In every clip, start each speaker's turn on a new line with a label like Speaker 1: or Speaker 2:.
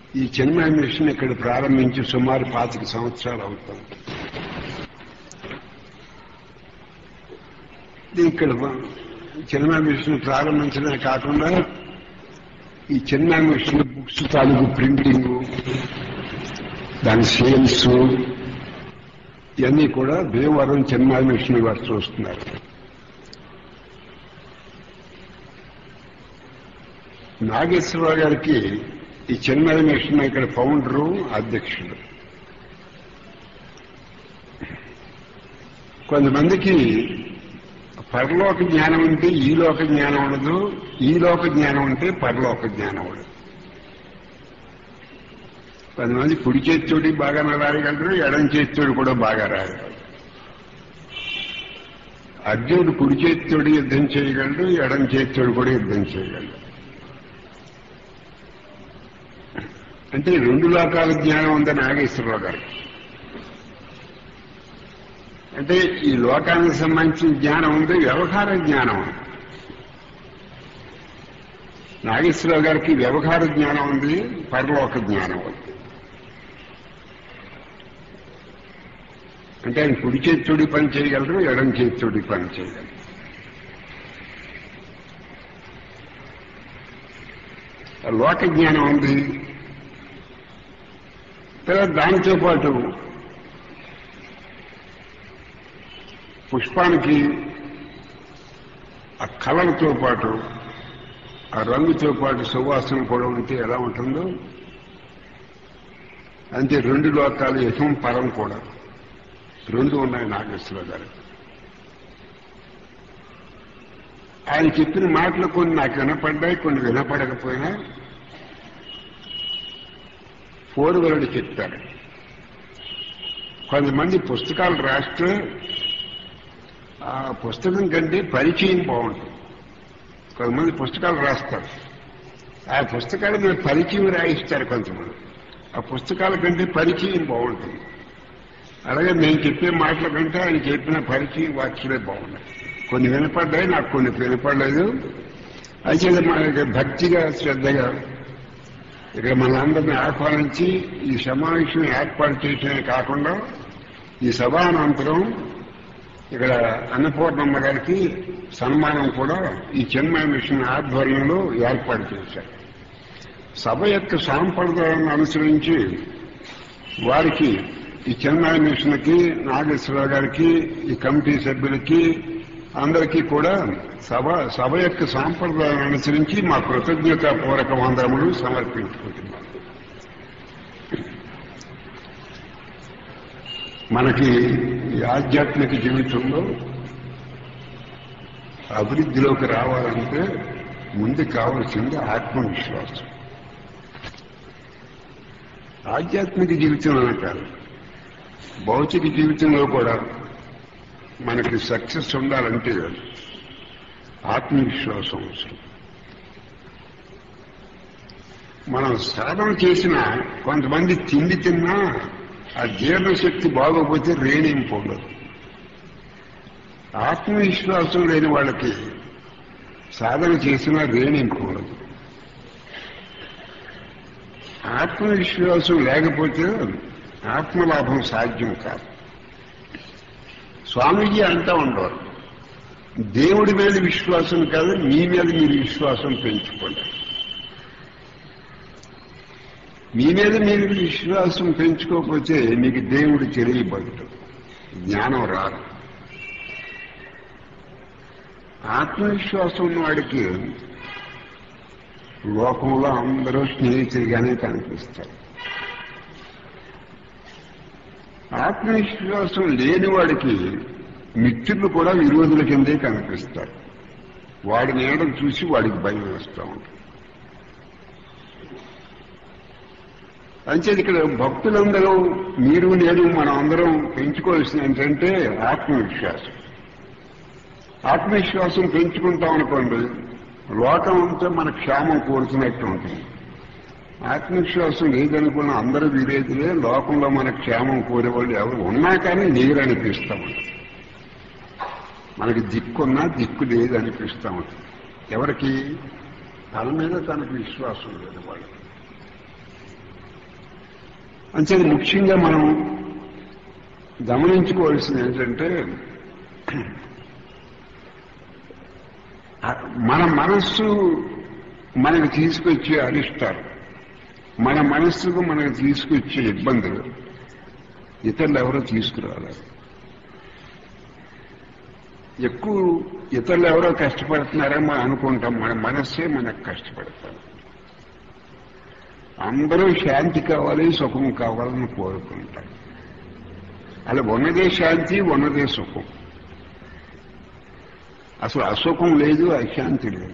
Speaker 1: ఈ చెన్మయ మిషన్ ఇక్కడ ప్రారంభించి సుమారు పాతిక సంవత్సరాలు అవుతుంది ఇక్కడ చెన్మయ మిషన్ ప్రారంభించడమే కాకుండా ఈ చెన్మయ మిషన్ బుక్స్ తాలూకు ప్రింటింగ్ దాని సేల్స్ ఇవన్నీ కూడా భీమవరం చెన్మయ మిషన్ వారు చూస్తున్నారు నాగేశ్వరరావు గారికి ఈ చెన్నై మిషన్ ఇక్కడ ఫౌండరు అధ్యక్షుడు కొంతమందికి పరలోక జ్ఞానం ఉంటే ఈ లోక జ్ఞానం ఉండదు ఈ లోక జ్ఞానం ఉంటే పరలోక జ్ఞానం ఉండదు కొంతమంది కుడి చేతితోటి బాగా రాయగలరు ఎడం చేతితోటి కూడా బాగా రాయగలరు అర్జునుడు కుడి చేతితోటి యుద్ధం చేయగలడు ఎడం చేతితోటి కూడా యుద్ధం చేయగలడు అంటే రెండు లోకాల జ్ఞానం ఉంది నాగేశ్వరరావు గారు అంటే ఈ లోకానికి సంబంధించిన జ్ఞానం ఉంది వ్యవహార జ్ఞానం ఉంది నాగేశ్వరరావు గారికి వ్యవహార జ్ఞానం ఉంది పరలోక జ్ఞానం ఉంది అంటే ఆయన కుడి చేతితోడి పని చేయగలరు ఎడం చేతితోడి పని చేయగలరు లోక జ్ఞానం ఉంది తర్వాత దానితో పాటు పుష్పానికి ఆ కలర్తో పాటు ఆ రంగుతో పాటు సువాసన కూడా ఉంటే ఎలా ఉంటుందో అంతే రెండు లోకాలు యశం పరం కూడా రెండు ఉన్నాయి నాగేశ్వరరావు గారు ఆయన చెప్పిన మాటలు కొన్ని నాకు వినపడ్డాయి కొన్ని వినపడకపోయినా ఫోర్ వరల్డ్ చెప్తారు కొంతమంది పుస్తకాలు రాస్తే ఆ పుస్తకం కంటే పరిచయం బాగుంటుంది కొంతమంది పుస్తకాలు రాస్తారు ఆ పుస్తకాలు మీద పరిచయం రాయిస్తారు కొంతమంది ఆ పుస్తకాల కంటే పరిచయం బాగుంటుంది అలాగే నేను చెప్పే మాటల కంటే ఆయన చెప్పిన పరిచయం వాక్యలే బాగున్నాయి కొన్ని వినపడ్డాయి నాకు కొన్ని వినపడలేదు అయితే మనకి భక్తిగా శ్రద్ధగా ఇక్కడ మనందరిని ఆహ్వానించి ఈ సమావేశం ఏర్పాటు చేయటమే కాకుండా ఈ సభానంతరం ఇక్కడ అన్నపూర్ణమ్మ గారికి సన్మానం కూడా ఈ చెన్మయ మిషన్ ఆధ్వర్యంలో ఏర్పాటు చేశారు సభ యొక్క సాంప్రదాయాన్ని అనుసరించి వారికి ఈ చెన్మయ మిషన్కి నాగేశ్వరరావు గారికి ఈ కమిటీ సభ్యులకి అందరికీ కూడా సభ సభ యొక్క సాంప్రదాయాన్ని అనుసరించి మా కృతజ్ఞతాపూర్వక వందరములు సమర్పించుకుంటున్నాం మనకి ఈ ఆధ్యాత్మిక జీవితంలో అభివృద్ధిలోకి రావాలంటే ముందు కావాల్సింది ఆత్మవిశ్వాసం ఆధ్యాత్మిక జీవితంలో కాదు భౌతిక జీవితంలో కూడా మనకి సక్సెస్ ఉండాలంటే ఆత్మవిశ్వాసం అవసరం మనం సాధన చేసిన కొంతమంది తిండి తిన్నా ఆ జీర్ణశక్తి బాగోపోతే రేణింపడదు ఆత్మవిశ్వాసం లేని వాళ్ళకి సాధన చేసినా రేణింపకూడదు ఆత్మవిశ్వాసం లేకపోతే ఆత్మలాభం సాధ్యం కాదు స్వామీజీ అంటా ఉండవారు దేవుడి మీద విశ్వాసం కాదు మీ మీద మీరు విశ్వాసం పెంచుకోండి మీ మీద మీరు విశ్వాసం పెంచుకోకపోతే మీకు దేవుడు తెలియబడదు జ్ఞానం రాదు ఆత్మవిశ్వాసం ఉన్నవాడికి లోకంలో అందరూ స్నేహితులుగానే కనిపిస్తారు ఆత్మవిశ్వాసం లేని వాడికి మిత్రులు కూడా విరోధుల కిందే కనిపిస్తారు వాడి నీడను చూసి వాడికి భయం వేస్తూ ఉంటుంది అంచేది ఇక్కడ భక్తులందరూ మీరు నేను మనం అందరం పెంచుకోవాల్సింది ఏంటంటే ఆత్మవిశ్వాసం ఆత్మవిశ్వాసం పెంచుకుంటాం అనుకోండి లోకం అంతా మన క్షేమం కోరుతున్నట్టు ఉంటుంది ఆత్మవిశ్వాసం లేదనుకున్న అందరూ విరేతులే లోకంలో మన క్షేమం కోరేవాళ్ళు ఎవరు ఉన్నా కానీ లేరు అనిపిస్తాం మనకి దిక్కున్నా దిక్కు లేదు అనిపిస్తా ఉంటుంది ఎవరికి తన మీద తనకు విశ్వాసం లేదు వాళ్ళకి అంతే ముఖ్యంగా మనం గమనించుకోవాల్సింది ఏంటంటే ఆ, మన మనస్సు మనకు తీసుకొచ్చే అరిష్టాలు మన మనస్సుకు మనకు తీసుకొచ్చే ఇబ్బందులు ఇతరులు ఎవరో తీసుకురావాలి ఎక్కువ ఇతరులు ఎవరో కష్టపడుతున్నారేమో అనుకుంటాం మన మనస్సే మనకు కష్టపడతాం అందరూ శాంతి కావాలి సుఖం కావాలని కోరుకుంటాం అలా ఉన్నదే శాంతి ఉన్నదే సుఖం అసలు అసుఖం లేదు అశాంతి లేదు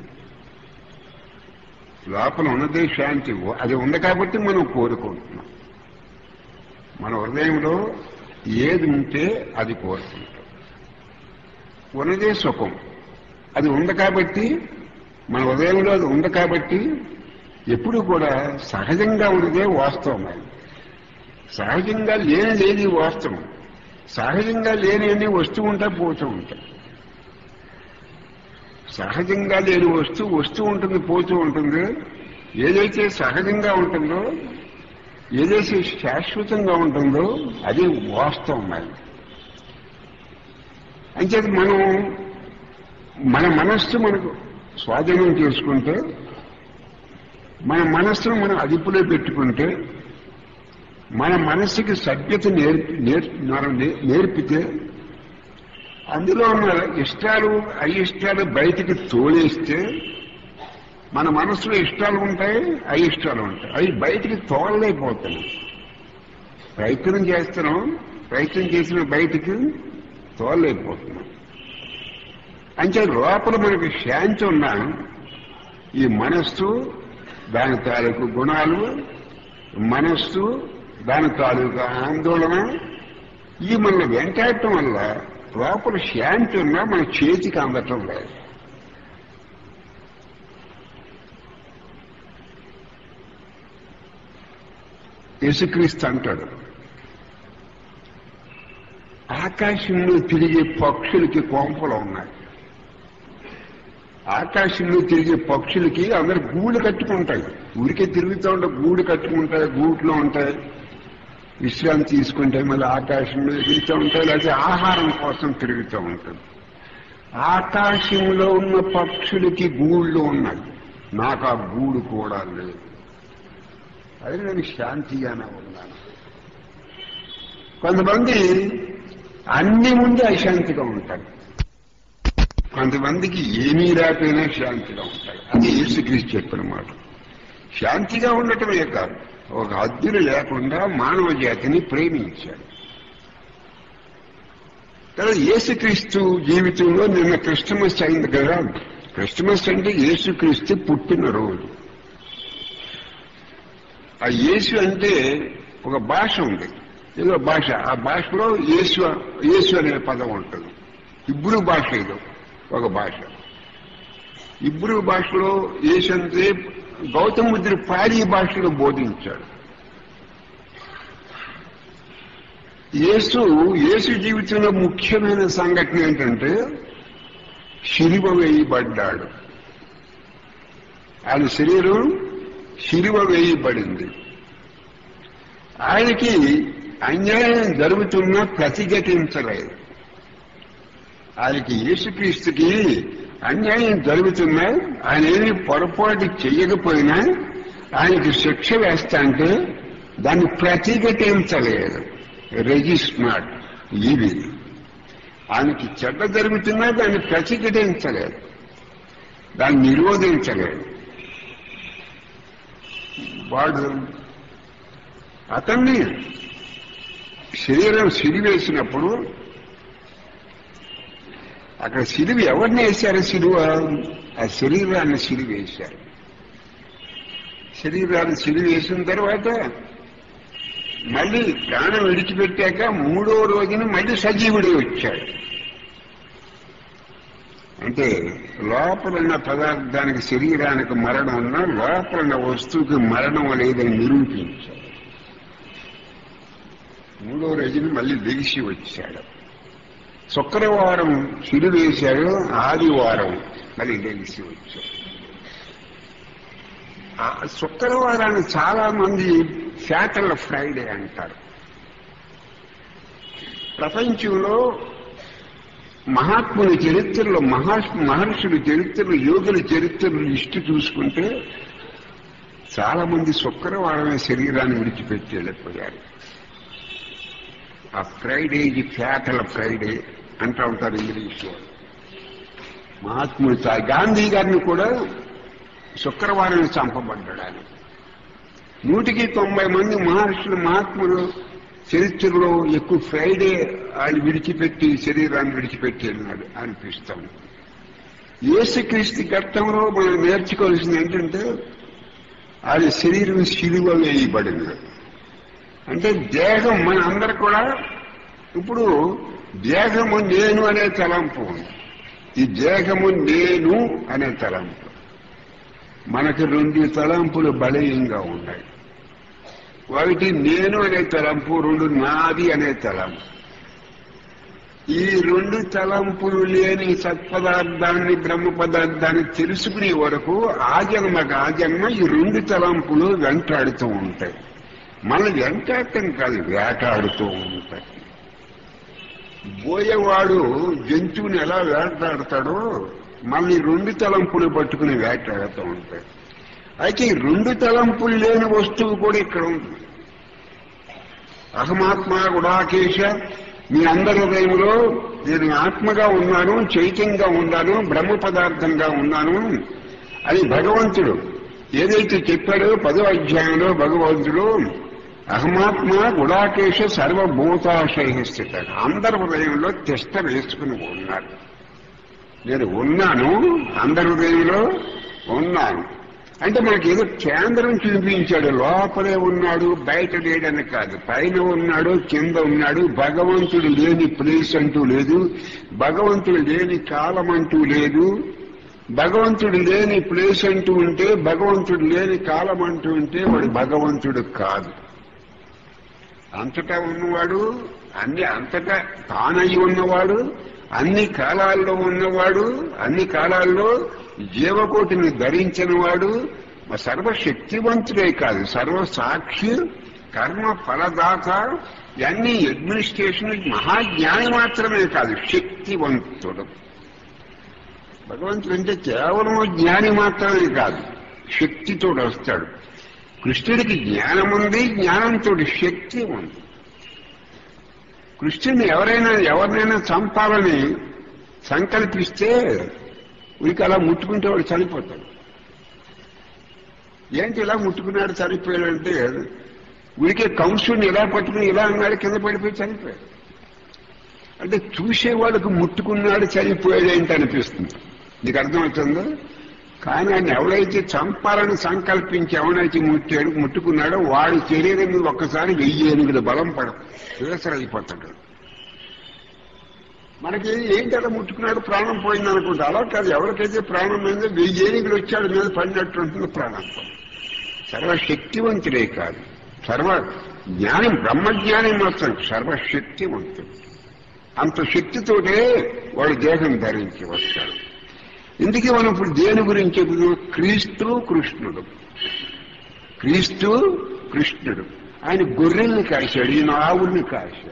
Speaker 1: లోపల ఉన్నదే శాంతి అది ఉంది కాబట్టి మనం కోరుకుంటున్నాం మన హృదయంలో ఏది ఉంటే అది కోరుకుంటాం ఉన్నదే సుఖం అది ఉంది కాబట్టి మన హృదయంలో అది ఉంది కాబట్టి ఎప్పుడు కూడా సహజంగా ఉన్నదే వాస్తవం అది సహజంగా లేని లేని వాస్తవం సహజంగా లేని అన్ని వస్తూ ఉంటా పోతూ ఉంటాయి సహజంగా లేని వస్తువు వస్తూ ఉంటుంది పోతూ ఉంటుంది ఏదైతే సహజంగా ఉంటుందో ఏదైతే శాశ్వతంగా ఉంటుందో అది వాస్తవం అది అంచేది మనం మన మనస్సు మనకు స్వాధీనం చేసుకుంటే మన మనస్సును మనం అదుపులో పెట్టుకుంటే మన మనస్సుకి సభ్యత నేర్పి నేర్- మనం నే- నేర్పితే అందులో ఉన్న ఇష్టాలు అయిష్టాలు బయటికి తోలేస్తే మన మనసులో ఇష్టాలు ఉంటాయి అయిష్టాలు ఉంటాయి అవి బయటికి తోలలేకపోతున్నాం ప్రయత్నం చేస్తున్నాం ప్రయత్నం చేసిన బయటికి తోలలేకపోతున్నాం అంటే లోపల మనకి శాంతి ఉన్నా ఈ మనస్సు దాని తాలూకు గుణాలు మనస్సు దాని తాలూకు ఆందోళన ఈ మన వెంటాడటం వల్ల లోపల శాంతి ఉన్నా మన చేతికి అందటం లేదు యేసుక్రీస్తు అంటాడు ఆకాశంలో తిరిగే పక్షులకి కొంపలు ఉన్నాయి ఆకాశంలో తిరిగే పక్షులకి అందరు గూడు కట్టుకుంటాయి ఊరికే తిరుగుతూ ఉంటే గూడు కట్టుకుంటాయి గూట్లో ఉంటాయి విశ్రాంతి తీసుకుంటాయి మళ్ళీ ఆకాశంలో ఎగురుతూ ఉంటాయి లేకపోతే ఆహారం కోసం తిరుగుతూ ఉంటాయి ఆకాశంలో ఉన్న పక్షులకి గూళ్ళు ఉన్నాయి నాకు ఆ గూడు కూడా లేదు అది నేను శాంతిగానే ఉన్నాను కొంతమంది అన్ని ముందు అశాంతిగా ఉంటారు కొంతమందికి ఏమీ రాకపోయినా శాంతిగా ఉంటారు అది యేసుక్రీస్తు చెప్పిన మాట శాంతిగా ఉండటమే కాదు ఒక హద్దులు లేకుండా మానవ జాతిని ప్రేమించాడు తర్వాత యేసుక్రీస్తు జీవితంలో నిన్న క్రిస్టమస్ అయింది కదా క్రిస్టమస్ అంటే యేసుక్రీస్తు పుట్టినరోజు ఆ యేసు అంటే ఒక భాష ఉంది ఏదో భాష ఆ భాషలో యేసు యేసు అనే పదం ఉంటుంది ఇబ్రు భాష ఏదో ఒక భాష ఇబ్రు భాషలో యేసు అంటే గౌతమ బుద్ధుడు పాడి భాషలో బోధించాడు యేసు యేసు జీవితంలో ముఖ్యమైన సంఘటన ఏంటంటే శిలువ వేయబడ్డాడు ఆయన శరీరం శిలువ వేయబడింది ఆయనకి అన్యాయం జరుగుతున్నా ప్రతిఘటించలేదు ఆయనకి యేసుక్రీస్తుకి అన్యాయం జరుగుతున్నా ఆయన ఏమి పొరపాటు చెయ్యకపోయినా ఆయనకి శిక్ష వేస్తా అంటే దాన్ని ప్రతిఘటించలేదు రెజిస్ట్ నాట్ ఇది ఆయనకి చెడ్డ జరుగుతున్నా దాన్ని ప్రతిఘటించలేదు దాన్ని నిరోధించలేదు వాడు అతన్ని శరీరం సిరివేసినప్పుడు అక్కడ సిలువ ఎవరిని వేశారు సిలువ ఆ శరీరాన్ని సిలువ వేశారు శరీరాన్ని సిలువ వేసిన తర్వాత మళ్ళీ ప్రాణం విడిచిపెట్టాక మూడో రోజున మళ్ళీ సజీవుడి వచ్చాడు అంటే లోపలున్న పదార్థానికి శరీరానికి మరణం ఉన్నా లోపలున్న వస్తువుకి మరణం లేదని నిరూపించాడు మూడో రోజున మళ్ళీ దిగిసి వచ్చాడు శుక్రవారం సిరివేశాడు ఆదివారం మళ్ళీ లెగిసి వచ్చాడు ఆ శుక్రవారాన్ని చాలా మంది ఫ్యాటల్ ఫ్రైడే అంటారు ప్రపంచంలో మహాత్ముని చరిత్రలో మహా మహర్షుల చరిత్రలు యోగుల చరిత్రలు లిస్టు చూసుకుంటే చాలా మంది శుక్రవారమే శరీరాన్ని విడిచిపెట్టి వెళ్ళిపోయారు ఆ ఫ్రైడే ఇది ఫ్యాటల్ ఫ్రైడే అంటూ ఉంటారు ఇంగ్లీష్లో మహాత్ముడు చా- గాంధీ గారిని కూడా శుక్రవారం చంపబడ్డాడు ఆయన నూటికి తొంభై మంది మహర్షులు మహాత్ములు చరిత్రలో ఎక్కువ ఫ్రైడే ఆయన విడిచిపెట్టి శరీరాన్ని విడిచిపెట్టి వెళ్ళినాడు అనిపిస్తాం యేసుక్రీస్తు ఘట్టంలో మనం నేర్చుకోవాల్సింది ఏంటంటే ఆయన శరీరం శిలువ వేయబడింది అంటే దేహం మన అందరు కూడా ఇప్పుడు దేహము నేను అనే తలంపు ఉంది ఈ దేహము నేను అనే తలంపు మనకి రెండు తలంపులు బలీయంగా ఉన్నాయి ఒకటి నేను అనే తలంపు రెండు నాది అనే తలంపు ఈ రెండు తలంపులు లేని సత్పదార్థాన్ని బ్రహ్మ పదార్థాన్ని తెలుసుకునే వరకు ఆ జన్మకు ఆ జన్మ ఈ రెండు తలంపులు వెంటాడుతూ ఉంటాయి మన వెంటాడటం కాదు వేటాడుతూ ఉంటాయి బోయేవాడు జంతువుని ఎలా వేటాడతాడో మళ్ళీ రెండు తలంపులు పట్టుకుని వేటాడుతూ ఉంటాయి అయితే ఈ రెండు తలంపులు లేని వస్తువు కూడా ఇక్కడ ఉంది అహమాత్మ గుడాకేశ మీ అందరి హృదయంలో నేను ఆత్మగా ఉన్నాను చైతన్యంగా ఉన్నాను బ్రహ్మ పదార్థంగా ఉన్నాను అని భగవంతుడు ఏదైతే చెప్పాడో పదో అధ్యాయంలో భగవంతుడు అహమాత్మ గుడాకేశ సర్వభూతాశయ స్థిత అందరి హృదయంలో తిష్ట వేసుకుని ఉన్నాడు నేను ఉన్నాను అందరి హృదయంలో ఉన్నాను అంటే మనకి ఏదో కేంద్రం చూపించాడు లోపలే ఉన్నాడు బయట లేడని కాదు పైన ఉన్నాడు కింద ఉన్నాడు భగవంతుడు లేని ప్లేస్ అంటూ లేదు భగవంతుడు లేని కాలం అంటూ లేదు భగవంతుడు లేని ప్లేస్ అంటూ ఉంటే భగవంతుడు లేని కాలం అంటూ ఉంటే వాడు భగవంతుడు కాదు అంతటా ఉన్నవాడు అన్ని అంతటా తానయి ఉన్నవాడు అన్ని కాలాల్లో ఉన్నవాడు అన్ని కాలాల్లో జీవకోటిని ధరించిన వాడు సర్వశక్తివంతుడే కాదు సర్వసాక్షి కర్మ ఫలదాత ఇవన్నీ అడ్మినిస్ట్రేషన్ మహాజ్ఞాని మాత్రమే కాదు శక్తివంతుడు భగవంతుడు అంటే కేవలం జ్ఞాని మాత్రమే కాదు శక్తితో వస్తాడు కృష్ణుడికి జ్ఞానం ఉంది జ్ఞానంతో శక్తి ఉంది కృష్ణుని ఎవరైనా ఎవరినైనా చంపాలని సంకల్పిస్తే ఉనికి అలా ముట్టుకుంటే వాడు చనిపోతాడు ఏంటి ఇలా ముట్టుకున్నాడు చనిపోయాడంటే ఉడికే కంసుడిని ఇలా పట్టుకుని ఇలా అన్నాడు కింద పడిపోయి చనిపోయాడు అంటే చూసేవాళ్ళకు ముట్టుకున్నాడు చనిపోయాడు ఏంటి అనిపిస్తుంది నీకు అర్థమవుతుందో కానీ ఆయన ఎవడైతే చంపాలని సంకల్పించి ఎవడైతే ముట్టాడు ముట్టుకున్నాడో వాడి శరీరం మీద ఒక్కసారి వెయ్యి ఎనిమిది బలం పడ అయిపోతాడు మనకి ఏంటి అలా ముట్టుకున్నాడు ప్రాణం పోయింది అనుకుంటా అలా కాదు ఎవరికైతే ప్రాణం పోయిందో వెయ్యి ఏనుగులు వచ్చాడు మీద పడినట్టు ఉంటుంది ప్రాణం సర్వశక్తివంతుడే కాదు సర్వ జ్ఞానం బ్రహ్మజ్ఞాని మాత్రం సర్వశక్తివంతుడు అంత శక్తితోటే వాడు దేహం ధరించి వస్తాడు ఇందుకే మనం ఇప్పుడు దేని గురించి చెబుతున్నాం క్రీస్తు కృష్ణుడు క్రీస్తు కృష్ణుడు ఆయన గొర్రెల్ని కాశాడు ఈయన ఆవుల్ని కాశాడు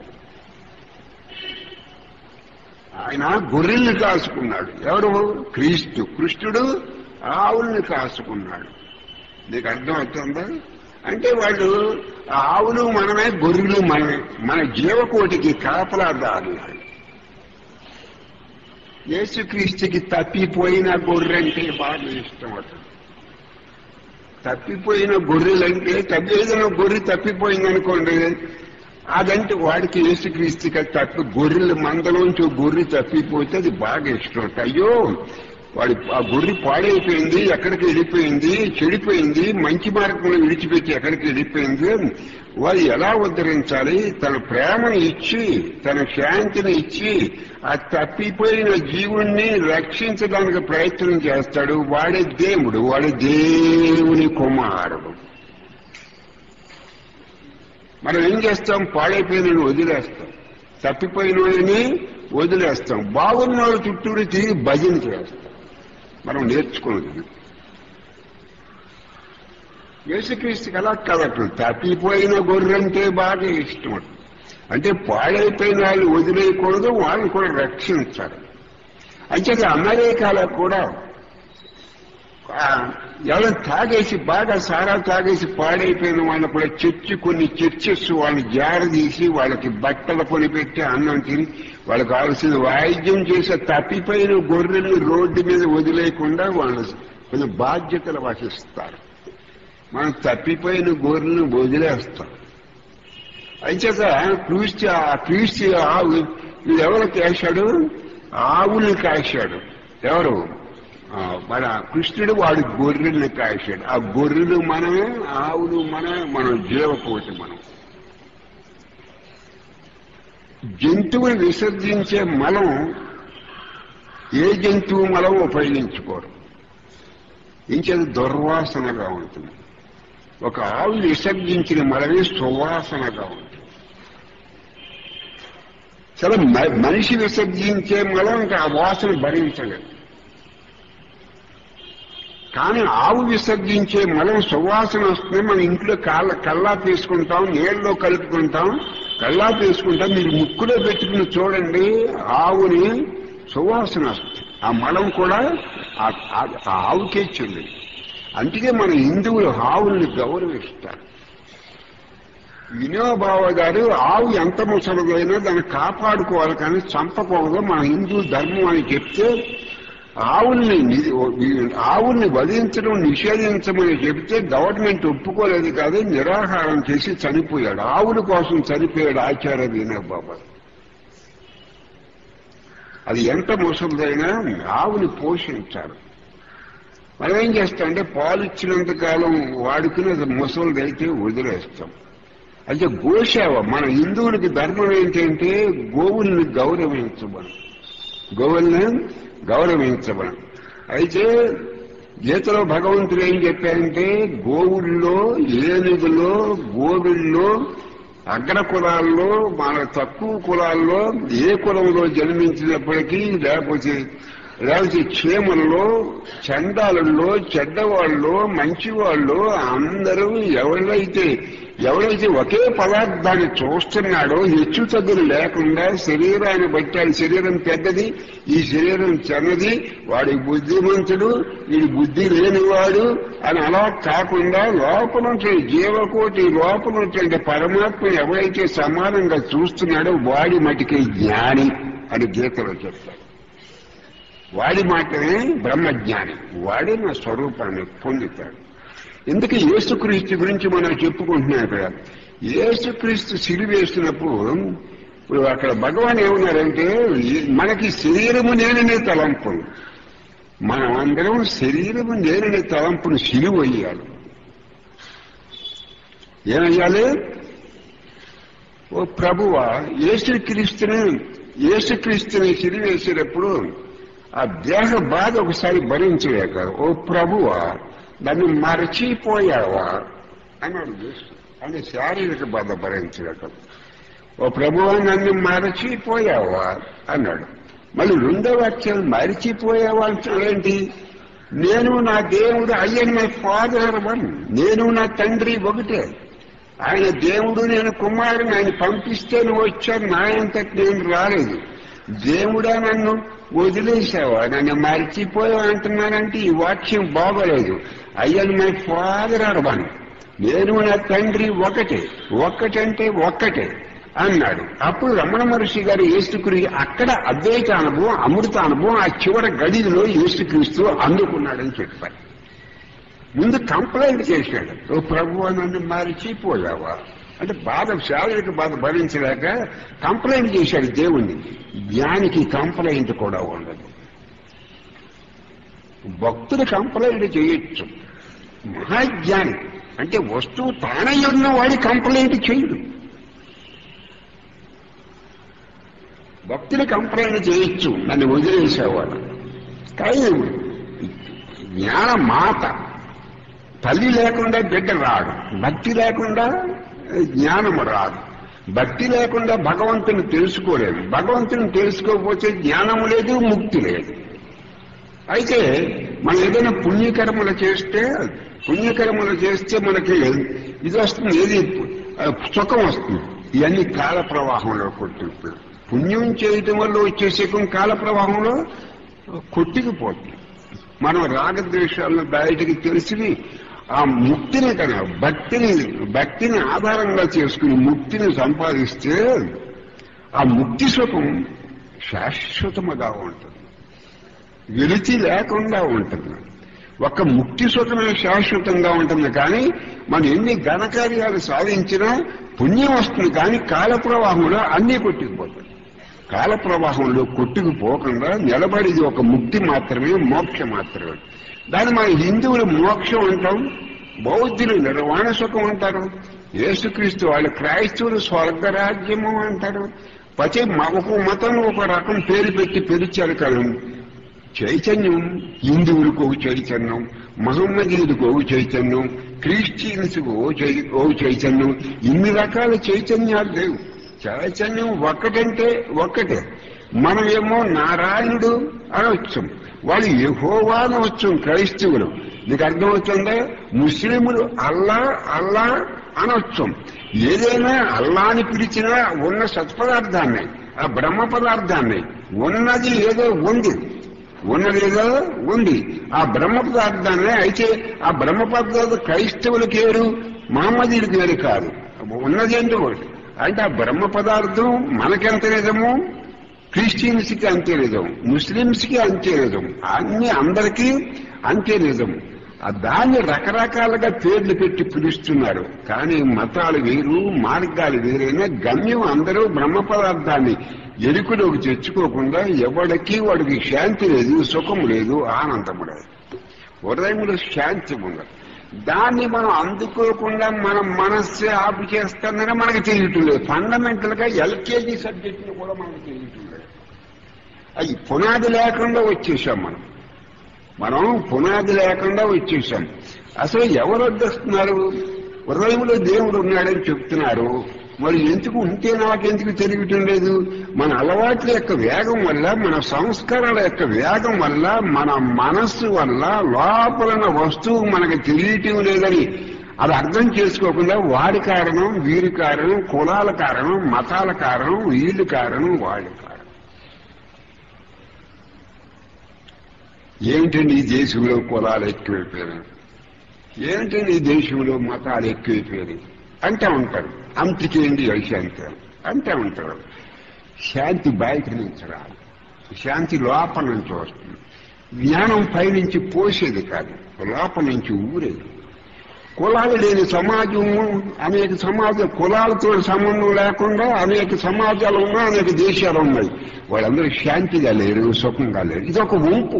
Speaker 1: ఆయన గొర్రెల్ని కాసుకున్నాడు ఎవరు క్రీస్తు కృష్ణుడు ఆవుల్ని కాసుకున్నాడు నీకు అర్థమవుతుందా అంటే వాళ్ళు ఆవులు మనమే గొర్రెలు మనమే మన జీవకోటికి కాపలాదారు యేసుక్రీస్తుకి తప్పిపోయిన గొర్రె అంటే బాగా ఇష్టం అతను తప్పిపోయిన గొర్రెలంటే తప్పి ఏదైనా గొర్రె తప్పిపోయింది అనుకోండి అదంటే వాడికి యేసుక్రీస్తుకి తప్పి గొర్రెల మందలోంచి గొర్రె తప్పిపోతే అది బాగా ఇష్టం అయ్యో వాడి ఆ గొర్రె పాడైపోయింది ఎక్కడికి వెళ్ళిపోయింది చెడిపోయింది మంచి మార్గంలో విడిచిపెట్టి ఎక్కడికి వెళ్ళిపోయింది వాడు ఎలా ఉద్ధరించాలి తన ప్రేమను ఇచ్చి తన శాంతిని ఇచ్చి ఆ తప్పిపోయిన జీవుణ్ణి రక్షించడానికి ప్రయత్నం చేస్తాడు వాడే దేవుడు వాడే దేవుని కుమారుడు మనం ఏం చేస్తాం పాడైపోయిన వదిలేస్తాం తప్పిపోయిన వదిలేస్తాం బాగున్న వాళ్ళ చుట్టూరు తిరిగి భజన చేస్తాం మనం నేర్చుకున్నది యేసుక్రీస్తుకి అలా కదటం తప్పిపోయిన గొర్రెంటే బాగా ఇష్టం అంటే పాడైపోయిన వాళ్ళు వదిలేయకూడదు వాళ్ళని కూడా రక్షించాలి అంచేత అమెరికాలో కూడా ఆ, ఎవరైనా తాగేసి బాగా సారా తాగేసి పాడైపోయిన వాళ్ళని కూడా చర్చి కొన్ని చర్చెస్ వాళ్ళని జారదీసి వాళ్ళకి బట్టలు కొనిపెట్టి అన్నం తిని వాళ్ళకి కావాల్సిన వాయిద్యం చేసే తప్పిపోయిన గొర్రెల్ని రోడ్డు మీద వదిలేయకుండా వాళ్ళు కొన్ని బాధ్యతలు వహిస్తారు మనం తప్పిపోయిన గొర్రెలను వదిలేస్తాం అంచేత క్రీస్తు ఆ క్రీస్తు ఆవు వీడు ఎవరు కాశాడు ఆవుల్ని కాశాడు ఎవరు ఆ, మన కృష్ణుడు వాడి గొర్రెల్ని కాశాడు ఆ గొర్రెలు మనమే ఆవులు మనమే మనం జీవకోటి మనం జంతువుని విసర్జించే మలం ఏ జంతువు మలం ఉపయోగించుకోరు ఇంకేది దుర్వాసనగా ఉంటుంది ఒక ఆవు విసర్జించిన మలమే సువాసనగా ఉంటుంది సరే మ- మనిషి విసర్జించే మలం ఇంకా ఆ వాసన భరించలేదు కానీ ఆవు విసర్జించే మలం సువాసన వస్తుంది మన ఇంట్లో కాళ్ళ కల్లా తీసుకుంటాం నీళ్ళలో కలుపుకుంటాం కల్లా తీసుకుంటాం మీరు ముక్కులో పెట్టుకుని చూడండి ఆవుని సువాసన వస్తుంది ఆ మలం కూడా ఆ- ఆ- ఆ ఆవుకే చెల్లింది అందుకే మన హిందువులు ఆవుల్ని గౌరవిస్తారు వినోబావ గారు ఆవు ఎంత ముసలిదైనా దాన్ని కాపాడుకోవాలి కానీ చంపకూడదు మన హిందూ ధర్మం అని చెప్తే ఆవుల్ని ని- ఆవుల్ని వధించడం నిషేధించమని చెబితే గవర్నమెంట్ ఒప్పుకోలేదు కాదు నిరాహారం చేసి చనిపోయాడు ఆవుల కోసం చనిపోయాడు ఆచార్య వినోబాబా అది ఎంత ముసలిదైనా ఆవుని పోషించాలి మనం ఏం చేస్తామంటే పాలు ఇచ్చినంత కాలం వాడుకుని అది ముసలిదైతే వదిలేస్తాం అయితే గోసేవ మన హిందువులకి ధర్మం ఏంటంటే గోవుల్ని గౌరవించమని గోవుల్ని గౌరవించమని అయితే గీతలో భగవంతుడు ఏం చెప్పారంటే గోవుల్లో ఏనుగులో గోవుల్లో అగ్ర కులాల్లో మన తక్కువ కులాల్లో ఏ కులంలో జన్మించినప్పటికీ లేకపోతే లేకపోతే క్షేమంలో చండాలలో చెడ్డవాళ్ళు మంచివాళ్ళు అందరూ ఎవరైతే ఎవరైతే ఒకే పదార్థాన్ని చూస్తున్నాడో హెచ్చు తగ్గులు లేకుండా శరీరాన్ని బట్టి ఆ శరీరం పెద్దది ఈ శరీరం చిన్నది వాడి బుద్ధిమంతుడు వీడి బుద్ధి లేనివాడు అని అలా కాకుండా లోపల ఉంటే జీవకోటి లోపల ఉంటే పరమాత్మ ఎవరైతే సమానంగా చూస్తున్నాడో వాడి మటుకే జ్ఞాని అని గీతలో చెప్తాడు వాడి మాటనే బ్రహ్మజ్ఞాని వాడే నా స్వరూపాన్ని పొందుతాడు ఎందుకు యేసుక్రీస్తు గురించి మనం చెప్పుకుంటున్నాం ఇక్కడ యేసుక్రీస్తు సిరి వేసినప్పుడు ఇప్పుడు అక్కడ భగవాన్ ఏమన్నారంటే ఈ- మనకి శరీరము నేననే తలంపు మనం అందరం శరీరము నేననే తలంపును సిలువయ్యాలి ఏమయ్యాలి ఓ ప్రభువ యేసుక్రీస్తుని యేసుక్రీస్తుని సిరివేసేటప్పుడు ఆ దేహ బాధ ఒకసారి భరించలేక ఓ ప్రభువ నన్ను మరచిపోయావా అన్నాడు యేసు. అని శారీరక బాధ భరించలేక ఓ ప్రభువ నన్ను మరచిపోయావా అన్నాడు మళ్ళీ రెండో వాక్యం మరిచిపోయావా అంటాడేంటి నేను నా దేవుడు అయ్యన్ మై ఫాదర్ వన్ నేను నా తండ్రి ఒకటే ఆయన దేవుడు నేను కుమారుని ఆయన పంపిస్తే నువ్వు వచ్చాను నా అంతటి నేను రాలేదు దేవుడా నన్ను వదిలేసావా నన్ను మర్చిపోయావు అంటున్నానంటే ఈ వాక్యం బాగోలేదు అయ్యన్ మై ఫాదర్ అర్వన్ నేను నా తండ్రి ఒకటే ఒక్కటంటే ఒక్కటే అన్నాడు అప్పుడు రమణ మహర్షి గారు యేసుక్రీ అక్కడ అద్వైత అనుభవం అమృత అనుభవం ఆ చివరి గడిలో యేసుక్రీస్తు అందుకున్నాడని చెప్పారు ముందు కంప్లైంట్ చేశాడు ఓ ప్రభు నన్ను మరిచిపోయావా అంటే బాధ శారీరక బాధ భరించలేక కంప్లైంట్ చేశాడు దేవుణ్ణి జ్ఞానికి కంప్లైంట్ కూడా ఉండదు భక్తుడు కంప్లైంట్ చేయొచ్చు మహాజ్ఞాని అంటే వస్తువు తానై ఉన్న వాడి కంప్లైంట్ చేయడు భక్తుడు కంప్లైంట్ చేయొచ్చు నన్ను వదిలేసేవాడు కానీ జ్ఞాన మాత తల్లి లేకుండా బిడ్డ రాడు భక్తి లేకుండా జ్ఞానం రాదు భక్తి లేకుండా భగవంతుని తెలుసుకోలేదు భగవంతుని తెలుసుకోకపోతే జ్ఞానము లేదు ముక్తి లేదు అయితే మనం ఏదైనా పుణ్యకర్మలు చేస్తే పుణ్యకర్మలు చేస్తే మనకి ఇది వస్తుంది ఏది ఆ, సుఖం వస్తుంది ఇవన్నీ కాల ప్రవాహంలో కొట్టుకుపోయి పుణ్యం చేయటం వల్ల వచ్చే సుఖం కాల ప్రవాహంలో కొట్టుకుపోతుంది మనం రాగద్వేషాలను బయటికి తెలిసి ఆ ముక్తిని కదా భక్తిని భక్తిని ఆధారంగా చేసుకుని ముక్తిని సంపాదిస్తే ఆ ముక్తి సుఖం శాశ్వతముగా ఉంటుంది విరుచి లేకుండా ఉంటుంది ఒక ముక్తి సుఖమే శాశ్వతంగా ఉంటుంది కానీ మనం ఎన్ని ఘనకార్యాలు సాధించినా పుణ్యం వస్తుంది కానీ కాల ప్రవాహంలో అన్నీ కొట్టుకుపోతాయి కాల ప్రవాహంలో కొట్టుకుపోకుండా నిలబడేది ఒక ముక్తి మాత్రమే మోక్షం మాత్రమే దాన్ని మన హిందువులు మోక్షం అంటాం బౌద్ధులు నిర్వాణ సుఖం అంటారు యేసుక్రీస్తు వాళ్ళు క్రైస్తవులు స్వర్గరాజ్యము అంటారు ప్రతి మ- ఒక మతం ఒక రకం పేరు పెట్టి పిలిచారు కదా చైతన్యం హిందువులకు ఒక చైతన్యం మహమ్మదీయులకు ఒక చైతన్యం క్రిస్టియన్స్కు ఓ చై- ఓ చైతన్యం ఇన్ని రకాల చైతన్యాలు లేవు చైతన్యం ఒక్కటంటే ఒక్కటే మనమేమో నారాయణుడు అనవచ్చు వాళ్ళు యహోవా అనవచ్చు క్రైస్తవులు నీకు అర్థమవుతుందా ముస్లింలు అల్లా అల్లా అనవచ్చు ఏదైనా అల్లా అని పిలిచినా ఉన్న సత్పదార్థాన్ని ఆ బ్రహ్మ పదార్థాన్ని ఉన్నది ఏదో ఉంది ఉన్నదేదో ఉంది ఆ బ్రహ్మ పదార్థాన్ని అయితే ఆ బ్రహ్మ పదార్థం క్రైస్తవులకి ఏరు మహమ్మదీయుడికి వేరు కాదు ఉన్నది ఏంటో ఒకటి అంటే ఆ బ్రహ్మ పదార్థం మనకెంత నిజము క్రిస్టియన్స్కి అంతే నిజం ముస్లిమ్స్కి అంతే నిజం అన్ని అందరికీ అంతే నిజం ఆ దాన్ని రకరకాలుగా పేర్లు పెట్టి పిలుస్తున్నారు కానీ మతాలు వేరు మార్గాలు వేరైనా గమ్యం అందరూ బ్రహ్మ పదార్థాన్ని ఎరుకులోకి తెచ్చుకోకుండా ఎవడికి వాడికి శాంతి లేదు సుఖం లేదు ఆనందము లేదు హృదయంలో శాంతి ఉండదు దాన్ని మనం అందుకోకుండా మనం మనస్సే ఆపు చేస్తానని మనకు తెలియటం లేదు ఫండమెంటల్ గా ఎల్కేజీ సబ్జెక్టులు కూడా మనకు తెలియటం లేదు అది పునాది లేకుండా వచ్చేసాం మనం మనం పునాది లేకుండా వచ్చేసాం అసలు ఎవరు వద్దస్తున్నారు హృదయంలో దేవుడు ఉన్నాడని చెప్తున్నారు మరి ఎందుకు ఉంటే నాకెందుకు తెలియటం లేదు మన అలవాట్ల యొక్క వేగం వల్ల మన సంస్కారాల యొక్క వేగం వల్ల మన మనస్సు వల్ల లోపలన వస్తువు మనకు తెలియటం లేదని అది అర్థం చేసుకోకుండా వాడి కారణం వీరి కారణం కులాల కారణం మతాల కారణం వీళ్ళు కారణం వాళ్ళ కారణం ఏమిటండి ఈ దేశంలో కులాలు ఎక్కువైపోయినాయి ఏమిటండి ఈ దేశంలో మతాలు ఎక్కువైపోయినాయి అంటూ ఉంటారు అంతకేంటి అశాంతి అంటూ ఉంటారు శాంతి బయట నుంచి రాదు శాంతి లోపల నుంచి వస్తుంది జ్ఞానం పైనుంచి పోసేది కాదు లోపల నుంచి ఊరేది కులాలు లేని సమాజం అనేక సమాజ కులాలతో సంబంధం లేకుండా అనేక సమాజాలు ఉన్నాయి అనేక దేశాలు ఉన్నాయి వాళ్ళందరూ శాంతిగా లేరు సుఖంగా లేరు ఇది ఒక వంపు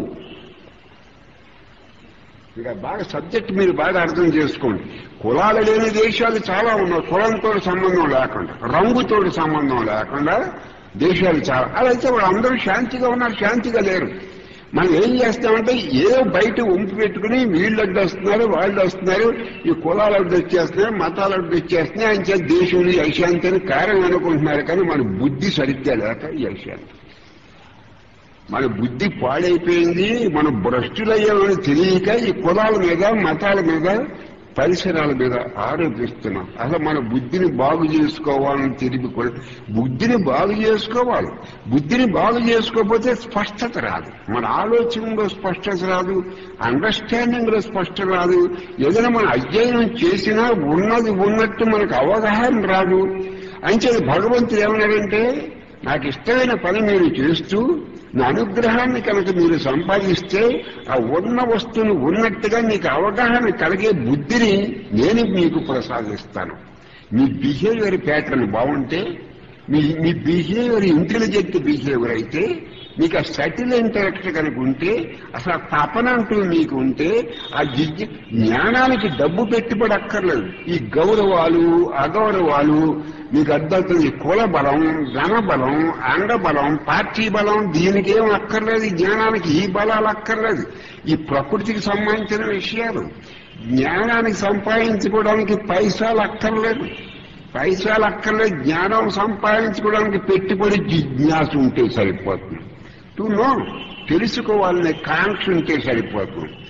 Speaker 1: ఇక బాగా సబ్జెక్ట్ మీరు బాగా అర్థం చేసుకోండి కులాలు లేని దేశాలు చాలా ఉన్నాయి కులంతో సంబంధం లేకుండా రంగుతో సంబంధం లేకుండా దేశాలు చాలా అలా అయితే వాళ్ళందరూ శాంతిగా ఉన్నారు శాంతిగా లేరు మనం ఏం చేస్తామంటే ఏదో బయట ఉంపు పెట్టుకుని వీళ్ళు అడ్డు వస్తున్నారు వాళ్ళు వస్తున్నారు ఈ కులాలు అడ్డు వచ్చేస్తున్నారు మతాలు అడ్డు వచ్చేస్తున్నాయి ఆయన చేత దేశంలో ఈ అశాంతి అని కారణం అనుకుంటున్నారు కానీ మన బుద్ధి సరిగ్గా లేక ఈ అశాంతి మన బుద్ధి పాడైపోయింది మన భ్రష్టులయ్యామని తెలియక ఈ కులాల మీద మతాల మీద పరిసరాల మీద ఆరోపిస్తున్నాం అసలు మన బుద్ధిని బాగు చేసుకోవాలని తెలిపి కూడా బుద్ధిని బాగు చేసుకోవాలి బుద్ధిని బాగు చేసుకోకపోతే స్పష్టత రాదు మన ఆలోచనలో స్పష్టత రాదు అండర్స్టాండింగ్ లో స్పష్టత రాదు ఏదైనా మనం అధ్యయనం చేసినా ఉన్నది ఉన్నట్టు మనకు అవగాహన రాదు అంటే భగవంతుడు ఏమన్నాడంటే నాకు ఇష్టమైన పని మీరు చేస్తూ నా అనుగ్రహాన్ని కనుక మీరు సంపాదిస్తే ఆ ఉన్న వస్తువును ఉన్నట్టుగా మీకు అవగాహన కలిగే బుద్ధిని నేను మీకు ప్రసాదిస్తాను మీ బిహేవియర్ ప్యాటర్న్ బాగుంటే మీ మీ బిహేవియర్ ఇంటెలిజెంట్ బిహేవియర్ అయితే మీకు ఆ సటిల్ ఇంటరాక్ట్ కనుక ఉంటే అసలు ఆ తపన అంటూ మీకు ఉంటే ఆ జిజ్ఞ జ్ఞానానికి డబ్బు పెట్టుబడి అక్కర్లేదు ఈ గౌరవాలు అగౌరవాలు మీకు అర్థమవుతుంది కుల బలం ధన బలం అంగబలం పార్టీ బలం దీనికేం అక్కర్లేదు ఈ జ్ఞానానికి ఈ బలాలు అక్కర్లేదు ఈ ప్రకృతికి సంబంధించిన విషయాలు జ్ఞానానికి సంపాదించుకోవడానికి పైసలు అక్కర్లేదు పైసలు అక్కర్లేదు జ్ఞానం సంపాదించుకోవడానికి పెట్టుబడి జిజ్ఞాస ఉంటే సరిపోతుంది టు నో తెలుసుకోవాలనే కాంక్ష ఉంటే సరిపోతుంది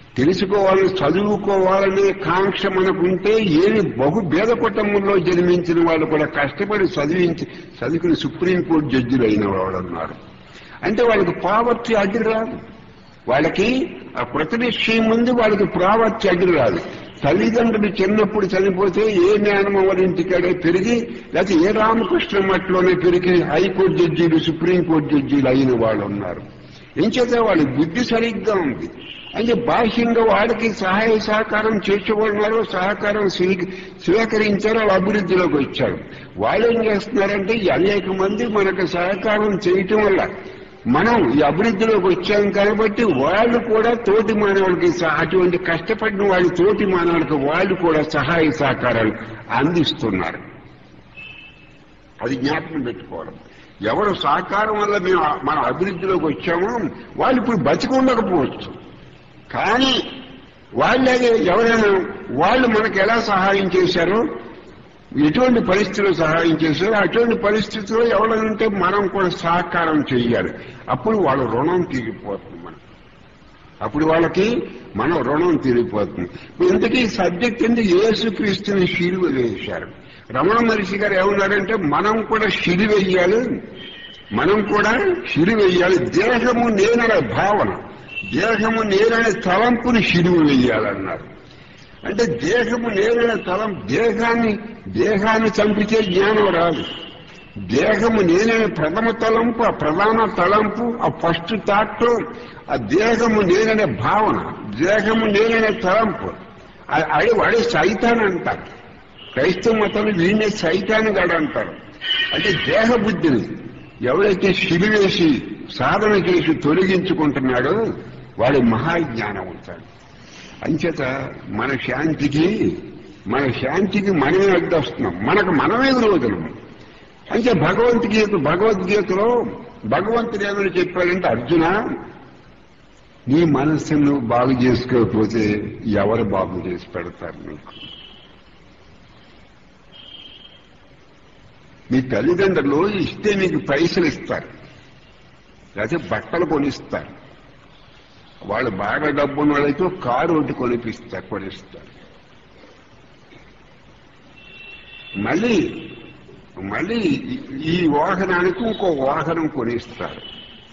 Speaker 1: తెలుసుకోవాలని చదువుకోవాలనే కాంక్ష మనకుంటే ఏమి బహు భేద కుటుంబంలో జన్మించిన వాళ్ళు కూడా కష్టపడి చదివించి చదువుకుని సుప్రీంకోర్టు జడ్జిలు అయిన వాళ్ళు ఉన్నారు అంటే వాళ్ళకి పావర్టీ అడ్డు రాదు వాళ్ళకి ఆ కృతనిశ్చయం ముందు వాళ్ళకి ప్రావర్టీ అడ్డు రాదు తల్లిదండ్రులు చిన్నప్పుడు చనిపోతే ఏ జ్ఞానం వారి ఇంటికాడే పెరిగి లేకపోతే ఏ రామకృష్ణ మట్లోనే పెరిగి హైకోర్టు జడ్జీలు సుప్రీంకోర్టు జడ్జీలు అయిన వాళ్ళు ఉన్నారు ఎంచేత వాళ్ళ బుద్ధి సరిగ్గా ఉంది అంటే బాహ్యంగా వాడికి సహాయ సహకారం చేసేవాళ్ళు సహకారం స్వీ- స్వీకరించారు వాళ్ళ అభివృద్ధిలోకి వచ్చారు వాళ్ళు ఏం చేస్తున్నారంటే ఈ అనేక మంది మనకు సహకారం చేయటం వల్ల మనం ఈ అభివృద్ధిలోకి వచ్చాం కాబట్టి వాళ్ళు కూడా తోటి మానవుడికి సహ- అటువంటి కష్టపడిన వాళ్ళ తోటి మానవుడికి వాళ్ళు కూడా సహాయ సహకారాలు అందిస్తున్నారు అది జ్ఞాపకం పెట్టుకోవడం ఎవరు సహకారం వల్ల మేము మన అభివృద్ధిలోకి వచ్చామో వాళ్ళు ఇప్పుడు బతికి ఉండకపోవచ్చు కానీ వాళ్ళే ఎవరైనా వాళ్ళు మనకు ఎలా సహాయం చేశారో ఎటువంటి పరిస్థితుల్లో సహాయం చేశారో అటువంటి పరిస్థితుల్లో ఎవరైనా మనం కూడా సహకారం చేయాలి అప్పుడు వాళ్ళ రుణం తీరిపోతుంది మనం అప్పుడు వాళ్ళకి మనం రుణం తీరిపోతుంది ఇప్పుడు ఇంతకీ సబ్జెక్ట్ ఎందుకు యేసుక్రీస్తుని శిలువ వేశారు రమణ మహర్షి గారు ఏమన్నారంటే మనం కూడా శిలి వెయ్యాలి మనం కూడా శిలి వెయ్యాలి దేహము నేననే భావన దేహము నేననే తలంపుని శిలువ వెయ్యాలన్నారు అంటే దేహము నేననే తలం దేహాన్ని దేహాన్ని చంపితే జ్ఞానం రాదు దేహము నేనే ప్రథమ తలంపు ఆ ప్రధాన తలంపు ఆ ఫస్ట్ థాట్ ఆ దేహము నేననే భావన దేహము నేననే తలంపు ఆ- అది వాడే సైతాన్ అంటారు క్రైస్తవ మతంలో వీడినే సైతాన్ గడ అంటారు అంటే దేహ బుద్ధిని ఎవరైతే సిలివేసి సాధన చేసి తొలగించుకుంటున్నాడో వాడు మహాజ్ఞానవంతాడు అంచేత మన శాంతికి మన శాంతికి మనమే అడ్డొస్తున్నాం మనకు మనమే రోజులు అంటే భగవద్గీత భగవద్గీతలో భగవంతుడు ఏమని చెప్పాడంటే అర్జున నీ మనస్సును నువ్వు బాగు చేసుకోకపోతే ఎవరు బాగు చేసి పెడతారు నీకు మీ తల్లిదండ్రులు ఇస్తే మీకు పైసలు ఇస్తారు లేకపోతే బట్టలు కొనిస్తారు వాళ్ళు బాగా డబ్బున్న వాళ్ళైతే ఒక కారు ఒకటి కొనిపిస్తారు కొనిస్తారు మళ్ళీ మళ్ళీ ఈ- ఈ వాహనానికి ఇంకో వాహనం కొనిస్తారు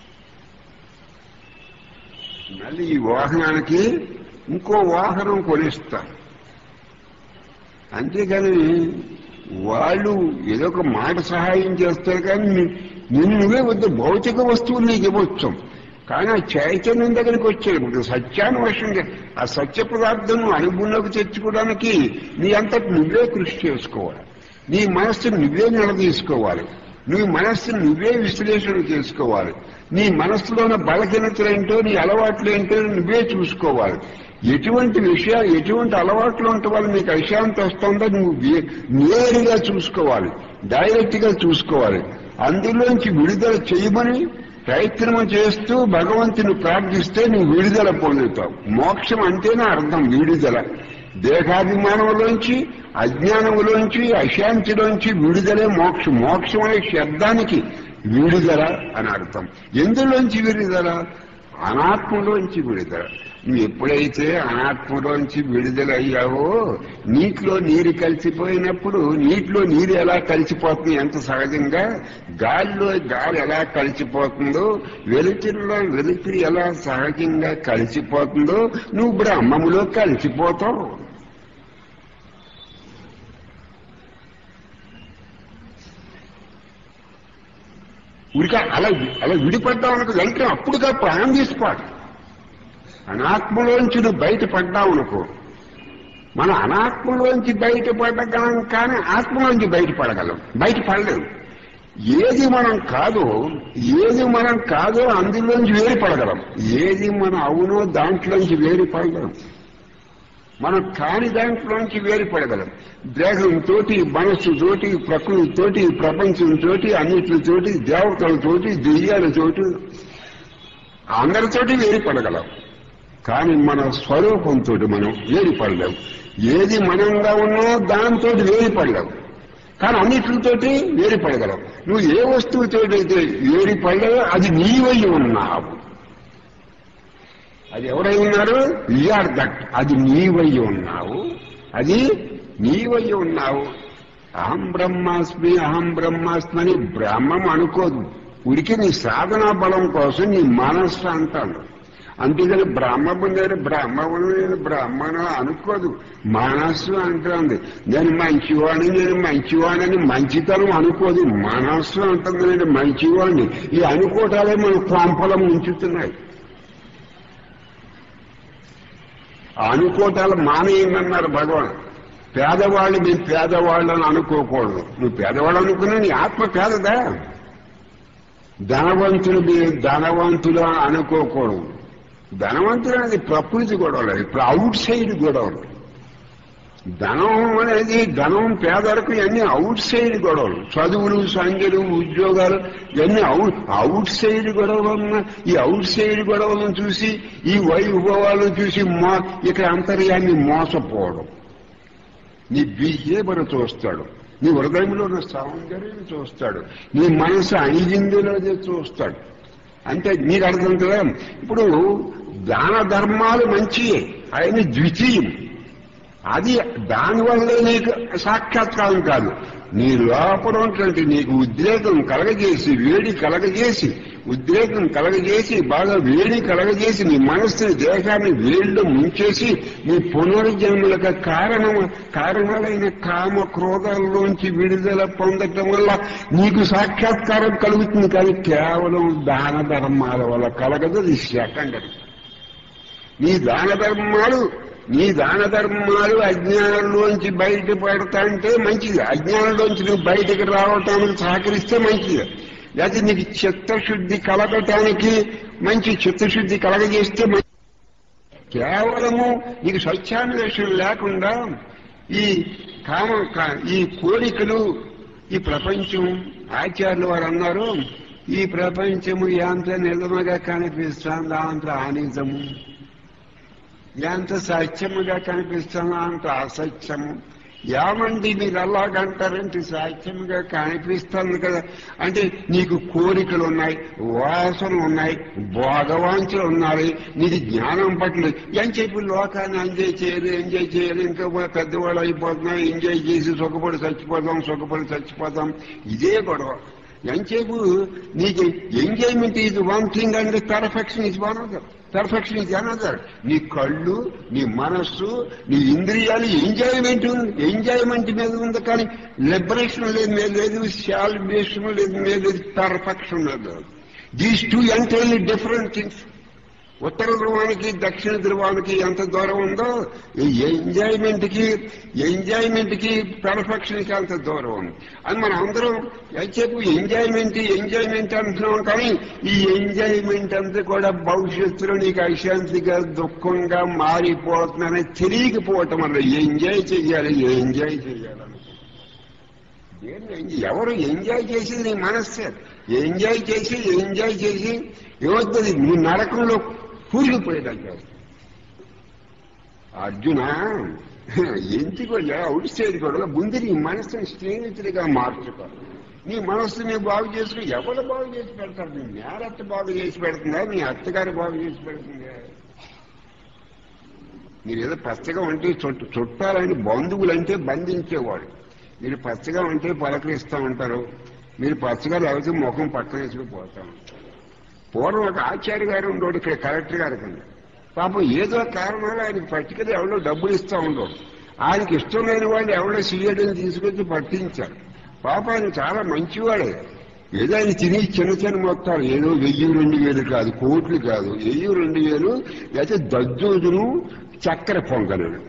Speaker 1: మళ్ళీ ఈ వాహనానికి ఇంకో వాహనం కొనిస్తారు అంతేగాని వాళ్ళు ఏదో ఒక మాట సహాయం చేస్తారు కానీ ని- నిన్ను నువ్వే వద్దు భౌతిక వస్తువులు నీకు ఇవ్వచ్చు కానీ ఆ చైతన్యం దగ్గరికి వచ్చాడు ఇప్పుడు సత్యాన్వేషణ ఆ సత్య పదార్థం నువ్వు అనుభవంలోకి తెచ్చుకోవడానికి నీ అంతటి నువ్వే కృషి చేసుకోవాలి నీ మనస్సును నువ్వే నిలదీసుకోవాలి నీ మనస్సును నువ్వే విశ్లేషణ చేసుకోవాలి నీ మనస్సులోని బలహీనతలేంటో నీ అలవాట్లేంటో నువ్వే చూసుకోవాలి ఎటువంటి విషయాలు ఎటువంటి అలవాట్లు ఉంటే వాళ్ళు నీకు అశాంతి వస్తుందో నువ్వు వే- నేరుగా చూసుకోవాలి డైరెక్ట్ గా చూసుకోవాలి అందులోంచి విడుదల చేయమని ప్రయత్నం చేస్తూ భగవంతుని ప్రార్థిస్తే నువ్వు విడుదల పొందుతావు మోక్షం అంటేనే అర్థం విడుదల దేహాభిమానంలోంచి అజ్ఞానంలోంచి అశాంతిలోంచి విడుదలే మోక్షం మోక్షం అనే శబ్దానికి విడుదల అని అర్థం ఎందులోంచి విడుదల అనాత్మలోంచి విడుదల నువ్వు ఎప్పుడైతే అనాత్మలోంచి విడుదల అయ్యావో నీటిలో నీరు కలిసిపోయినప్పుడు నీటిలో నీరు ఎలా కలిసిపోతుంది ఎంత సహజంగా గాలిలో గాలి ఎలా కలిసిపోతుందో వెలుతురులో వెలుతురు ఎలా సహజంగా కలిసిపోతుందో నువ్వు బ్రహ్మములో కలిసిపోతావు ఉడిక అలా అలా విడిపడ్డావు అనుకో వెంటనే అప్పుడుగా ప్రాణం తీసుకోవాలి అనాత్మలోంచి నువ్వు బయటపడ్డావు అనుకో మన అనాత్మలోంచి బయటపడగలం కానీ ఆత్మలోంచి బయటపడగలం బయటపడలేం ఏది మనం కాదో ఏది మనం కాదో అందులోంచి వేరుపడగలం ఏది మనం అవునో దాంట్లోంచి వేరుపడగలం మనం కాని దాంట్లోంచి వేరుపడగలం దేహంతోటి మనస్సుతోటి ప్రకృతితోటి ప్రపంచంతోటి అన్నిటితోటి దేవతలతోటి దెయ్యాలతోటి అందరితోటి వేరుపడగలం కానీ మన స్వరూపంతో మనం వేరుపడలేం ఏది మనంగా ఉన్నా దాంతో వేరుపడలేం కానీ అన్నిటితోటి వేరుపడగలం నువ్వు ఏ వస్తువుతో అయితే వేరుపడలేవో అది నీవై ఉన్నావు అది ఎవరై ఉన్నారు ఆర్ దట్ అది నీవై ఉన్నావు అది నీవై ఉన్నావు అహం బ్రహ్మాస్మి అహం బ్రహ్మాస్మి అని బ్రహ్మం అనుకోదు ఉరికి నీ సాధనా బలం కోసం నీ మనస్సు అంటాను అంతేగాని బ్రహ్మము నేను బ్రహ్మమును నేను బ్రహ్మను అనుకోదు మనస్సు అంటుంది నేను మంచివాణి నేను మంచివాణని మంచితనం అనుకోదు మనస్సు అంటుంది నేను మంచివాణ్ణి ఈ అనుకోటాలే మన కొంపలం ఉంచుతున్నాయి ఆ అనుకోటాలు మానేయమన్నారు భగవాన్ పేదవాళ్ళు మీరు పేదవాళ్ళని అనుకోకూడదు నువ్వు పేదవాళ్ళు అనుకున్నా నీ ఆత్మ పేదదా ధనవంతులు మీరు ధనవంతులు అని అనుకోకూడదు ధనవంతులు అనేది ప్రకృతి గొడవలు ఇప్పుడు అవుట్ సైడ్ గొడవలు ధనం అనేది ధనం పేదలకు ఇవన్నీ అవుట్ సైడ్ గొడవలు చదువులు సంఖ్యలు ఉద్యోగాలు ఇవన్నీ అవుట్ అవుట్ సైడ్ గొడవలు ఉన్న ఈ అవుట్ సైడ్ గొడవలను చూసి ఈ వైభవాలను చూసి మో ఇక్కడ అంతర్యాన్ని మోసపోవడం నీ బిహేవియర్ చూస్తాడు నీ హృదయంలో ఉన్న సౌందర్యం చూస్తాడు నీ మనసు అణిగిందిలోదే చూస్తాడు అంటే నీకు అర్థం కదా ఇప్పుడు దాన ధర్మాలు మంచియే ఆయన ద్వితీయం అది దానివల్లే నీకు సాక్షాత్కారం కాదు నీ లోపల ఉన్నటువంటి నీకు ఉద్రేకం కలగజేసి వేడి కలగజేసి ఉద్రేకం కలగజేసి బాగా వేడి కలగజేసి నీ మనస్సుని దేహాన్ని వేడిలో ముంచేసి నీ పునర్జన్మలకు కారణం కారణాలైన కామ క్రోధాల్లోంచి విడుదల పొందటం వల్ల నీకు సాక్షాత్కారం కలుగుతుంది కానీ కేవలం దాన ధర్మాల వల్ల కలగదు అది సెకండరీ నీ దాన ధర్మాలు నీ దాన ధర్మాలు అజ్ఞానంలోంచి బయట పడతా అంటే మంచిది అజ్ఞానంలోంచి నువ్వు బయటకు రావటానికి సహకరిస్తే మంచిది లేకపోతే నీకు చిత్తశుద్ధి కలగటానికి మంచి చిత్తశుద్ధి కలగజేస్తే మంచి కేవలము నీకు స్వచ్ఛాన్వేషణ లేకుండా ఈ కామ కా- ఈ కోరికలు ఈ ప్రపంచం ఆచార్యులు వారు అన్నారు ఈ ప్రపంచము ఎంత నిజముగా కనిపిస్తుంది అంత ఆనిజము ఎంత సత్యముగా కనిపిస్తుందో అంత అసత్యము ఏమండి మీరు అలాగంటారంటే సత్యముగా కనిపిస్తుంది కదా అంటే నీకు కోరికలు ఉన్నాయి వాసనలు ఉన్నాయి భోగవాంఛలు ఉన్నాయి నీకు జ్ఞానం పట్ల ఏం చెప్పి లోకాన్ని ఎంజాయ్ చేయరు ఎంజాయ్ చేయరు ఇంకా పెద్దవాళ్ళు అయిపోతున్నాం ఎంజాయ్ చేసి సుఖపడి చచ్చిపోతాం సుఖపడి చచ్చిపోతాం ఇదే గొడవ ఎంతసేపు నీకు ఎంజాయ్మెంట్ ఇది one thing and perfection is one other perfection is another నీ కళ్ళు నీ మనస్సు నీ ఇంద్రియాలు ఎంజాయ్మెంట్ ఎంజాయ్మెంట్ మీద ఉంది కానీ లిబరేషన్ లేదు మీద లేదు శాల్వేషన్ లేదు మీద లేదు పర్ఫెక్షన్ లేదు these two entirely different things ఉత్తర ధ్రువానికి దక్షిణ ధ్రువానికి ఎంత దూరం ఉందో ఈ ఎంజాయ్మెంట్ కి ఎంజాయ్మెంట్ కి పెర్ఫెక్షన్ కి అంత దూరం ఉంది అని మనం అందరం ఎంతసేపు ఎంజాయ్మెంట్ ఎంజాయ్మెంట్ అంటున్నాం కానీ ఈ ఎంజాయ్మెంట్ అంతా కూడా భవిష్యత్తులో నీకు అశాంతిగా దుఃఖంగా మారిపోతుందని తెలియకపోవటం వల్ల ఎంజాయ్ చెయ్యాలి ఎంజాయ్ చెయ్యాలని దేన్ని ఎంజాయ్- ఎవరు ఎంజాయ్ చేసేది నీ మనస్సే ఎంజాయ్ చేసి ఎంజాయ్ చేసి ఏమవుతుంది నీ నరకంలో కూలిపోయేదాకా అర్జున ఎందుకు అవుట్ సైడ్ కూడా ముందు నీ మనస్సుని స్నేహితుడిగా మార్చుకో నీ మనస్సుని బాగు చేసుకుని ఎవరు బాగు చేసి పెడతారు నీ నేరత్త బాగు చేసి పెడుతుందా నీ అత్తగారు బాగు చేసి పెడుతుందా మీరు ఏదో పచ్చగా ఉంటే చుట్టు చుట్టాలని బంధువులంటే బంధించేవాడు మీరు పచ్చగా ఉంటే పలకరిస్తూ ఉంటారు మీరు పచ్చగా లేకపోతే ముఖం పక్కన వేసుకుని పోతా ఉంటారు పూర్వం ఒక ఆచార్య గారు ఉండోడు ఇక్కడ కలెక్టర్ గారి కింద పాపం ఏదో కారణాలు ఆయనకి పట్టుకెళ్ళి ఎవడో డబ్బులు ఇస్తూ ఉండోడు ఆయనకి ఇష్టం లేని వాళ్ళు ఎవడో సీఎడని తీసుకొచ్చి పట్టించారు పాప ఆయన చాలా మంచివాడే ఏదో ఆయన తిని చిన్న చిన్న మొత్తాలు ఏదో వెయ్యి రెండు వేలు కాదు కోట్లు కాదు వెయ్యి రెండు వేలు లేకపోతే దద్దోజును చక్కెర పొంగనుడు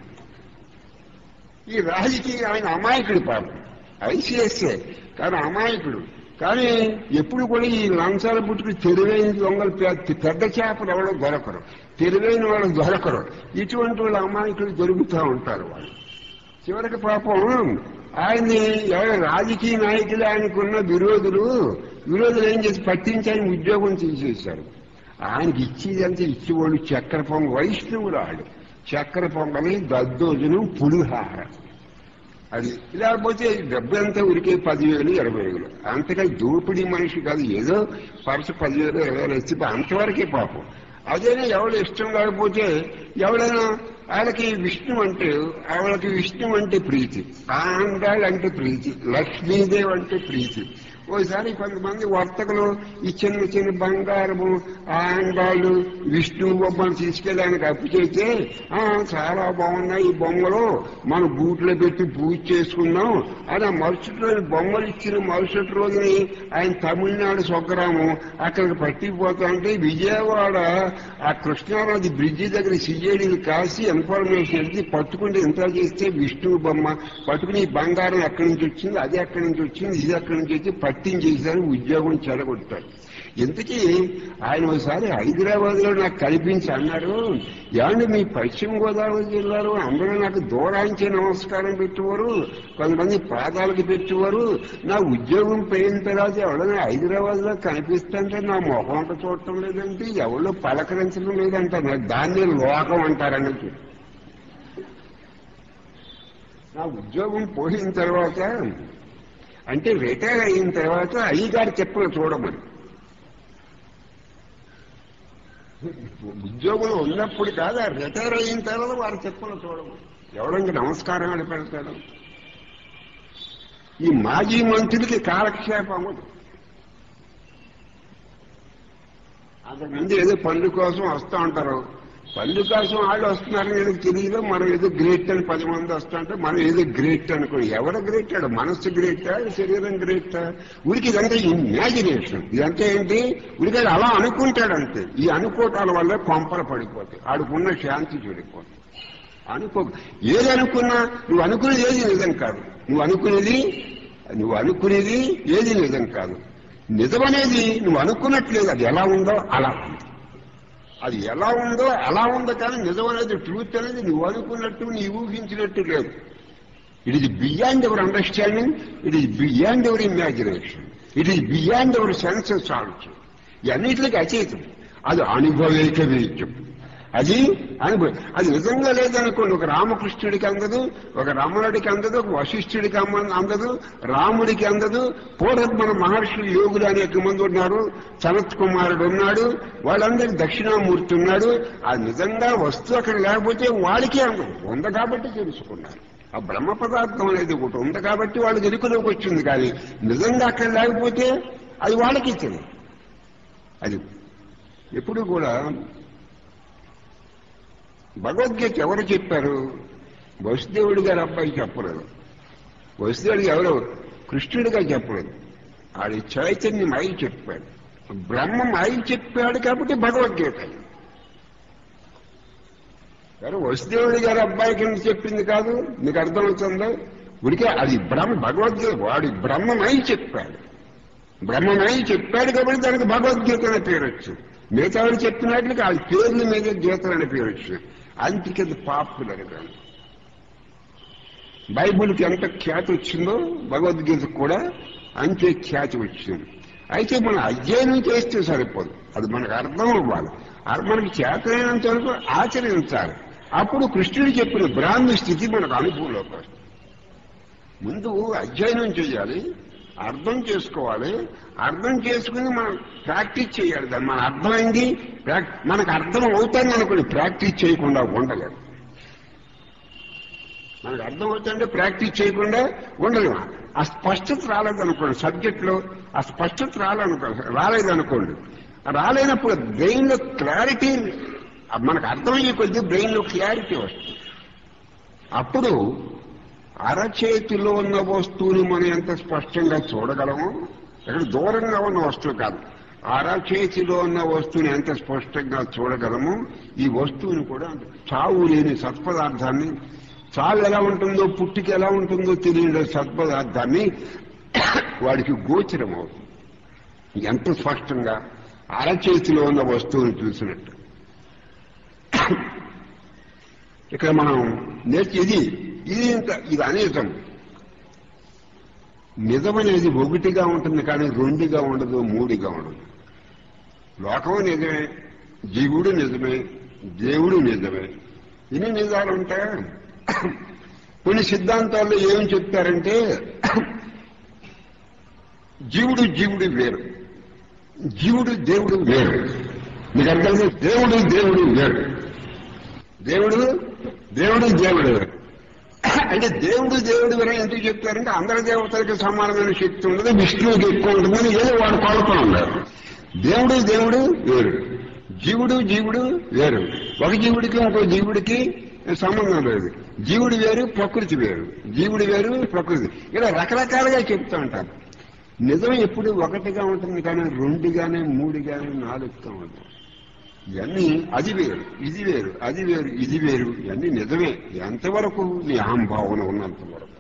Speaker 1: ఈ రాజకీయ ఆయన అమాయకుడు పాపం ఐసీఎస్ఏ కానీ అమాయకుడు కానీ ఎప్పుడు కూడా ఈ లంచాల పుట్టుకు తెలివైన దొంగలు పె- పెద్ద చేపలు ఎవరో దొరకరు తెలివైన వాళ్ళు దొరకరు ఇటువంటి వాళ్ళు అమాయకులు దొరుకుతూ ఉంటారు వాళ్ళు చివరికి పాపం ఆయన్ని ఎవరు రాజకీయ నాయకులు ఆయనకున్న విరోధులు విరోధులు ఏం చేసి పట్టించి ఆయన ఉద్యోగం తీసేశారు ఆయనకి ఇచ్చేదంతా ఇచ్చేవాళ్ళు చక్కెర పొంగ వైష్ణవుడు ఆడు చక్కెర పొంగలి దద్దోజనం పులిహార అది లేకపోతే డబ్బు అంతా ఉరికే పదివేలు ఇరవై వేలు అంతగా దోపిడీ మనిషి కాదు ఏదో పరస పదివేలు ఇరవై వేలు ఇచ్చి అంతవరకే పాపం అదేనా ఎవరు ఇష్టం లేకపోతే ఎవరైనా వాళ్ళకి విష్ణు అంటే వాళ్ళకి విష్ణు అంటే ప్రీతి ఆండాళ్ళు అంటే ప్రీతి లక్ష్మీదేవి అంటే ప్రీతి ఓసారి కొంతమంది వర్తకులు ఈ చిన్న చిన్న బంగారము ఆండాళ్ళు విష్ణు బొమ్మలు తీసుకెళ్ళడానికి అప్పు చేస్తే "ఆ, చాలా బాగున్నాయి ఈ బొమ్మలు మన బూట్లో పెట్టి పూజ చేసుకుందాం అని ఆ మరుసటి రోజు బొమ్మలు ఇచ్చిన మరుసటి రోజుని ఆయన తమిళనాడు స్వగ్రామం అక్కడికి పట్టిపోతుంటే విజయవాడ ఆ కృష్ణానది బ్రిడ్జి దగ్గర సిఐడిని కాసి ఇన్ఫర్మేషన్ ఇచ్చి పట్టుకుంటే ఎంత చేస్తే విష్ణువు బొమ్మ పట్టుకుని ఈ బంగారం ఎక్కడి నుంచి వచ్చింది అది ఎక్కడి నుంచి వచ్చింది ఇది ఎక్కడి నుంచి వచ్చి పట్టించేశారు ఉద్యోగం చెడగొట్టారు ఇంతకీ ఆయన ఒకసారి హైదరాబాద్ లో నాకు కనిపించి అన్నారు ఏమండి మీ పశ్చిమ గోదావరి జిల్లాలో అందరూ నాకు దూరాంచి నమస్కారం పెట్టేవారు కొంతమంది పాదాలకు పెట్టేవారు నా ఉద్యోగం పోయిన తర్వాత ఎవరైనా హైదరాబాద్ లో కనిపిస్తుంటే నా మొహం అంత చూడటం లేదంటే ఎవరు పలకరించడం లేదంటారు దాన్ని లోకం అంటారన్నట్టు నా ఉద్యోగం పోయిన తర్వాత అంటే రిటైర్ అయిన తర్వాత అయ్యగారి చెప్పులు చూడమని ఉద్యోగంలో ఉన్నప్పుడు కాదు ఆ రిటైర్ అయిన తర్వాత వారి చెప్పులు చూడమని ఎవడంగా నమస్కారం అని పెడతాడు ఈ మాజీ మంత్రులకి కాలక్షేపం అవ్వదు అంతకుముందు ఏదో పనుల కోసం వస్తూ ఉంటారు పనుల కోసం వాళ్ళు వస్తున్నారని ఏదో తెలియదు మనం ఏదో గ్రేట్ అని పది మంది వస్తుంటే మనం ఏదో గ్రేట్ అనుకో ఎవరు గ్రేట్ ఆడు మనస్సు గ్రేటా శరీరం గ్రేటా ఉడికి ఇదంతా ఇమాజినేషన్ ఇదంతా ఏంటి ఉడికి అలా అనుకుంటాడంతే ఈ అనుకోటాల వల్ల కొంపలు పడిపోతాయి ఆడుకున్న శాంతి చెడిపోతుంది అనుకో ఏది అనుకున్నా నువ్వు అనుకునేది ఏది నిజం కాదు నువ్వు అనుకునేది నువ్వు అనుకునేది ఏది నిజం కాదు నిజమనేది నువ్వు అనుకున్నట్లేదు అది ఎలా ఉందో అలా ఉంది అది ఎలా ఉందో అలా ఉందో కానీ నిజం అనేది ట్రూత్ అనేది నువ్వు అనుకున్నట్టు నీ ఊహించినట్టు లేదు it is beyond our understanding it is beyond our imagination it is beyond our senses also ఇవన్నిటికి అచేతం అది అనుభవేక వేద్యం అది అనుభవం అది నిజంగా లేదనుకోండి ఒక రామకృష్ణుడికి అందదు ఒక రమణుడికి అందదు ఒక వశిష్ఠుడికి అమ్మ- అందదు రాముడికి అందదు పూర్వం మన మహర్షులు యోగులు అనేక మంది ఉన్నారు సనత్ కుమారుడు ఉన్నాడు వాళ్ళందరికి దక్షిణామూర్తి ఉన్నాడు అది నిజంగా వస్తువు అక్కడ లేకపోతే వాడికే అందదు ఉంది కాబట్టి తెలుసుకున్నారు ఆ బ్రహ్మ పదార్థం అనేది ఒకటి ఉంది కాబట్టి వాళ్ళు వెలుగులోకి వచ్చింది కానీ నిజంగా అక్కడ లేకపోతే అది వాళ్ళకి తెలియదు అది ఎప్పుడు కూడా భగవద్గీత ఎవరు చెప్పారు వసుదేవుడి గారి అబ్బాయి చెప్పలేదు వసుదేవుడికి ఎవరు కృష్ణుడిగా చెప్పలేదు ఆడి చైతన్యం అయి చెప్పాడు బ్రహ్మం అయి చెప్పాడు కాబట్టి భగవద్గీత ఎవరు వసుదేవుడి గారి అబ్బాయి కింద చెప్పింది కాదు మీకు అర్థమవుతుందా ఉడికే అది బ్రహ్మ భగవద్గీత వాడి బ్రహ్మమై చెప్పాడు బ్రహ్మమై చెప్పాడు కాబట్టి దానికి భగవద్గీత అనే పేరు వచ్చింది మిగతా వాడు చెప్పినట్లుగా ఆ పేర్ల మీద గీతలు అనే పేరు వచ్చింది అందుకే అది పాపులర్ గా బైబుల్కి ఎంత ఖ్యాతి వచ్చిందో భగవద్గీతకు కూడా అంతే ఖ్యాతి వచ్చింది అయితే మనం అధ్యయనం చేస్తే సరిపోదు అది మనకు అర్థం అవ్వాలి అది మనకి చేతనైనంత వరకు ఆచరించాలి అప్పుడు కృష్ణుడు చెప్పిన బ్రాహ్మణ స్థితి మనకు అనుభవంలోకి వస్తుంది ముందు అధ్యయనం చేయాలి అర్థం చేసుకోవాలి అర్థం చేసుకుని మనం ప్రాక్టీస్ చేయాలి దాన్ని మన అర్థమైంది ప్రాక్- మనకు అర్థం అవుతుంది అనుకోండి ప్రాక్టీస్ చేయకుండా ఉండలేదు మనకు అర్థం అవుతుంటే ప్రాక్టీస్ చేయకుండా ఉండలేము ఆ స్పష్టత రాలేదనుకోండి సబ్జెక్ట్లో ఆ స్పష్టత రాలనుకో రాలేదనుకోండి రాలేనప్పుడు బ్రెయిన్లో క్లారిటీ మనకు అర్థమయ్యే కొద్దీ బ్రెయిన్లో క్లారిటీ వస్తుంది అప్పుడు అరచేతిలో ఉన్న వస్తువుని మనం ఎంత స్పష్టంగా చూడగలమో ఇక్కడ దూరంగా ఉన్న వస్తువు కాదు అరచేతిలో ఉన్న వస్తువుని ఎంత స్పష్టంగా చూడగలమో ఈ వస్తువుని కూడా అంత చావు లేని సత్పదార్థాన్ని చావు ఎలా ఉంటుందో పుట్టికి ఎలా ఉంటుందో తెలియని సత్పదార్థాన్ని వాడికి గోచరం అవుతుంది ఎంత స్పష్టంగా అరచేతిలో ఉన్న వస్తువుని చూసినట్టు ఇక్కడ మనం నేర్చి ఇది ఇది ఇంత ఇది అనేకం నిజమనేది ఒకటిగా ఉంటుంది కానీ రెండుగా ఉండదు మూడుగా ఉండదు లోకం నిజమే జీవుడు నిజమే దేవుడు నిజమే ఇన్ని నిజాలు ఉంటాయా కొన్ని సిద్ధాంతాల్లో ఏం చెప్తారంటే జీవుడు జీవుడు వేరు జీవుడు దేవుడు వేరు మీకు అర్థమైంది దేవుడు దేవుడు వేరు దేవుడు దేవుడు దేవుడు వేరు అంటే దేవుడు దేవుడు వేరే ఎందుకు చెప్తారంటే అందరి దేవతలకి సమానమైన శక్తి ఉండదు విష్ణువుకి ఎక్కువ ఉంటుందని ఏదో వాడు కోరుకొని ఉన్నారు దేవుడు దేవుడు వేరు జీవుడు జీవుడు వేరు ఒక జీవుడికి ఇంకో జీవుడికి సంబంధం లేదు జీవుడు వేరు ప్రకృతి వేరు జీవుడు వేరు ప్రకృతి ఇలా రకరకాలుగా చెప్తూ ఉంటారు నిజం ఎప్పుడు ఒకటిగా ఉంటుంది కానీ రెండుగానే మూడుగానే నాలుగుగా ఉంటుంది ఇవన్నీ అది వేరు ఇది వేరు అది వేరు ఇది వేరు ఇవన్నీ నిజమే ఎంతవరకు నీ అహంభావన ఉన్నంత వరకు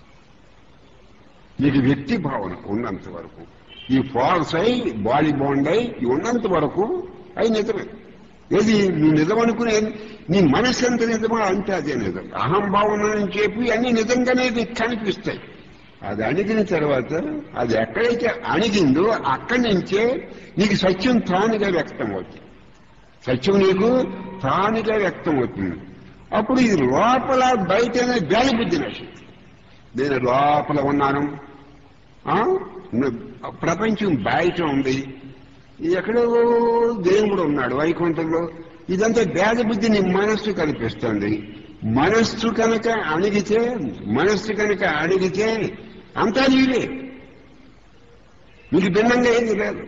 Speaker 1: నీకు వ్యక్తి భావన ఉన్నంత వరకు ఈ ఫాల్స్ అయి బాడీ బాండ్ అయి ఇవి ఉన్నంత వరకు అవి నిజమే ఏది నువ్వు నిజం అనుకునే నీ మనసు ఎంత నిజమో అంటే అదే నిజం అహంభావన అని చెప్పి అన్ని నిజంగానే నీకు కనిపిస్తాయి అది అణిగిన తర్వాత అది ఎక్కడైతే అణిగిందో అక్కడి నుంచే నీకు సత్యం తానుగా వ్యక్తం అవుతుంది సత్యం నీకు తానుగా వ్యక్తం అవుతుంది అప్పుడు ఇది లోపల బయటనే గాలి బుద్ధి నశింది నేను లోపల ఉన్నాను ఆ? న- ప్రపంచం బయట ఉంది ఎక్కడో దేవుడు ఉన్నాడు వైకుంఠంలో ఇదంతా భేద బుద్ధి నీ మనస్సు కనిపిస్తుంది మనస్సు కనుక అణిగితే మనస్సు కనుక అణిగితే అంతా నీవే నీకు భిన్నంగా ఏది లేదు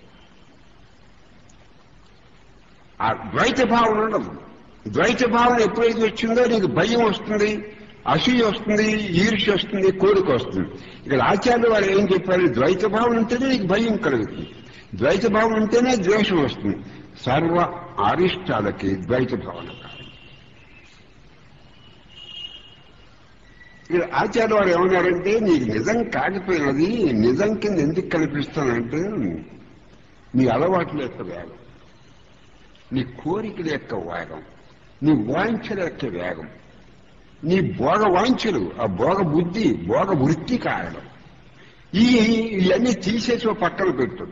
Speaker 1: ఆ ద్వైత భావన ఉండదు ద్వైత భావన ఎప్పుడైతే వచ్చిందో నీకు భయం వస్తుంది అసూయ వస్తుంది ఈర్ష్య వస్తుంది కోరిక వస్తుంది ఇక్కడ ఆచార్యులు వారు ఏం చెప్పారు ద్వైత భావన ఉంటేనే నీకు భయం కలుగుతుంది ద్వైత భావన ఉంటేనే ద్వేషం వస్తుంది సర్వ అరిష్టాలకి ద్వైత భావన కారణం ఇక్కడ ఆచార్య వారు ఏమన్నారంటే నీకు నిజం కాకపోయినది నిజం కింద ఎందుకు కనిపిస్తానంటే నీ అలవాట్ల యొక్క వేగం నీ కోరికల యొక్క వేగం నీ వాంఛల యొక్క వేగం నీ భోగ వాంఛలు ఆ భోగ బుద్ధి భోగ వృత్తి కారణం ఈ ఇవన్నీ తీసేసి ఓ పక్కన పెట్టు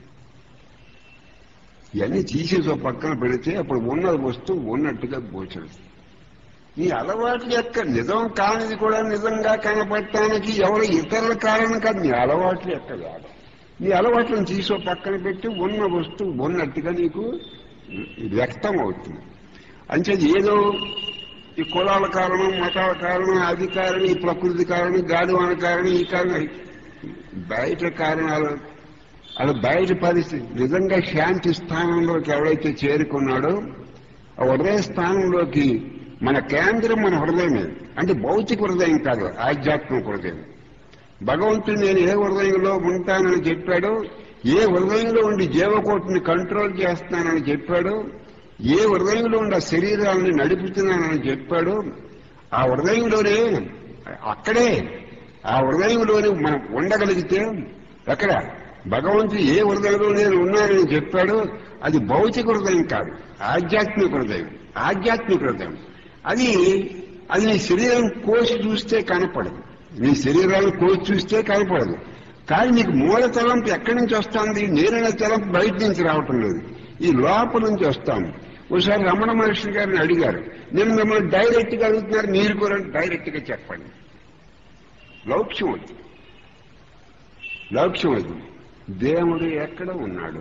Speaker 1: ఇవన్నీ తీసేసి ఓ పక్కన పెడితే అప్పుడు ఉన్న వస్తువు ఉన్నట్టుగా గోచరిస్తుంది నీ అలవాట్ల యొక్క నిజం కానిది కూడా నిజంగా కనపడటానికి ఎవరు ఇతరుల కారణం కాదు నీ అలవాట్ల యొక్క వేగం నీ అలవాట్లను తీసో పక్కన పెట్టి ఉన్న వస్తువు ఉన్నట్టుగా నీకు వ్యక్తం అవుతుంది అంచేది ఏదో ఈ కులాల కారణం మతాల కారణం అది కారణం ఈ ప్రకృతి కారణం గాడివాన కారణం ఈ కారణం బయట కారణాలు అలా బయట పరిస్థితి నిజంగా శాంతి స్థానంలోకి ఎవరైతే చేరుకున్నాడో ఆ హృదయ స్థానంలోకి మన కేంద్రం మన హృదయమే అంటే భౌతిక హృదయం కాదు ఆధ్యాత్మిక హృదయం భగవంతుడు నేను ఏ హృదయంలో ఉంటానని చెప్పాడో ఏ హృదయంలో ఉండి జీవకోటిని కంట్రోల్ చేస్తానని చెప్పాడో ఏ హృదయంలో ఉండి ఆ శరీరాన్ని నడుపుతున్నానని చెప్పాడో ఆ హృదయంలోనే అక్కడే ఆ హృదయంలోనే మనం ఉండగలిగితే ఎక్కడ భగవంతుడు ఏ హృదయంలో నేను ఉన్నానని చెప్పాడో అది భౌతిక హృదయం కాదు ఆధ్యాత్మిక హృదయం ఆధ్యాత్మిక హృదయం అది అది నీ శరీరం కోసి చూస్తే కనపడదు నీ శరీరాన్ని కోసి చూస్తే కనపడదు కానీ నీకు మూల తలంపు ఎక్కడి నుంచి వస్తుంది నేరైన తలంపు బయట నుంచి రావటం లేదు ఈ లోపల నుంచి వస్తాం ఒకసారి రమణ మహర్షి గారిని అడిగారు నేను మిమ్మల్ని డైరెక్ట్ గా అడుగుతున్నారు మీరు కూడా డైరెక్ట్ గా చెప్పండి లౌక్ష్యం వద్దు లౌక్ష్యం వద్దు దేవుడు ఎక్కడ ఉన్నాడు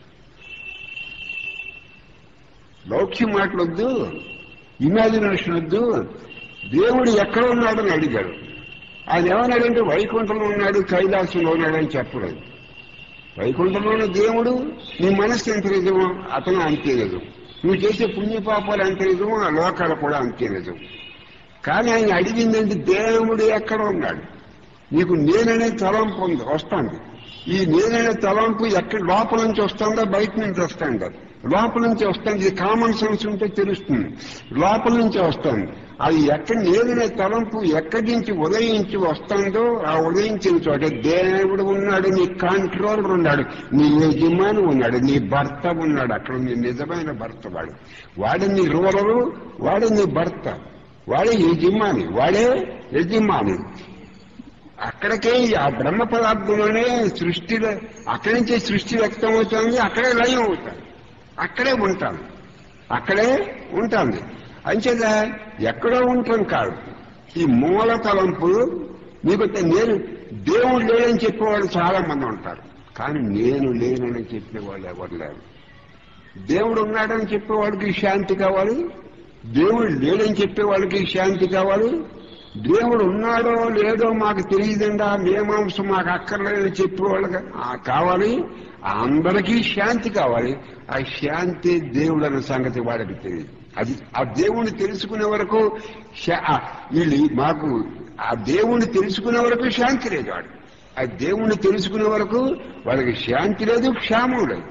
Speaker 1: లౌక్ష్యం మాటలొద్దు ఇమాజినేషన్ వద్దు దేవుడు ఎక్కడ ఉన్నాడని అడిగాడు ఆయన ఏమన్నాడంటే వైకుంఠంలో ఉన్నాడు కైలాసంలో ఉన్నాడని చెప్పలేదు వైకుంఠంలోని దేవుడు నీ మనస్సు ఎంత నిజమో అతను అంతే నిజం నువ్వు చేసే పుణ్యపాపాలు అంతే నిజమో ఆ లోకాలు కూడా అంతే నిజం కానీ ఆయన అడిగిందంటే దేవుడు ఎక్కడ ఉన్నాడు నీకు నేననే తలంపు ఉంది వస్తుంది ఈ నేననే తలంపు ఎక్కడ లోపల నుంచి వస్తుందా బయట నుంచి వస్తుందా లోపల నుంచి వస్తుంది ఇది కామన్ సెన్స్ ఉంటే తెలుస్తుంది లోపల నుంచి వస్తుంది అది ఎక్కడ నేననే తలంపు ఎక్కడి నుంచి ఉదయించి వస్తుందో ఆ ఉదయించిన చోట దేవుడు ఉన్నాడు నీ కంట్రోలర్ ఉన్నాడు నీ యజమాని ఉన్నాడు నీ భర్త ఉన్నాడు అక్కడ నీ నిజమైన భర్త వాడు వాడు నీ రూలరు వాడు నీ భర్త వాడే యజమాని వాడే యజమాని అక్కడికే ఆ బ్రహ్మ పదార్థంలోనే సృష్టిలో అక్కడి నుంచే సృష్టి వ్యక్తం అవుతుంది అక్కడే లయం అవుతాను అక్కడే ఉంటాను అక్కడే ఉంటుంది అంచేత ఎక్కడో ఉంటాం కాదు ఈ మూల తలంపు మీకు నేను దేవుడు లేడని చెప్పేవాళ్ళు చాలా మంది ఉంటారు కానీ నేను లేనని చెప్పేవాళ్ళు ఎవరు లేరు దేవుడు ఉన్నాడని చెప్పేవాడికి శాంతి కావాలి దేవుడు లేడని చెప్పేవాడికి శాంతి కావాలి దేవుడు ఉన్నాడో లేడో మాకు తెలియదండా మేమాంసం మాకు అక్కర్లేదని చెప్పేవాళ్ళకి ఆ కావాలి అందరికీ శాంతి కావాలి ఆ శాంతి దేవుడు అన్న సంగతి వాడికి తెలియదు అది ఆ దేవుణ్ణి తెలుసుకునే వరకు శా- ఆ వీళ్ళు మాకు ఆ దేవుణ్ణి తెలుసుకునే వరకు శాంతి లేదు వాడు ఆ దేవుణ్ణి తెలుసుకునే వరకు వాళ్ళకి శాంతి లేదు క్షేమం లేదు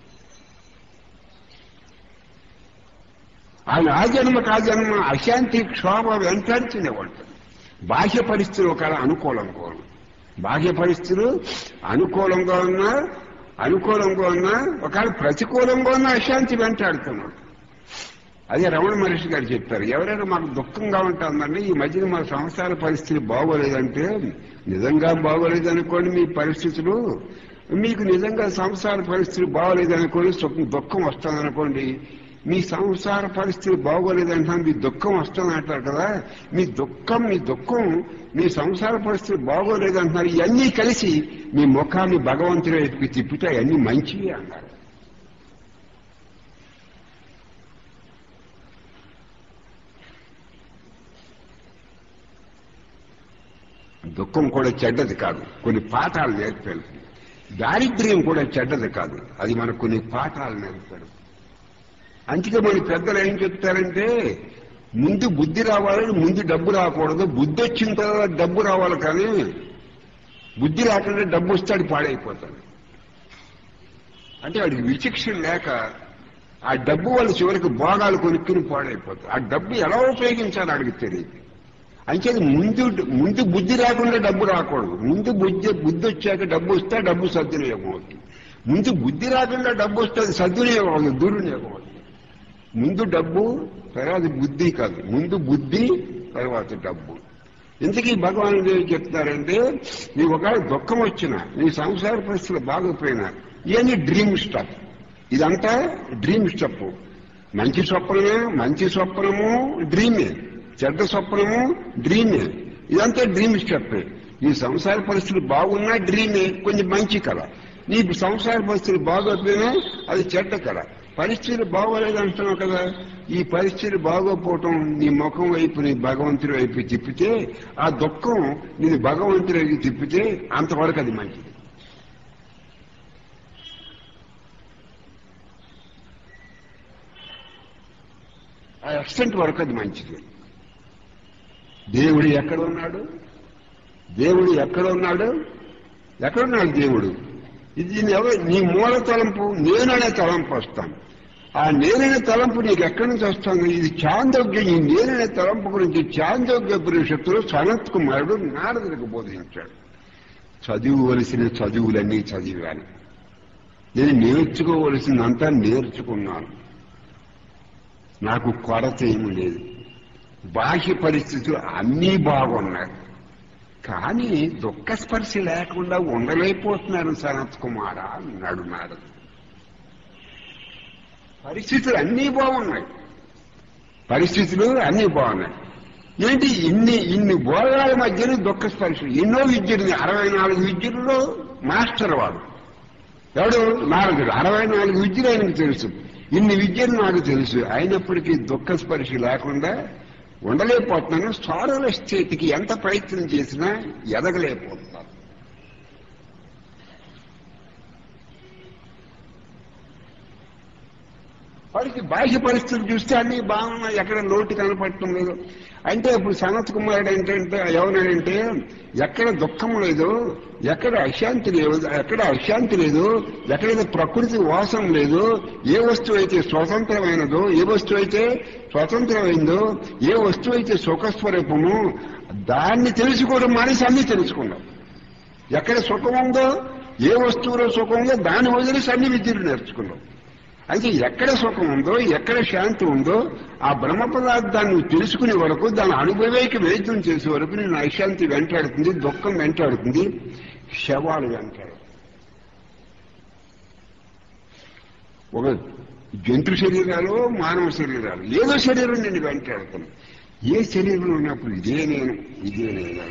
Speaker 1: ఆయన ఆ జన్మ కా జన్మ అశాంతి క్షోభ వెంటాడుతూనే ఉంటుంది బాహ్య పరిస్థితులు ఒకవేళ అనుకూలంగా ఉన్నా బాహ్య పరిస్థితులు అనుకూలంగా ఉన్నా అనుకూలంగా ఉన్నా ఒకవేళ ప్రతికూలంగా ఉన్నా అశాంతి వెంటాడుతున్నాడు అదే రమణ మహర్షి గారు చెప్పారు ఎవరైనా మాకు దుఃఖంగా ఉంటుందండి ఈ మధ్యన మా సంసార పరిస్థితి బాగోలేదంటే నిజంగా బాగోలేదు అనుకోండి మీ పరిస్థితులు మీకు నిజంగా సంసార పరిస్థితులు బాగోలేదనుకోండి సుఖం దుఃఖం వస్తుందనుకోండి మీ సంసార పరిస్థితి బాగోలేదంటే మీ దుఃఖం వస్తుంది అంటారు కదా మీ దుఃఖం మీ దుఃఖం మీ సంసార పరిస్థితి బాగోలేదంటున్నారు ఇవన్నీ కలిసి మీ ముఖాన్ని భగవంతుడి వైపుకి తిప్పితే అవన్నీ మంచివి అన్నారు దుఃఖం కూడా చెడ్డది కాదు కొన్ని పాఠాలు నేర్పాడు దారిద్ర్యం కూడా చెడ్డది కాదు అది మనకు కొన్ని పాఠాలు నేర్పాడు అందుకే మన పెద్దలు ఏం చెప్తారంటే ముందు బుద్ధి రావాలని ముందు డబ్బు రాకూడదు బుద్ధి వచ్చిన తర్వాత డబ్బు రావాలి కానీ బుద్ధి రాకుండా డబ్బు వస్తాడు పాడైపోతాడు అంటే వాడికి విచక్షణ లేక ఆ డబ్బు వాళ్ళ చివరికి భోగాలు కొనుక్కుని పాడైపోతాడు ఆ డబ్బు ఎలా ఉపయోగించాలో వాడికి తెలియదు అంచేది ముందు ముందు బుద్ధి రాకుండా డబ్బు రాకూడదు ముందు బుద్ధి బుద్ధి వచ్చాక డబ్బు వస్తే డబ్బు సద్వినియోగం అవుతుంది ముందు బుద్ధి రాకుండా డబ్బు వస్తే అది సద్వినియోగం అవుతుంది దుర్వినియోగం అవుతుంది ముందు డబ్బు తర్వాత బుద్ధి కాదు ముందు బుద్ధి తర్వాత డబ్బు ఇంతకీ భగవానుడు ఏం చెప్తున్నారంటే నీ ఒకవేళ దుఃఖం వచ్చినా నీ సంసార పరిస్థితులు బాగోపోయినా ఇవన్నీ డ్రీమ్ స్టఫ్ ఇదంతా డ్రీమ్ స్టఫ్ మంచి స్వప్నమే మంచి స్వప్నము డ్రీమే చెడ్డ స్వప్నము డ్రీమే ఇదంతా డ్రీమ్ స్టెప్ నీ సంసార పరిస్థితులు బాగున్నా డ్రీమే కొంచెం మంచి కళ నీ సంసార పరిస్థితులు బాగోపోయినా అది చెడ్డ కళ పరిస్థితులు బాగోలేదు అంటున్నావు కదా ఈ పరిస్థితులు బాగోపోవటం నీ ముఖం వైపు నీ భగవంతుడి వైపు తిప్పితే ఆ దుఃఖం నేను భగవంతుడి వైపు తిప్పితే అంతవరకు అది మంచిది ఆ ఎక్స్టెంట్ వరకు అది మంచిది దేవుడు ఎక్కడ ఉన్నాడు దేవుడు ఎక్కడ ఉన్నాడు ఎక్కడున్నాడు దేవుడు ఇది ఎవరు నీ మూల తలంపు నేననే తలంపు వస్తాను ఆ నేననే తలంపు నీకు ఎక్కడి నుంచి వస్తుంది ఇది చాందోగ్యం ఈ నేననే తలంపు గురించి చాందోగ్య పరిషత్తులో సనత్ కుమారుడు నారదులకు బోధించాడు చదువువలసిన చదువులన్నీ చదివాను నేను నేర్చుకోవలసిందంతా నేర్చుకున్నాను నాకు కొరత ఏమీ లేదు బాహ్య పరిస్థితులు అన్నీ బాగున్నాయి కానీ దుఃఖ స్పర్శ లేకుండా ఉండలేకపోతున్నాను సనత్ కుమార అన్నాడు నారదు పరిస్థితులు అన్నీ బాగున్నాయి పరిస్థితులు అన్నీ బాగున్నాయి ఏంటి ఇన్ని ఇన్ని భోగాల మధ్యన దుఃఖ స్పర్శ ఎన్నో విద్యలు అరవై నాలుగు విద్యల్లో మాస్టర్ వాడు ఎవడు నారదుడు అరవై నాలుగు విద్యలు ఆయనకు తెలుసు ఇన్ని విద్యలు నాకు తెలుసు అయినప్పటికీ దుఃఖ స్పర్శ లేకుండా ఉండలేకపోతున్నాను సారల స్థితికి ఎంత ప్రయత్నం చేసినా ఎదగలేకపోతున్నాను వాడికి బాహ్య పరిస్థితులు చూస్తే అన్ని బాగున్నాయి ఎక్కడ లోటు కనపడటం లేదు అంటే ఇప్పుడు సనత్ కుమారుడు ఏంటంటే ఎవరంటే ఎక్కడ దుఃఖం లేదు ఎక్కడ అశాంతి లేదు ఎక్కడ అశాంతి లేదు ఎక్కడైతే ప్రకృతి వాసం లేదు ఏ వస్తువు అయితే స్వతంత్రమైనదో ఏ వస్తువు అయితే స్వతంత్రమైందో ఏ వస్తువు అయితే సుఖస్వరూపము దాన్ని తెలుసుకోవడం మానేసి అన్ని తెలుసుకున్నాం ఎక్కడ సుఖం ఉందో ఏ వస్తువులో సుఖం ఉందో దాన్ని వదిలేసి అన్ని విద్యలు నేర్చుకున్నాం అయితే ఎక్కడ సుఖం ఉందో ఎక్కడ శాంతి ఉందో ఆ బ్రహ్మ పదార్థాన్ని నువ్వు తెలుసుకునే వరకు దాని అనుభవేకి వైద్యం చేసే వరకు నేను అశాంతి వెంటాడుతుంది దుఃఖం వెంటాడుతుంది శవాలు వెంటాడు ఒక జంతు శరీరాలు మానవ శరీరాలు ఏదో శరీరం నేను వెంటాడుతాను ఏ శరీరంలో ఉన్నప్పుడు ఇదే నేను ఇదే నేను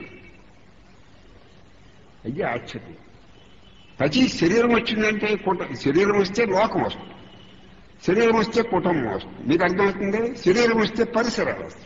Speaker 1: అయ్యే ఆశ్చర్యం ప్రతి శరీరం వచ్చిందంటే కుట శరీరం వస్తే లోకం వస్తుంది శరీరం వస్తే కుటుంబం వస్తుంది మీకు అర్థమవుతుంది శరీరం వస్తే పరిసరాలు వస్తాయి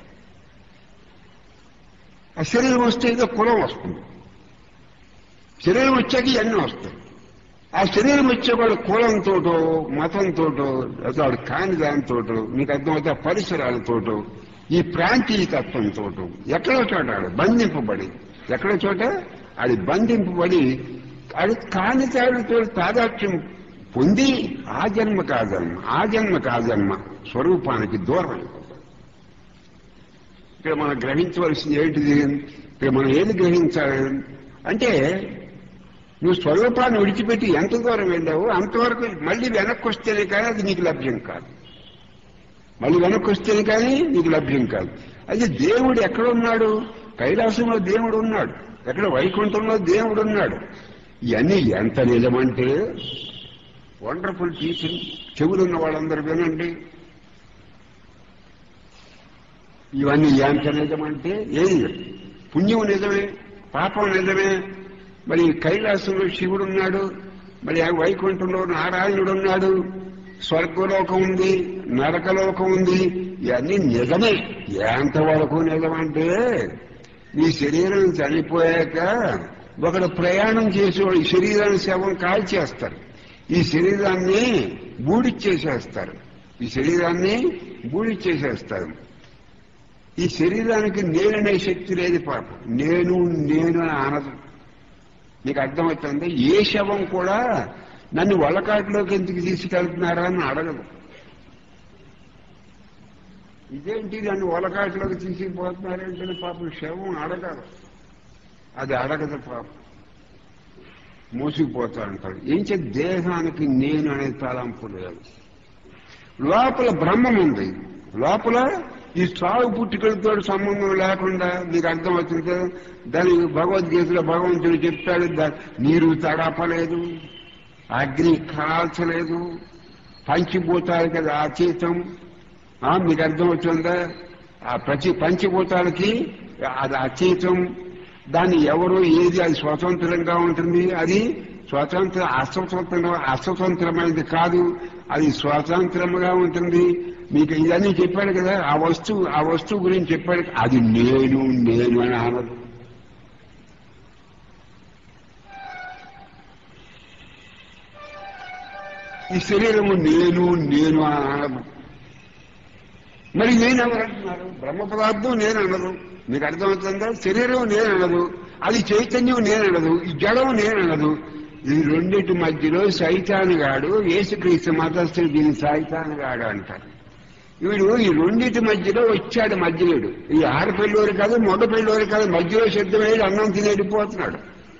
Speaker 1: ఆ శరీరం వస్తే ఏదో కులం వస్తుంది శరీరం వచ్చాక ఇవన్నీ వస్తాయి ఆ శరీరం వచ్చే వాడు కులంతోటో మతంతోటో లేదా వాడు కాని దానితోటో మీకు అర్థమవుతా పరిసరాలతోటో ఈ ప్రాంతీయ తత్వంతోటో ఎక్కడో చోట ఆడు బంధింపబడి ఎక్కడో చోట అది బంధింపబడి అది కాని దానితో తాదాత్యం పొంది ఆ జన్మ కాజన్మ ఆ జన్మ కాజన్మ స్వరూపానికి దూరం అయిపోతాడు ఇక్కడ మనం గ్రహించవలసింది ఏంటిది ఇక్కడ మనం ఏది గ్రహించాలి అంటే నువ్వు స్వరూపాన్ని విడిచిపెట్టి ఎంత దూరం వెళ్ళావో అంతవరకు మళ్ళీ వెనక్కి వస్తేనే కానీ అది నీకు లభ్యం కాదు మళ్ళీ వెనక్కి వస్తేనే కానీ నీకు లభ్యం కాదు అయితే దేవుడు ఎక్కడ ఉన్నాడు కైలాసంలో దేవుడు ఉన్నాడు ఎక్కడ వైకుంఠంలో దేవుడు ఉన్నాడు ఇవన్నీ ఎంత నిజమంటే వండర్ఫుల్ టీచింగ్ చెవులున్న వాళ్ళందరూ వినండి ఇవన్నీ ఎంత నిజమంటే ఏది పుణ్యం నిజమే పాపం నిజమే మరి కైలాసంలో శివుడు ఉన్నాడు మరి ఆ వైకుంఠంలో నారాయణుడు ఉన్నాడు స్వర్గలోకం ఉంది నరకలోకం ఉంది ఇవన్నీ నిజమే ఎంతవరకు నిజమంటే నీ శరీరం చనిపోయాక ఒకడు ప్రయాణం చేసేవాడు ఈ శరీరాన్ని శవం కాల్చేస్తారు ఈ శరీరాన్ని బూడిచ్చేసేస్తారు ఈ శరీరాన్ని బూడిచ్చేసేస్తారు ఈ శరీరానికి నేననే శక్తి లేదు పాపం నేను నేను అని అనదు మీకు అర్థమవుతుంది ఏ శవం కూడా నన్ను వలకాటిలోకి ఎందుకు తీసుకెళ్తున్నారా అని అడగదు ఇదేంటి నన్ను వలకాటిలోకి తీసుకుపోతున్నారంటే పాపం శవం అడగదు అది అడగదు పాపం మోసుకుపోతా అంటాడు ఏం చే దేహానికి నేను అనే తలంపు లేదు లోపల బ్రహ్మం ఉంది లోపల ఈ సాగు పుట్టుకలతో సంబంధం లేకుండా మీకు అర్థమవుతుంది కదా దానికి భగవద్గీతలో భగవంతుడు చెప్పాడు దా- నీరు తడపలేదు అగ్ని కాల్చలేదు పంచిభూతాలు కదా అతీతం ఆ, మీకు అర్థమవుతుందా ఆ ప్రతి పంచభూతాలకి అది అతీతం దాన్ని ఎవరు ఏది అది స్వతంత్రంగా ఉంటుంది అది స్వతంత్ర అస్వతంత్ర అస్వతంత్రమైనది కాదు అది స్వతంత్రముగా ఉంటుంది మీకు ఇదన్నీ చెప్పాడు కదా ఆ వస్తువు ఆ వస్తువు గురించి చెప్పాడు అది నేను నేను అని అనదు ఈ శరీరము నేను నేను అని అనదు మరి నేను ఎవరంటున్నారు బ్రహ్మ పదార్థం నేను అనదు మీకు అర్థమవుతుందా శరీరం నేను అనదు అది చైతన్యం నేను అనదు ఈ జడం నేను అనదు ఈ రెండింటి మధ్యలో సైతానుగాడు యేసుక్రీస్తు మతస్థుడు దీన్ని సైతానుగాడు అంటారు వీడు ఈ రెండింటి మధ్యలో వచ్చాడు మధ్యలోడు ఈ ఆడపిల్లోరు కాదు మగ పిల్లోరు కాదు మధ్యలో సిద్ధమయ్యి అన్నం తిని వెళ్ళిపోతున్నాడు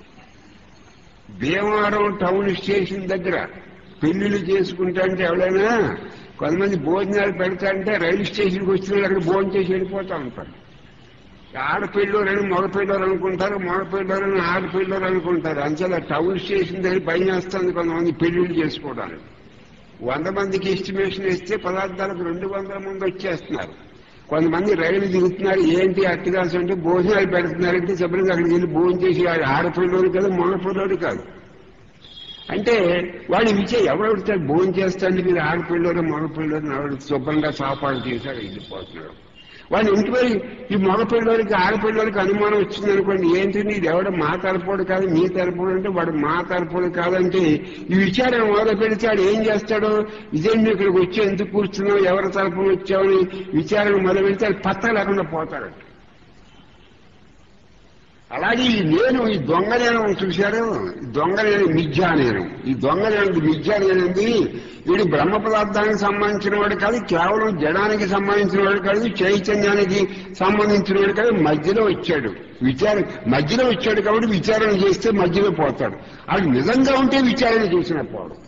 Speaker 1: భీమవరం టౌన్ స్టేషన్ దగ్గర పెళ్లిళ్ళు చేసుకుంటా అంటే ఎవరైనా కొంతమంది భోజనాలు పెడతాంటే రైలు స్టేషన్కి వచ్చిన అక్కడ భోజనం చేసి వెళ్ళిపోతా ఉంటారు ఆడపిల్లోరని మగపిల్లోరు అనుకుంటారు మగపిల్లోరని ఆడపిల్లోరు అనుకుంటారు అంచేలా టౌన్ స్టేషన్ దగ్గర భయం వేస్తుంది కొంతమంది పెళ్లిళ్ళు చేసుకోవడానికి వంద మందికి ఎస్టిమేషన్ ఇస్తే పదార్థాలకు రెండు వందల మంది వచ్చేస్తున్నారు కొంతమంది రైలు దిగుతున్నారు ఏంటి అట్టిదాసు అంటే భోజనాలు పెడుతున్నారంటే శుభ్రంగా అక్కడికి వెళ్ళి భోజనం చేసి వాడు ఆడపిల్లోడు కాదు మగపిల్లోడు కాదు అంటే వాడు విచే ఎవరు అడుగుతాడు భోజనం చేస్తాడు మీరు ఆడపిల్లోడు మగపిల్లోడు ఎవరు శుభ్రంగా సాపాటు చేశాడు వెళ్ళిపోతున్నాడు వాడిని ఇంటిపోయి ఈ మగపిల్లోడికి ఆడపిల్లోడికి అనుమానం వచ్చింది అనుకోండి ఏంటి నీది ఎవడ మా తరపుడు కాదు మీ తరపుడు అంటే వాడు మా తరపుడు కాదంటే ఈ విచారణ మొదలు పెడితే వాడు ఏం చేస్తాడు ఇదే నువ్వు ఇక్కడికి వచ్చి ఎందుకు కూర్చున్నావు ఎవరి తరపున వచ్చావని విచారణ మొదలు పెడితే అది పత్త లేకుండా పోతాడు అలాగే ఈ నేను ఈ దొంగ నేను చూశారు ఈ దొంగ నేను మిథ్యా నేను ఈ దొంగ నేను మిథ్యా నేనంది వీడు బ్రహ్మ పదార్థానికి సంబంధించిన వాడు కాదు కేవలం జడానికి సంబంధించిన వాడు కాదు చైతన్యానికి సంబంధించిన వాడు కాదు మధ్యలో వచ్చాడు విచార మధ్యలో వచ్చాడు కాబట్టి విచారణ చేస్తే మధ్యలో పోతాడు అది నిజంగా ఉంటే విచారణ చేసిన పోవడం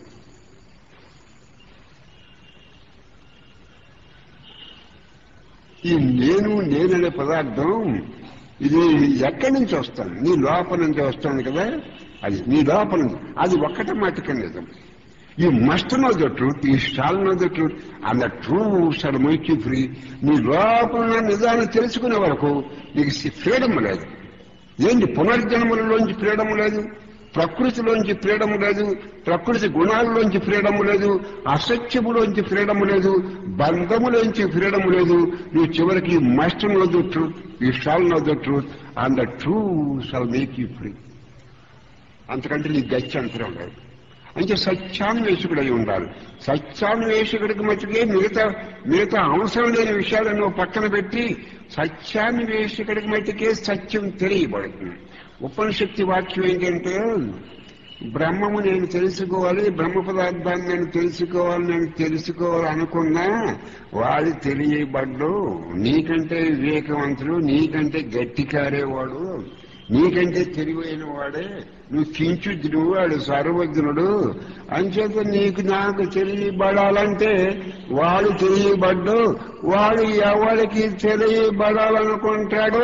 Speaker 1: ఈ నేను నేననే పదార్థం ఇది ఎక్కడి నుంచి వస్తాను నీ లోపల నుంచి వస్తాను కదా అది నీ లోపల నుంచి అది ఒక్కట మటుక నిజం you must know the truth ye shall know the truth and the true shall make you free నీ లోపల ఉన్న నిజాన్ని తెలుసుకునే వరకు నీకు ఫ్రీడమ్ లేదు ఏంటి పునర్జన్మలలోంచి ఫ్రీడమ్ లేదు ప్రకృతిలోంచి ఫ్రీడమ్ లేదు ప్రకృతి గుణాల్లోంచి ఫ్రీడమ్ లేదు అసత్యములోంచి ఫ్రీడమ్ లేదు బంధములోంచి ఫ్రీడమ్ లేదు నువ్వు చివరికి must know the truth you shall know the truth and the true shall make you free అంతకంటే నీ గత్యంతరం లేదు అంటే సత్యాన్వేషకుడై ఉండాలి సత్యాన్వేషకుడికి మట్టుకే మిగతా మిగతా అవసరం లేని విషయాలను నువ్వు పక్కన పెట్టి సత్యాన్వేషకుడికి మట్టుకే సత్యం తెలియబడుతుంది ఉపనిషత్తి వాక్యం ఏంటంటే బ్రహ్మము నేను తెలుసుకోవాలి బ్రహ్మ పదార్థాన్ని నేను తెలుసుకోవాలి నేను తెలుసుకోవాలి అనుకున్నా వాడు తెలియబడ్డు నీకంటే వివేకవంతుడు నీకంటే గట్టి కారేవాడు నీకంటే తెలివైన వాడే నువ్వు కించుద్దుడు వాడు సర్వజ్ఞుడు అంచేత నీకు నాకు తెలియబడాలంటే వాడు తెలియబడ్డు వాడు ఎవరికి తెలియబడాలనుకుంటాడో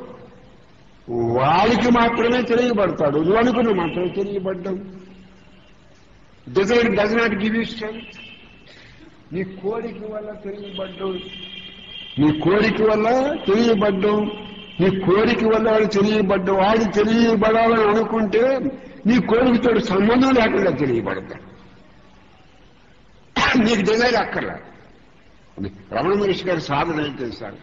Speaker 1: వాడికి మాత్రమే తెలియబడతాడు నువ్వు అనుకున్న మాత్రమే తెలియబడ్డావు డిజైర్ డజ్ నాట్ గివ్ ఇష్టం నీ కోరిక వల్ల తెలియబడ్డావు నీ కోరిక వల్ల తెలియబడ్డావు నీ కోరిక వల్ల వాడు తెలియబడ్డావు వాడు తెలియబడాలని అనుకుంటే నీ కోరికతో సంబంధం లేకుండా తెలియబడతాడు నీకు డిజైర్ అక్కర్లా రమణ మహర్షి గారి సాధన ఏంటి సార్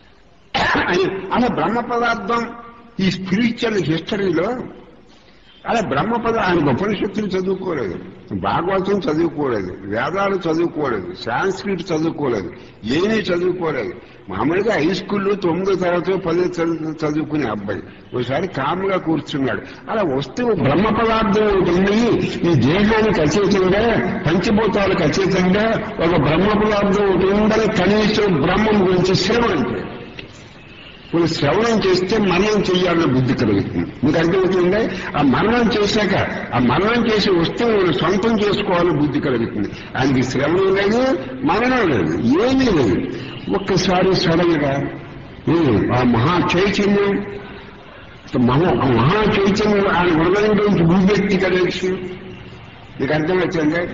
Speaker 1: అలా బ్రహ్మ పదార్థం ఈ స్పిరిచువల్ హిస్టరీలో అలా బ్రహ్మ పద ఆయన ఉపనిషత్తులు చదువుకోలేదు భాగవతం చదువుకోలేదు వేదాలు చదువుకోలేదు సాంస్క్రిట్ చదువుకోలేదు ఏమీ చదువుకోలేదు మామూలుగా హై స్కూల్లో తొమ్మిదో తరగతి పదో తరగతి చదువుకునే అబ్బాయి ఒకసారి కామ్గా కూర్చున్నాడు అలా వస్తువు బ్రహ్మ పదార్థం ఉంటుంది ఈ దేహానికి అచేతంగా పంచభూతాలకు అచేతంగా ఒక బ్రహ్మ పదార్థం ఉందని కనీసం బ్రహ్మం గురించి శ్రవణం చేయాలి ఇప్పుడు శ్రవణం చేస్తే మరణం చేయాలన్న బుద్ధి కలుగుతుంది మీకు అర్థమవుతుందే ఆ మరణం చేశాక ఆ మరణం చేసే వస్తువులను సొంతం చేసుకోవాలని బుద్ధి కలుగుతుంది ఆయనకి శ్రవణం లేదు మరణం లేదు ఏమీ లేదు ఒక్కసారి సడన్గా ఆ మహా చైతన్యం మహా ఆ మహా చైతన్యం ఆయన హృదయంలోంచి భూవ్యక్తి కలిసి మీకు అర్థమవుతుందే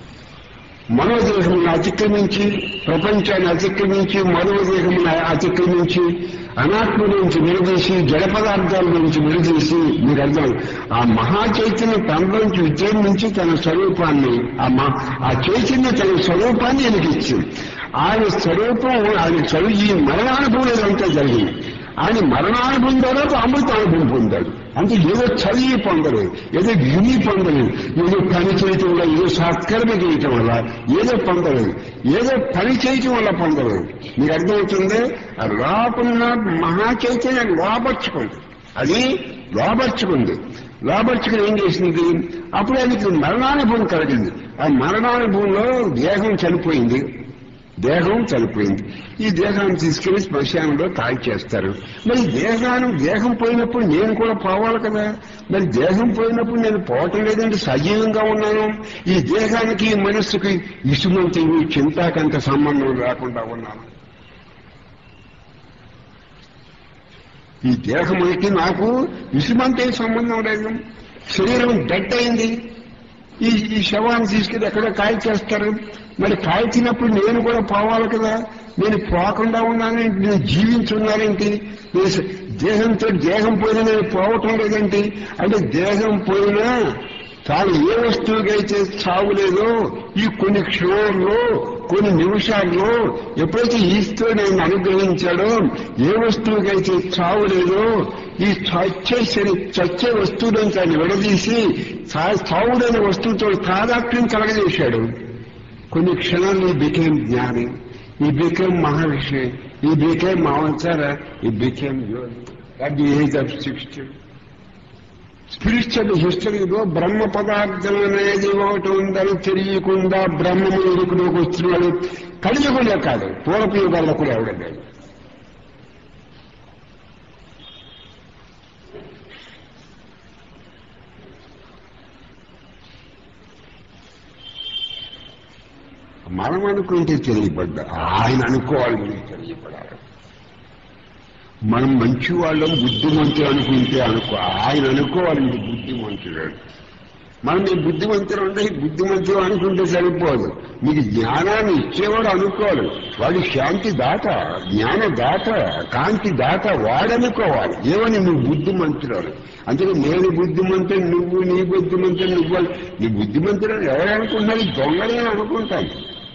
Speaker 1: మనోదేహమును అతిక్రమించి ప్రపంచాన్ని అతిక్రమించి మనోదేహమును అతిక్రమించి అనాత్మ నుంచి విడదీసి జడ పదార్థాల నుంచి విడదీసి మీరు అర్థం ఆ మహా చైతన్య తనలోంచి విజృంభించి తన స్వరూపాన్ని ఆ మా ఆ చైతన్య తన స్వరూపాన్ని ఆయనకి ఇచ్చింది ఆయన స్వరూపం ఆయన చదువు ఈ మరణానుభవం ఇదంతా జరిగింది ఆయన మరణానుభవం తర్వాత అమృత అనుభవం పొందాడు అంటే ఏదో చదివి పొందలేదు ఏదో విని పొందలేదు ఏదో పని చేయటం వల్ల ఏదో సత్కర్మ చేయటం వల్ల ఏదో పొందలేదు ఏదో పని చేయటం వల్ల పొందలేదు మీకు అర్థమవుతుంది ఆ లోపల మహా చైతన్యం లోపరుచుకుంది అది లోపరుచుకుంది లోపరుచుకుని ఏం చేసింది అప్పుడు ఆయనకి మరణానుభవం కలిగింది ఆ మరణానుభవంలో దేహం చనిపోయింది దేహం చనిపోయింది ఈ దేహాన్ని తీసుకెళ్లి శ్మశానంలో కాల్ చేస్తారు మరి దేహాన్ని దేహం పోయినప్పుడు నేను కూడా పోవాలి కదా మరి దేహం పోయినప్పుడు నేను పోవటం లేదంటే సజీవంగా ఉన్నాను ఈ దేహానికి ఈ మనస్సుకి ఇసుమంత చింతాకంత సంబంధం లేకుండా ఉన్నాను ఈ దేహమునికి నాకు ఇసుమంతే సంబంధం లేదు శరీరం డెడ్ అయింది ఈ ఈ శవాన్ని తీసుకెళ్లి ఎక్కడో కాయ చేస్తారు మరి కాల్చినప్పుడు నేను కూడా పోవాలి కదా నేను పోకుండా ఉన్నానేంటి నేను జీవించున్నానేంటి నేను స- దేహంతో దేహం పోయినా నేను పోవటం లేదేంటి అంటే దేహం పోయినా తాను ఏ వస్తువుకైతే చావు లేదో ఈ కొన్ని క్షణాల్లో కొన్ని నిమిషాల్లో ఎప్పుడైతే ఈశ్వరుడు నేను అనుగ్రహించాడో ఏ వస్తువుకైతే చావు లేదో ఈ చచ్చే శరీ చచ్చే వస్తువు నుంచి ఆయన విడదీసి చా- చావులేని వస్తువుతో తాదాత్మ్యం కలగజేశాడు కొన్ని క్షణాలు ఈ బికేమ్ జ్ఞాని ఈ బికేమ్ మహర్షి ఈ బికేమ్ అవసర he became yogi at the age of sixty spiritual హిస్టరీలో బ్రహ్మ పదార్థం అనేది ఒకటి ఉందని తెలియకుండా బ్రహ్మము ఎరుకులోకి వస్తున్నాడు కలియుగంలో కాదు పూర్వపు యుగాల్లో కూడా ఎవడం లేదు మనం అనుకుంటే తెలియబడ్డా ఆయన అనుకోవాలి మనకి తెలియబడాలి మనం మంచి వాళ్ళం బుద్ధిమంతులు అనుకుంటే అనుకో ఆయన అనుకోవాలి మీరు బుద్ధిమంతుడు మనం మీ బుద్ధిమంతులు ఉంటే ఈ బుద్ధిమంతులు అనుకుంటే సరిపోదు మీకు జ్ఞానాన్ని ఇచ్చేవాడు అనుకోవాలి వాడి శాంతి దాత జ్ఞాన దాత కాంతి దాత వాడనుకోవాలి ఏమని నువ్వు బుద్ధిమంతుడు అని అందుకే నేను బుద్ధిమంతుడు నువ్వు నీ బుద్ధిమంతుడు నువ్వు అని. నీ బుద్ధిమంతుడు అని ఎవరు అనుకుంటున్నారు దొంగలే అనుకుంటాను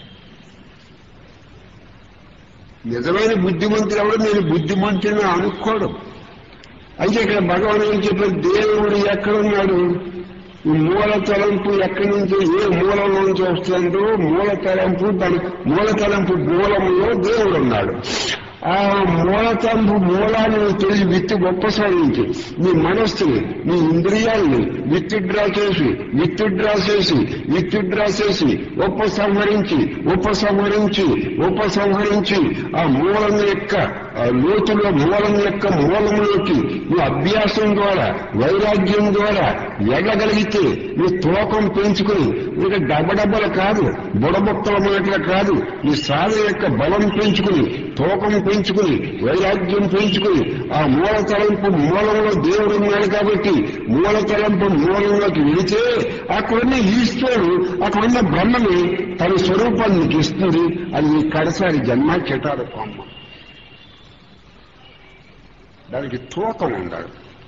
Speaker 1: నిజమైన బుద్ధిమంతుడు ఎవడు నేను బుద్ధిమంతుడిని అనుకోడు అయితే ఇక్కడ భగవాన్ ఏం చెప్పారు దేవుడు ఎక్కడున్నాడు ఈ మూల తలంపు ఎక్కడి నుంచి ఏ మూలం నుంచి వస్తుందో మూల తలంపు దాని మూల తలంపు మూలంలో దేవుడు ఉన్నాడు ఆ మూల తలంపు మూలాన్ని తెలిసి విత్తు ఉపసరించి నీ మనస్సుని నీ ఇంద్రియాల్ని విత్డ్రా చేసి విత్డ్రా చేసి విత్డ్రా చేసి ఉపసంహరించి ఉపసంహరించి ఉపసంహరించి ఆ మూలం యొక్క ఆ లోతులో మూలం యొక్క మూలంలోకి నువ్వు అభ్యాసం ద్వారా వైరాగ్యం ద్వారా వెళ్ళగలిగితే నీ తూకం పెంచుకుని ఇంకా డబ్బడబ్బలు కాదు బుడబొక్కల మాటలు కాదు నీ సాధన యొక్క బలం పెంచుకుని తూకం పెంచుకుని వైరాగ్యం పెంచుకుని ఆ మూల తలంపు మూలంలో దేవుడు ఉన్నాడు కాబట్టి మూల తలంపు మూలంలోకి వెళితే అక్కడున్న ఈశ్వరుడు అక్కడున్న బ్రహ్మని తన స్వరూపాన్ని నీకు ఇస్తుంది అది నీ కడసారి జన్మ చెటారు కొమ్మ దానికి తూకం ఉండాలి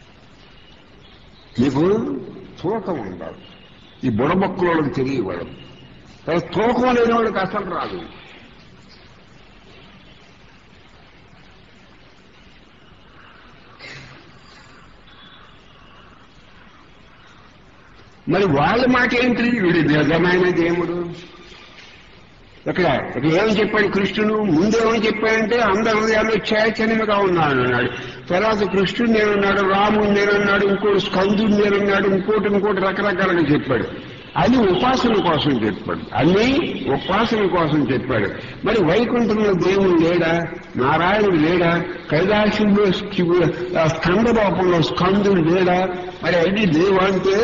Speaker 1: నీకు తూకం ఉండాలి ఈ బుడబొక్కలోకి తెలియవాడు కానీ తూకం లేని వాడికి అసలు రాదు మరి వాళ్ళ మాట ఏంటి వీడి నిజమైన దేవుడు ఇక్కడ ఇక్కడ ఏమని చెప్పాడు కృష్ణుడు ముందేమని చెప్పాడంటే అందరి హృదయాల్లో చైతన్యముగా ఉన్నాను అన్నాడు తర్వాత కృష్ణుడు నేనున్నాడు రాముడు నేనున్నాడు ఇంకోటి స్కందుడు నేనున్నాడు ఇంకోటి ఇంకోటి రకరకాలుగా చెప్పాడు అది ఉపాసన కోసం చెప్పాడు అన్ని ఉపాసన కోసం చెప్పాడు మరి వైకుంఠంలో దేవుడు లేడా నారాయణుడు లేడా కైలాసంలో శివు- ఆ స్కంద రూపంలో స్కందుడు లేడా మరి అది దేవు అంటే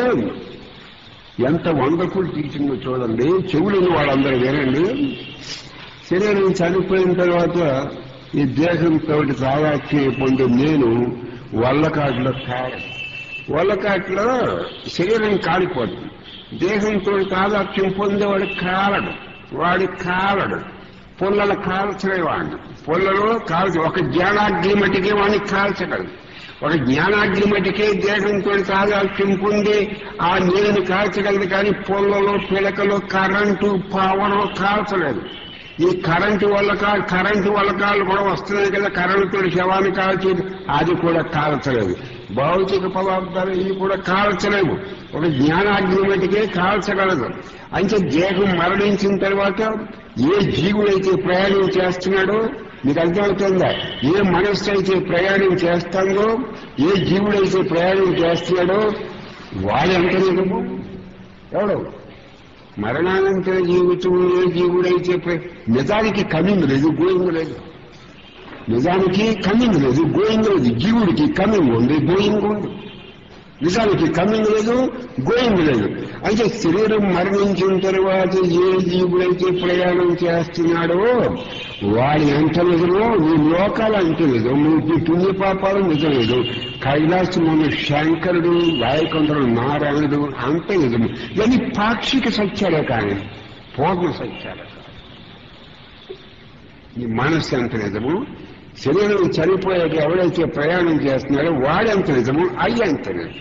Speaker 1: ఎంత వండర్ఫుల్ టీచింగ్ చూడండి చెవులని వాళ్ళందరూ వినండి శరీరం చనిపోయిన తర్వాత ఈ దేహంతో తాగాక్షి పొందే నేను వల్లకాట్లో కాలం వల్లకాట్లో శరీరం కాలిపోతుంది దేహంతో తాదాక్ష్యం పొందేవాడు కాలడు వాడి కాలడు పుల్లలు కాల్చలే వాడిని పుల్లలు కాల్చి ఒక జ్ఞానాగ్ని మట్టికి వాడిని కాల్చగలదు ఒక జ్ఞానాగ్ని మట్టికే దేహంతో తాదాక్ష్యం పొంది ఆ నీరుని కాల్చగలదు కానీ పుల్లలో పిలకలు కరెంటు పవర్ కాల్చలేదు ఈ కరెంటు వల్ల కా- కరెంటు వల్ల కాళ్ళు కూడా వస్తున్నాయి కదా కరెంటు శవాన్ని కాల్చి అది కూడా కాల్చలేదు భౌతిక పదార్థాలు ఇవి కూడా కాల్చలేవు ఒక జ్ఞానాగ్ని మటుకే కాల్చగలదు అంటే దేహం మరణించిన తర్వాత ఏ జీవుడైతే ప్రయాణం చేస్తున్నాడో మీకు అర్థమవుతుందా ఏ మనస్సు అయితే ప్రయాణం చేస్తుందో ఏ జీవుడైతే ప్రయాణం చేస్తున్నాడో వాడు ఎంత నిజము ఎవడు మరణానంతర జీవితం ఏ జీవుడైతే ప్ర- నిజానికి కమింగ్ లేదు గోయింగ్ లేదు నిజానికి కమింగ్ లేదు గోయింగ్ లేదు జీవుడికి కమింగ్ ఉంది గోయింగ్ ఉంది నిజానికి కమింగ్ లేదు గోయింగ్ లేదు అయితే శరీరం మరణించిన తర్వాత ఏ జీవుడైతే ప్రయాణం చేస్తున్నాడో వాడి ఎంత నిజమో నీ లోకాలు అంతే నిజం నువ్వు పుణ్యపాపాలు నిజం లేదు కైలాసమును శంకరుడు గాయకొండలు నారాయణుడు అంతే నిజము ఇవన్నీ పాక్షిక సత్యాలే కానీ పూర్ణ సత్యాలే కాదు. ఈ మనస్సు ఎంత నిజము శరీరం చనిపోయాక ఎవడైతే ప్రయాణం చేస్తున్నాడో వాడెంత నిజము అయ్యి అంత నిజం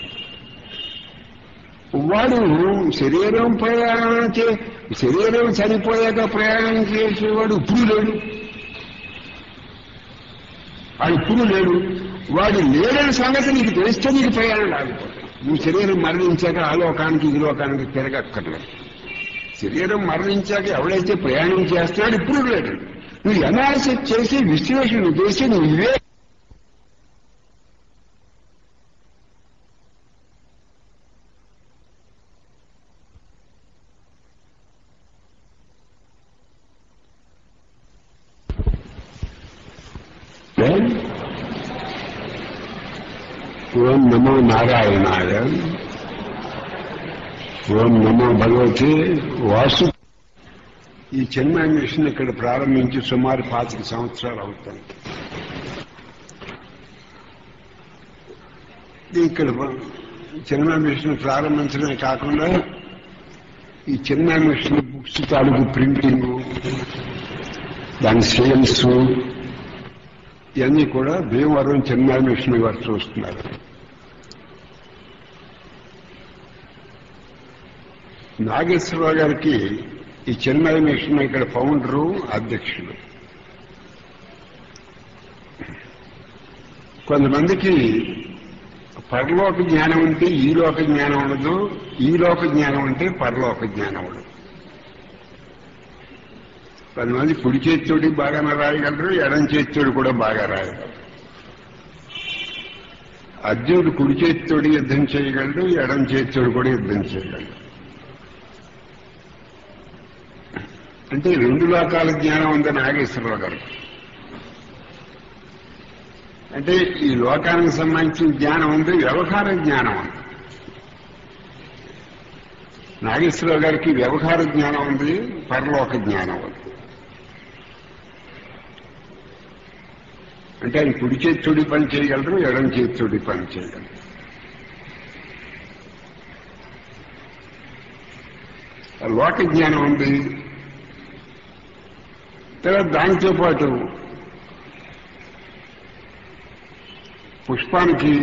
Speaker 1: వాడు శరీరం ప్రయాణం చే శరీరం చనిపోయాక ప్రయాణం చేసేవాడు ఇప్పుడు లేడు వాడు ఇప్పుడు లేడు వాడు లేడని సంగతి నీకు తెలిస్తే నీకు ప్రయాణం రాకపోతే నువ్వు శరీరం మరణించాక ఆ లోకానికి ఈ లోకానికి తిరగక్కర్లేదు శరీరం మరణించాక ఎవడైతే ప్రయాణం చేస్తున్నాడు ఇప్పుడు లేడు నువ్వు అనాలిసిస్ చేసి విశ్లేషణ చేసి నువ్వు ఇవే ఓం నమో నారాయణాయ ఓం నమో భగవతి వాసు ఈ చెన్నై మిషన్ ఇక్కడ ప్రారంభించి సుమారు పాతిక సంవత్సరాలు అవుతాయి ఇక్కడ చిన్న మిషన్ ప్రారంభించడమే కాకుండా ఈ చిన్న మిషన్ బుక్స్ తాలూకు ప్రింటింగ్ దాని సేల్స్ ఇవన్నీ కూడా భీమవరం చిన్న మిషన్ వారు చూస్తున్నారు నాగేశ్వరరావు గారికి ఈ చెన్నై మిషన్ ఇక్కడ ఫౌండరు అధ్యక్షుడు కొంతమందికి పరలోక జ్ఞానం ఉంటే ఈ లోక జ్ఞానం ఉండదు ఈ లోక జ్ఞానం ఉంటే పరలోక జ్ఞానం ఉండదు కొంతమంది కుడి చేతితోటి బాగానే రాయగలరు ఎడం చేతితోటి కూడా బాగా రాయగలరు అర్జునుడు కుడి చేతితోటి యుద్ధం చేయగలడు ఎడం చేతితోటి కూడా యుద్ధం చేయగలడు అంటే రెండు లోకాల జ్ఞానం ఉంది నాగేశ్వరరావు గారు అంటే ఈ లోకానికి సంబంధించిన జ్ఞానం ఉంది వ్యవహార జ్ఞానం ఉంది నాగేశ్వరరావు గారికి వ్యవహార జ్ఞానం ఉంది పరలోక జ్ఞానం ఉంది అంటే ఆయన కుడి చేతుడి పని చేయగలరు ఎడం చేతుడి పని చేయగలరు లోక జ్ఞానం ఉంది తర్వాత దానితో పాటు పుష్పానికి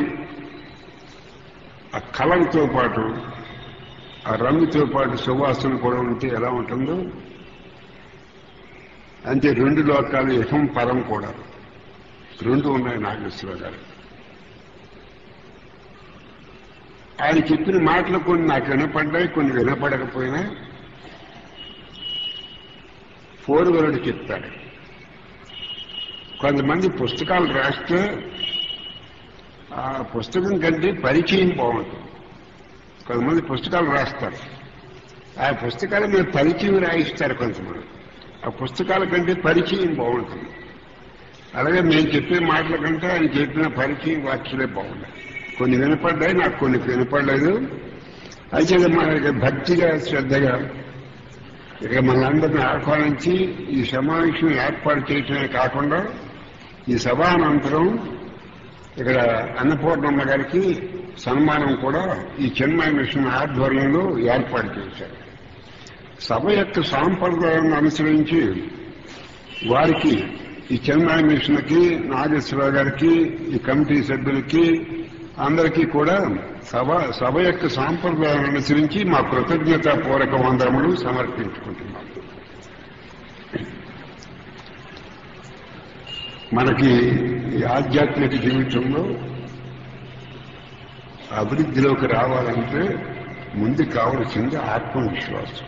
Speaker 1: ఆ కలంతో పాటు ఆ రంగుతో పాటు సువాసన కూడా ఉంటే ఎలా ఉంటుందో అంతే రెండు లోకాలు యహం పరం కూడా రెండు ఉన్నాయి నాగేశ్వరరావు గారు ఆయన చెప్పిన మాటలు కొన్ని నాకు వినపడ్డాయి కొన్ని వినపడకపోయినా ఫోర్ వరడు చెప్తాడు కొంతమంది పుస్తకాలు రాస్తే ఆ పుస్తకం కంటే పరిచయం బాగుంటుంది కొంతమంది పుస్తకాలు రాస్తారు ఆ పుస్తకాల మీద పరిచయం రాయిస్తారు కొంతమంది ఆ పుస్తకాల కంటే పరిచయం బాగుంటుంది అలాగే మేము చెప్పే మాటల కంటే ఆయన చెప్పిన పరిచయం వాక్యలే బాగున్నాయి కొన్ని వినపడ్డాయి నాకు కొన్ని వినపడలేదు అయితే మనకి భక్తిగా శ్రద్ధగా ఇక మనందరిని ఆహ్వానించి ఈ సమావేశం ఏర్పాటు చేయటమే కాకుండా ఈ సభానంతరం ఇక్కడ అన్నపూర్ణమ్మ గారికి సన్మానం కూడా ఈ చెన్నై మిషన్ ఆధ్వర్యంలో ఏర్పాటు చేశారు సభ యొక్క సాంప్రదాయాన్ని అనుసరించి వారికి ఈ చెన్నై మిషన్కి నాగేశ్వరరావు గారికి ఈ కమిటీ సభ్యులకి అందరికీ కూడా సభ సభ యొక్క సాంప్రదాయాన్ని అనుసరించి మా కృతజ్ఞతా పూర్వక వందరములు సమర్పించుకుంటున్నాం మనకి ఈ ఆధ్యాత్మిక జీవితంలో అభివృద్ధిలోకి రావాలంటే ముందు కావలసింది ఆత్మవిశ్వాసం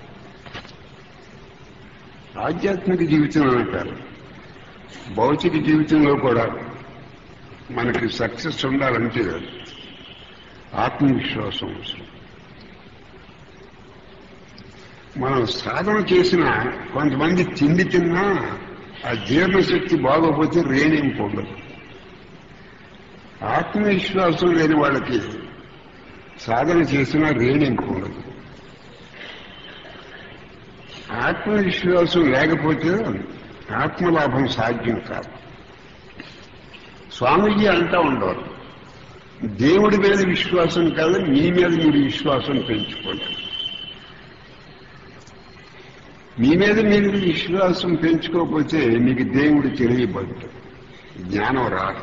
Speaker 1: ఆధ్యాత్మిక జీవితం అంటారు భౌతిక జీవితంలో కూడా మనకి సక్సెస్ ఉండాలంటే ఆత్మవిశ్వాసం అవసరం మనం సాధన చేసిన కొంతమంది తిండి తిన్నా ఆ జీర్ణశక్తి బాగోపోతే రేణింపు ఉండదు ఆత్మవిశ్వాసం లేని వాళ్ళకి సాధన చేసినా రేణింపు ఉండదు ఆత్మవిశ్వాసం లేకపోతే ఆత్మలాభం సాధ్యం కాదు స్వామీజీ అంటా ఉండవారు దేవుడి మీద విశ్వాసం కాదు మీ మీద మీరు విశ్వాసం పెంచుకోండి మీ మీద మీరు విశ్వాసం పెంచుకోకపోతే మీకు దేవుడు తెలియబడ్డు జ్ఞానం రాదు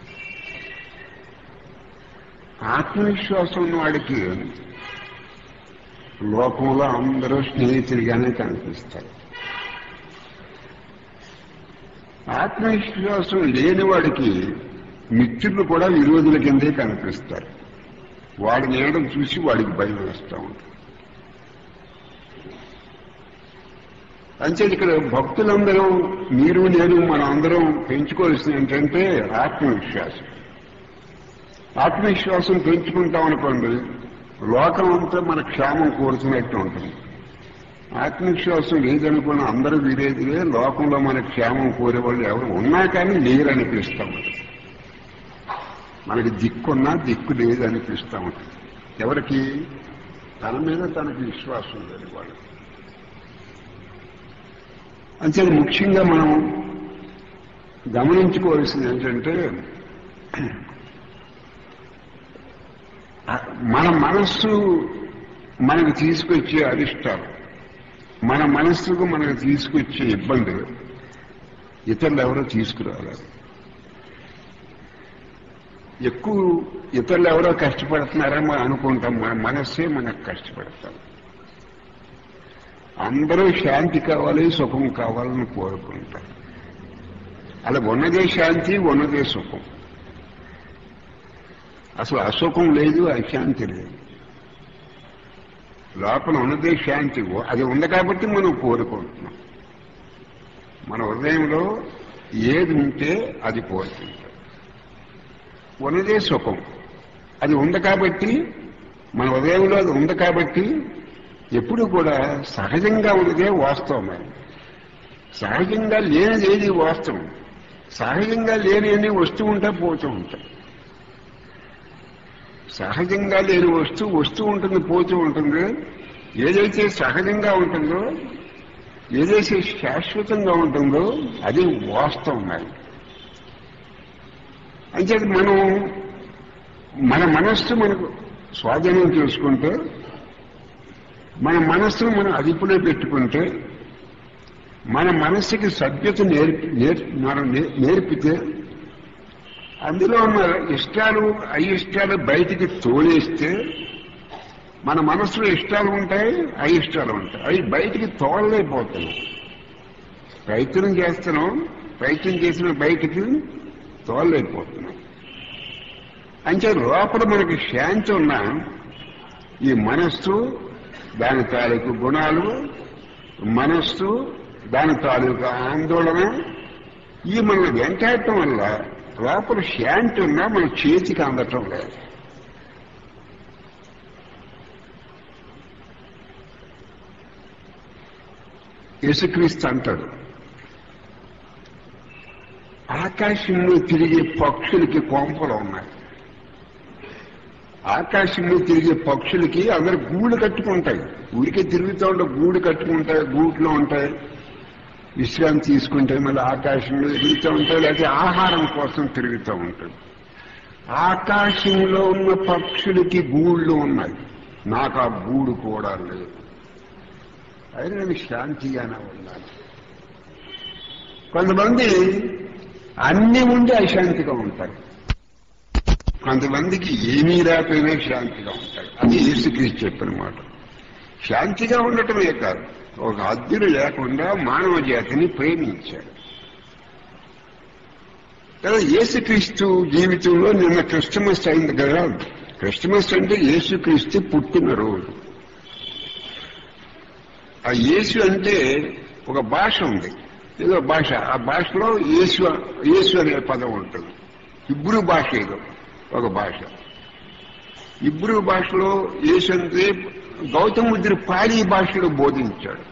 Speaker 1: ఆత్మవిశ్వాసం ఉన్న వాడికి లోకంలో అందరూ స్నేహితుడిగానే కనిపిస్తారు ఆత్మవిశ్వాసం లేని వాడికి మిత్రులు కూడా విరోధుల కిందే కనిపిస్తారు వాడి నేడం చూసి వాడికి భయం వేస్తూ ఉంటుంది అంతే ఇక్కడ భక్తులందరూ మీరు నేను మనం అందరం పెంచుకోవాల్సింది ఏంటంటే ఆత్మవిశ్వాసం ఆత్మవిశ్వాసం పెంచుకుంటాం అనుకోండి లోకం అంతా మన క్షేమం కోరుతున్నట్టు ఉంటుంది ఆత్మవిశ్వాసం లేదనుకున్న అందరూ వీరేదిలే లోకంలో మన క్షేమం కోరేవాళ్ళు ఎవరు ఉన్నా కానీ లేరనిపిస్తాం మనకి దిక్కున్నా దిక్కు లేదనిపిస్తా ఉంటుంది ఎవరికి తన మీద తనకి విశ్వాసం లేదు వాళ్ళు అంతే ముఖ్యంగా మనం గమనించుకోవాల్సింది ఏంటంటే ఆ, మన మనస్సు మనకు తీసుకొచ్చే అరిష్టాలు మన మనస్సుకు మనకు తీసుకొచ్చే ఇబ్బందులు ఇతరులు ఎవరో తీసుకురాలేదు ఎక్కువ ఇతరులు ఎవరో కష్టపడుతున్నారని మనం అనుకుంటాం మన మనస్సే మనకు కష్టపడతాం అందరూ శాంతి కావాలి సుఖం కావాలని కోరుకుంటారు అలా ఉన్నదే శాంతి ఉన్నదే సుఖం అసలు అసుఖం లేదు అశాంతి లేదు లోపల ఉన్నదే శాంతి అది ఉంది కాబట్టి మనం కోరుకుంటున్నాం మన హృదయంలో ఏది ఉంటే అది కోరుకుంటాం ఉన్నదే సుఖం అది ఉంది కాబట్టి మన హృదయంలో అది ఉంది కాబట్టి ఎప్పుడు కూడా సహజంగా ఉన్నదే వాస్తవం అది సహజంగా లేనిది ఏది వాస్తవం సహజంగా లేని అన్ని వస్తూ ఉంటా పోతూ ఉంటాయి సహజంగా లేని వస్తువు వస్తూ ఉంటుంది పోతూ ఉంటుంది ఏదైతే సహజంగా ఉంటుందో ఏదైతే శాశ్వతంగా ఉంటుందో అది వాస్తవం మరి అంచేది మనం మన మనస్సు మనకు స్వాధీనం చేసుకుంటే మన మనస్సును మనం అదుపులో పెట్టుకుంటే మన మనస్సుకి సభ్యత నేర్పి నేర్పి మనం నే- నేర్పితే అందులో ఉన్న ఇష్టాలు అయిష్టాలు బయటికి తోలేస్తే మన మనసులో ఇష్టాలు ఉంటాయి అయిష్టాలు ఉంటాయి అవి బయటికి తోలలేకపోతున్నాం ప్రయత్నం చేస్తున్నాం ప్రయత్నం చేసిన బయటికి తోలలేకపోతున్నాం అంటే లోపల మనకి శాంతి ఉన్నా ఈ మనస్సు దాని తాలూకు గుణాలు మనస్సు దాని తాలూకు ఆందోళన ఈ మన వెంటాడటం వల్ల లోపల శాంతి ఉన్నా మన చేతికి అందటం లేదు యేసుక్రీస్తు అంటాడు ఆకాశంలో తిరిగే పక్షులకి కొంపలు ఉన్నాయి ఆకాశంలో తిరిగే పక్షులకి అందరు గూడు కట్టుకుంటాయి ఊరికే తిరుగుతూ ఉంటే గూడు కట్టుకుంటాయి గూట్లో ఉంటాయి విశ్రాంతి తీసుకుంటాయి మళ్ళీ ఆకాశంలో తిరుగుతూ ఉంటాయి లేకపోతే ఆహారం కోసం తిరుగుతూ ఉంటాయి ఆకాశంలో ఉన్న పక్షులకి గూళ్ళు ఉన్నాయి నాకు ఆ గూడు కూడా లేదు అయినా నేను శాంతిగానే ఉన్నాను కొంతమంది అన్ని ఉండి అశాంతిగా ఉంటారు కొంతమందికి ఏమీ రాకపోయినా శాంతిగా ఉంటారు అది యేసుక్రీస్తు చెప్పిన మాట శాంతిగా ఉండటమే కాదు ఒక అద్దులు లేకుండా మానవ జాతిని ప్రేమించాడు కదా యేసుక్రీస్తు జీవితంలో నిన్న క్రిస్టమస్ అయింది కదా క్రిస్టమస్ అంటే యేసుక్రీస్తు పుట్టినరోజు ఆ యేసు అంటే ఒక భాష ఉంది ఏదో భాష ఆ భాషలో యేసు యేసు అనే పదం ఉంటుంది ఇబ్రు భాష ఏదో ఒక భాష ఇబ్రు భాషలో యేసు అంటే గౌతమ బుద్ధుడు పాలీ భాషలో బోధించాడు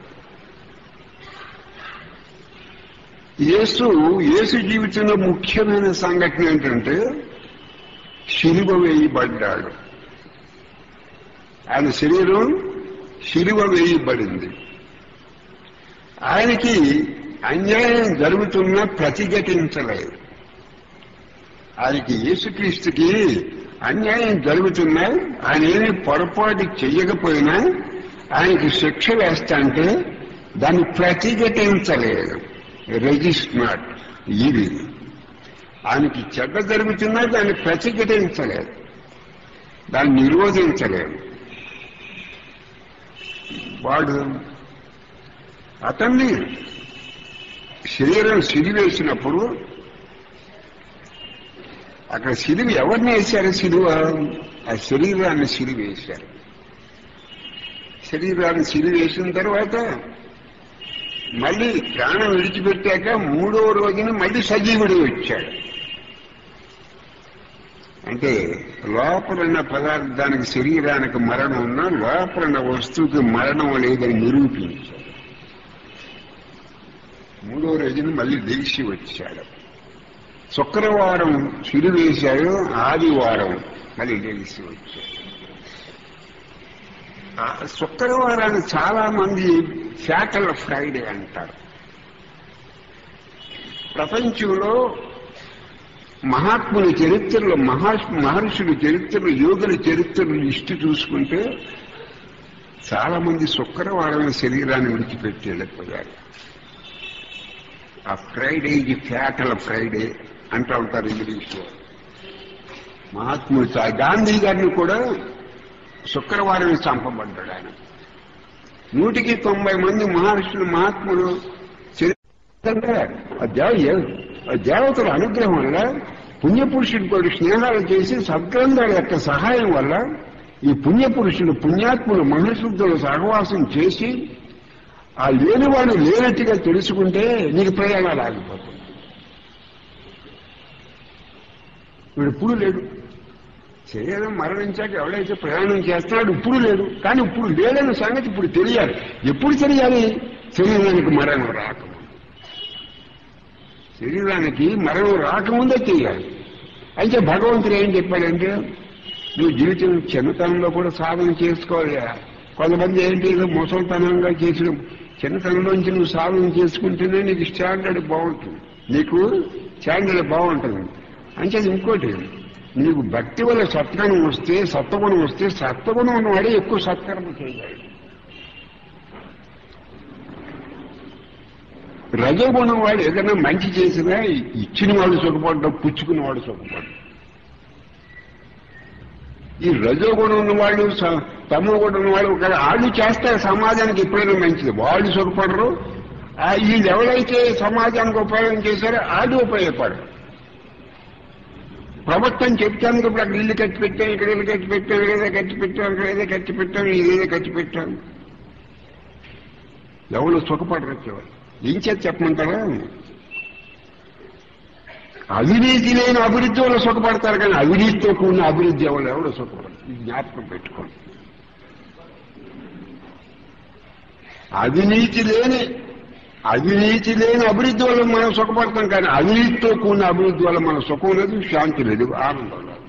Speaker 1: యేసు యేసు జీవితంలో ముఖ్యమైన సంఘటన ఏంటంటే శిలువ వేయబడ్డాడు ఆయన శరీరం శిలువ వేయబడింది ఆయనకి అన్యాయం జరుగుతున్నా ప్రతిఘటించలేదు ఆయనకి యేసుక్రీస్తుకి అన్యాయం జరుగుతున్నా ఆయన ఏమి పొరపాటు చెయ్యకపోయినా ఆయనకి శిక్ష వేస్తా అంటే దాన్ని ప్రతిఘటించలేదు రెజిస్ట్ నాట్ ఇది ఆయనకి చెడ్డ జరుగుతున్నా దాన్ని ప్రతిఘటించలేదు దాన్ని నిరోధించలేదు వాడు అతన్ని శరీరం సిరివేసినప్పుడు అక్కడ సిరివి ఎవరిని వేశారు సిలువ ఆ శరీరాన్ని సిరివేశారు శరీరాన్ని సిరివేసిన తర్వాత మళ్ళీ ప్రాణం విడిచిపెట్టాక మూడో రోజున మళ్ళీ సజీవుడు వచ్చాడు అంటే లోపలున్న పదార్థానికి శరీరానికి మరణం ఉన్నా లోపలున్న వస్తువుకి మరణం లేదని నిరూపించాడు మూడో రోజున మళ్ళీ లేచి వచ్చాడు శుక్రవారం సిరివేశాడు ఆదివారం మళ్ళీ లేచి వచ్చాడు ఆ శుక్రవారాన్ని చాలా మంది ఫ్యాటల్ ఫ్రైడే అంటారు ప్రపంచంలో మహాత్ముల చరిత్రలో మహా మహర్షుల చరిత్రలు యోగుల చరిత్రలు లిస్టు చూసుకుంటే చాలా మంది శుక్రవారం శరీరాన్ని విడిచిపెట్టి వెళ్ళిపోయారు ఆ ఫ్రైడే ఇది ఫ్యాటల్ ఫ్రైడే అంటూ ఉంటారు ఇంగ్లీష్లో మహాత్ముడు చా- గాంధీ గారిని కూడా శుక్రవారం చంపబడ్డాడు ఆయన నూటికి తొంభై మంది మహర్షులు మహాత్ములు చరిత్ర ఆ దేవ ఆ దేవతల అనుగ్రహం వల్ల పుణ్యపురుషుడితో స్నేహాలు చేసి సద్గ్రంథాల యొక్క సహాయం వల్ల ఈ పుణ్యపురుషులు పుణ్యాత్ములు మహర్షులతో సహవాసం చేసి ఆ లేనివాడు లేనట్టుగా తెలుసుకుంటే నీకు ప్రయాణాలు ఆగిపోతుంది వీడు ఇప్పుడు లేడు శరీరం మరణించాక ఎవడైతే ప్రయాణం చేస్తున్నాడు ఇప్పుడు లేడు కానీ ఇప్పుడు లేడన్న సంగతి ఇప్పుడు తెలియాలి ఎప్పుడు తెలియాలి శరీరానికి మరణం రాకముందు శరీరానికి మరణం రాకముందే తెలియాలి అయితే భగవంతుడు ఏం చెప్పాడంటే నువ్వు జీవితం చిన్నతనంలో కూడా సాధన చేసుకోవాలి కొంతమంది ఏంటి ఏదో ముసలితనంగా చేసిన చిన్నతనంలోంచి నువ్వు సాధన చేసుకుంటేనే నీకు స్టాండర్డ్ బాగుంటుంది నీకు స్టాండర్డ్ బాగుంటుంది అంటే ఇంకోటి నీకు భక్తి వల్ల సత్గుణం వస్తే సత్వగుణం వస్తే సత్వగుణం ఉన్నవాడే ఎక్కువ సత్కర్మ చేయగలడు రజోగుణం వాడు ఏదైనా మంచి చేసినా ఇచ్చిన వాడు సుఖపడ్డం పుచ్చుకున్న వాడు సుఖపడ్డం ఈ రజోగుణం ఉన్నవాళ్ళు స- తమో గుణం ఉన్నవాళ్ళు ఒక వాళ్ళు చేస్తారు సమాజానికి ఎప్పుడైనా మంచిది వాళ్ళు సుఖపడరు ఆ వీళ్ళు ఎవరైతే సమాజానికి ఉపయోగం చేశారో వాళ్ళు ఉపయోగపడరు ప్రభుత్వం చెప్తాను ఇప్పుడు అక్కడ ఇల్లు కట్టి పెట్టాం ఇక్కడ ఇల్లు కట్టి పెట్టాం ఏదో కట్టి పెట్టాం ఇక్కడ ఏదో కట్టి పెట్టాం ఇదేదో కట్టి పెట్టాం ఎవరు సుఖపడరు వచ్చేవారు ఏం చేత చెప్పమంటారా అవినీతి లేని అభివృద్ధి వల్ల సుఖపడతారు కానీ అవినీతితో కూడిన అభివృద్ధి వల్ల ఎవరు సుఖపడరు ఇది జ్ఞాపకం పెట్టుకోండి అవినీతి లేని అవినీతి లేని అభివృద్ధి వల్ల మనం సుఖపడతాం కానీ అవినీతితో కూడిన అభివృద్ధి వల్ల మన సుఖం లేదు శాంతి లేదు ఆనందం లేదు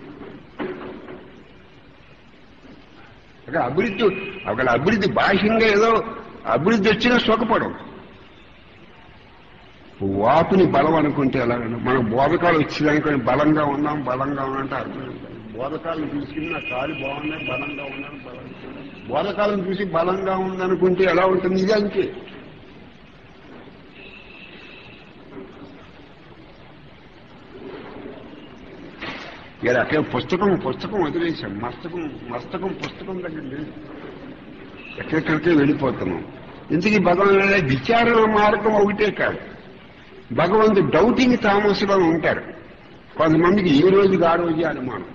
Speaker 1: అక్కడ అభివృద్ధి అక్కడ అభివృద్ధి బాహ్యంగా ఏదో అభివృద్ధి వచ్చినా సుఖపడం వాపుని బలం అనుకుంటే ఎలా మన బోధకాలు వచ్చిందనుకొని బలంగా ఉన్నాం బలంగా ఉన్నామంటే అర్థం లేదు. బోధకాలను తీసుకుని నా కాలు బాగున్నాయి బలంగా ఉన్నాను బలంగా బోధకాలను చూసి బలంగా ఉందనుకుంటే ఎలా ఉంటుంది ఇది అంతే ఇలా అక్కడ పుస్తకం పుస్తకం వదిలేసాం మస్తకం మస్తకం పుస్తకం దగ్గర లేదు ఎక్కడెక్కడికే వెళ్ళిపోతున్నాం ఇంతకీ భగవాన్ విచారణ మార్గం ఒకటే కాదు భగవంతుడు డౌటింగ్ తామస్లో ఉంటారు కొంతమందికి ఈ రోజుకి ఆ రోజే అనుమానం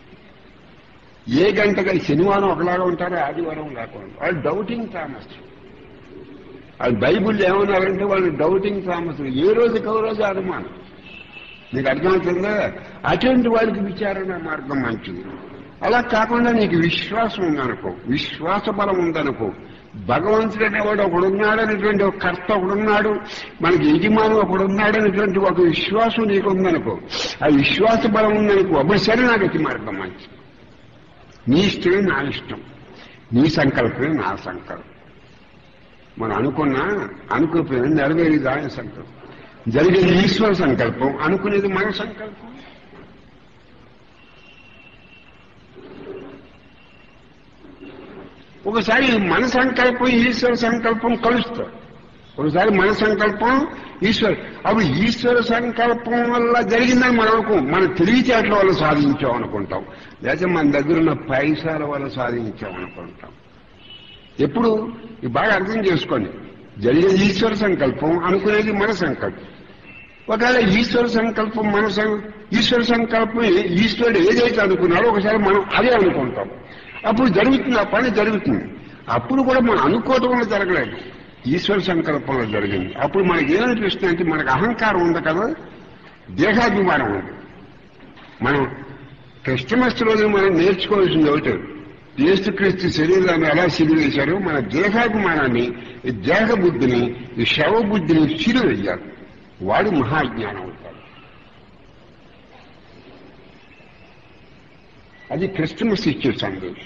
Speaker 1: ఏ గంటగా శనివారం ఒకలాగా ఉంటారో ఆదివారం లేకుండా వాళ్ళు డౌటింగ్ తామస్ అది బైబుల్ ఏమన్నారంటే వాళ్ళు డౌటింగ్ తామస్ ఏ రోజుకి ఒక రోజు అనుమానం నీకు అర్థమవుతుందా అటువంటి వాడికి విచారణ మార్గం మంచిది అలా కాకుండా నీకు విశ్వాసం ఉందనుకో విశ్వాస బలం ఉందనుకో భగవంతుడు అనేవాడు ఒకడున్నాడు అనేటువంటి ఒక కర్త ఒకడున్నాడు మనకి యజమాని ఒకడున్నాడు అనేటువంటి ఒక విశ్వాసం నీకు ఉందనుకో ఆ విశ్వాస బలం ఉందనుకో అప్పుడు సరే నాకు వచ్చి మార్గం మంచిది నీ ఇష్టమే నా ఇష్టం నీ సంకల్పమే నా సంకల్పం మనం అనుకున్నా అనుకోకపోయినా నెరవేరేది ఆయన సంకల్పం జరిగేది ఈశ్వర సంకల్పం అనుకునేది మన సంకల్పం ఒకసారి మన సంకల్పం ఈశ్వర సంకల్పం కలుస్తారు ఒకసారి మన సంకల్పం ఈశ్వర అప్పుడు ఈశ్వర సంకల్పం వల్ల జరిగిందని మనం అనుకో మన తెలివితేటల వల్ల సాధించాం అనుకుంటాం లేకపోతే మన దగ్గర ఉన్న పైసల వల్ల సాధించాం అనుకుంటాం ఎప్పుడు ఇది బాగా అర్థం చేసుకోండి జరిగేది ఈశ్వర సంకల్పం అనుకునేది మన సంకల్పం ఒకవేళ ఈశ్వర సంకల్పం మన సం- ఈశ్వర సంకల్పం ఏ- ఈశ్వరుడు ఏదైతే అనుకున్నాడో ఒకసారి మనం అదే అనుకుంటాం అప్పుడు జరుగుతుంది ఆ పని జరుగుతుంది అప్పుడు కూడా మనం అనుకోవటం వల్ల జరగలేదు ఈశ్వర సంకల్పంలో జరిగింది అప్పుడు మనకి ఏమనిపిస్తుంది అంటే మనకు అహంకారం ఉంది కదా దేహాభిమానం ఉంది మనం క్రిస్టమస్ రోజు మనం నేర్చుకోవాల్సింది ఒకటి యేసుక్రీస్తు శరీరాన్ని ఎలా సిరివేశారో మన దేహాభిమానాన్ని ఈ దేహ బుద్ధిని ఈ శవ బుద్ధిని సిరివేయాలి వాడు మహాజ్ఞానం అవుతాడు అది క్రిస్టమస్ ఇచ్చే సందేశం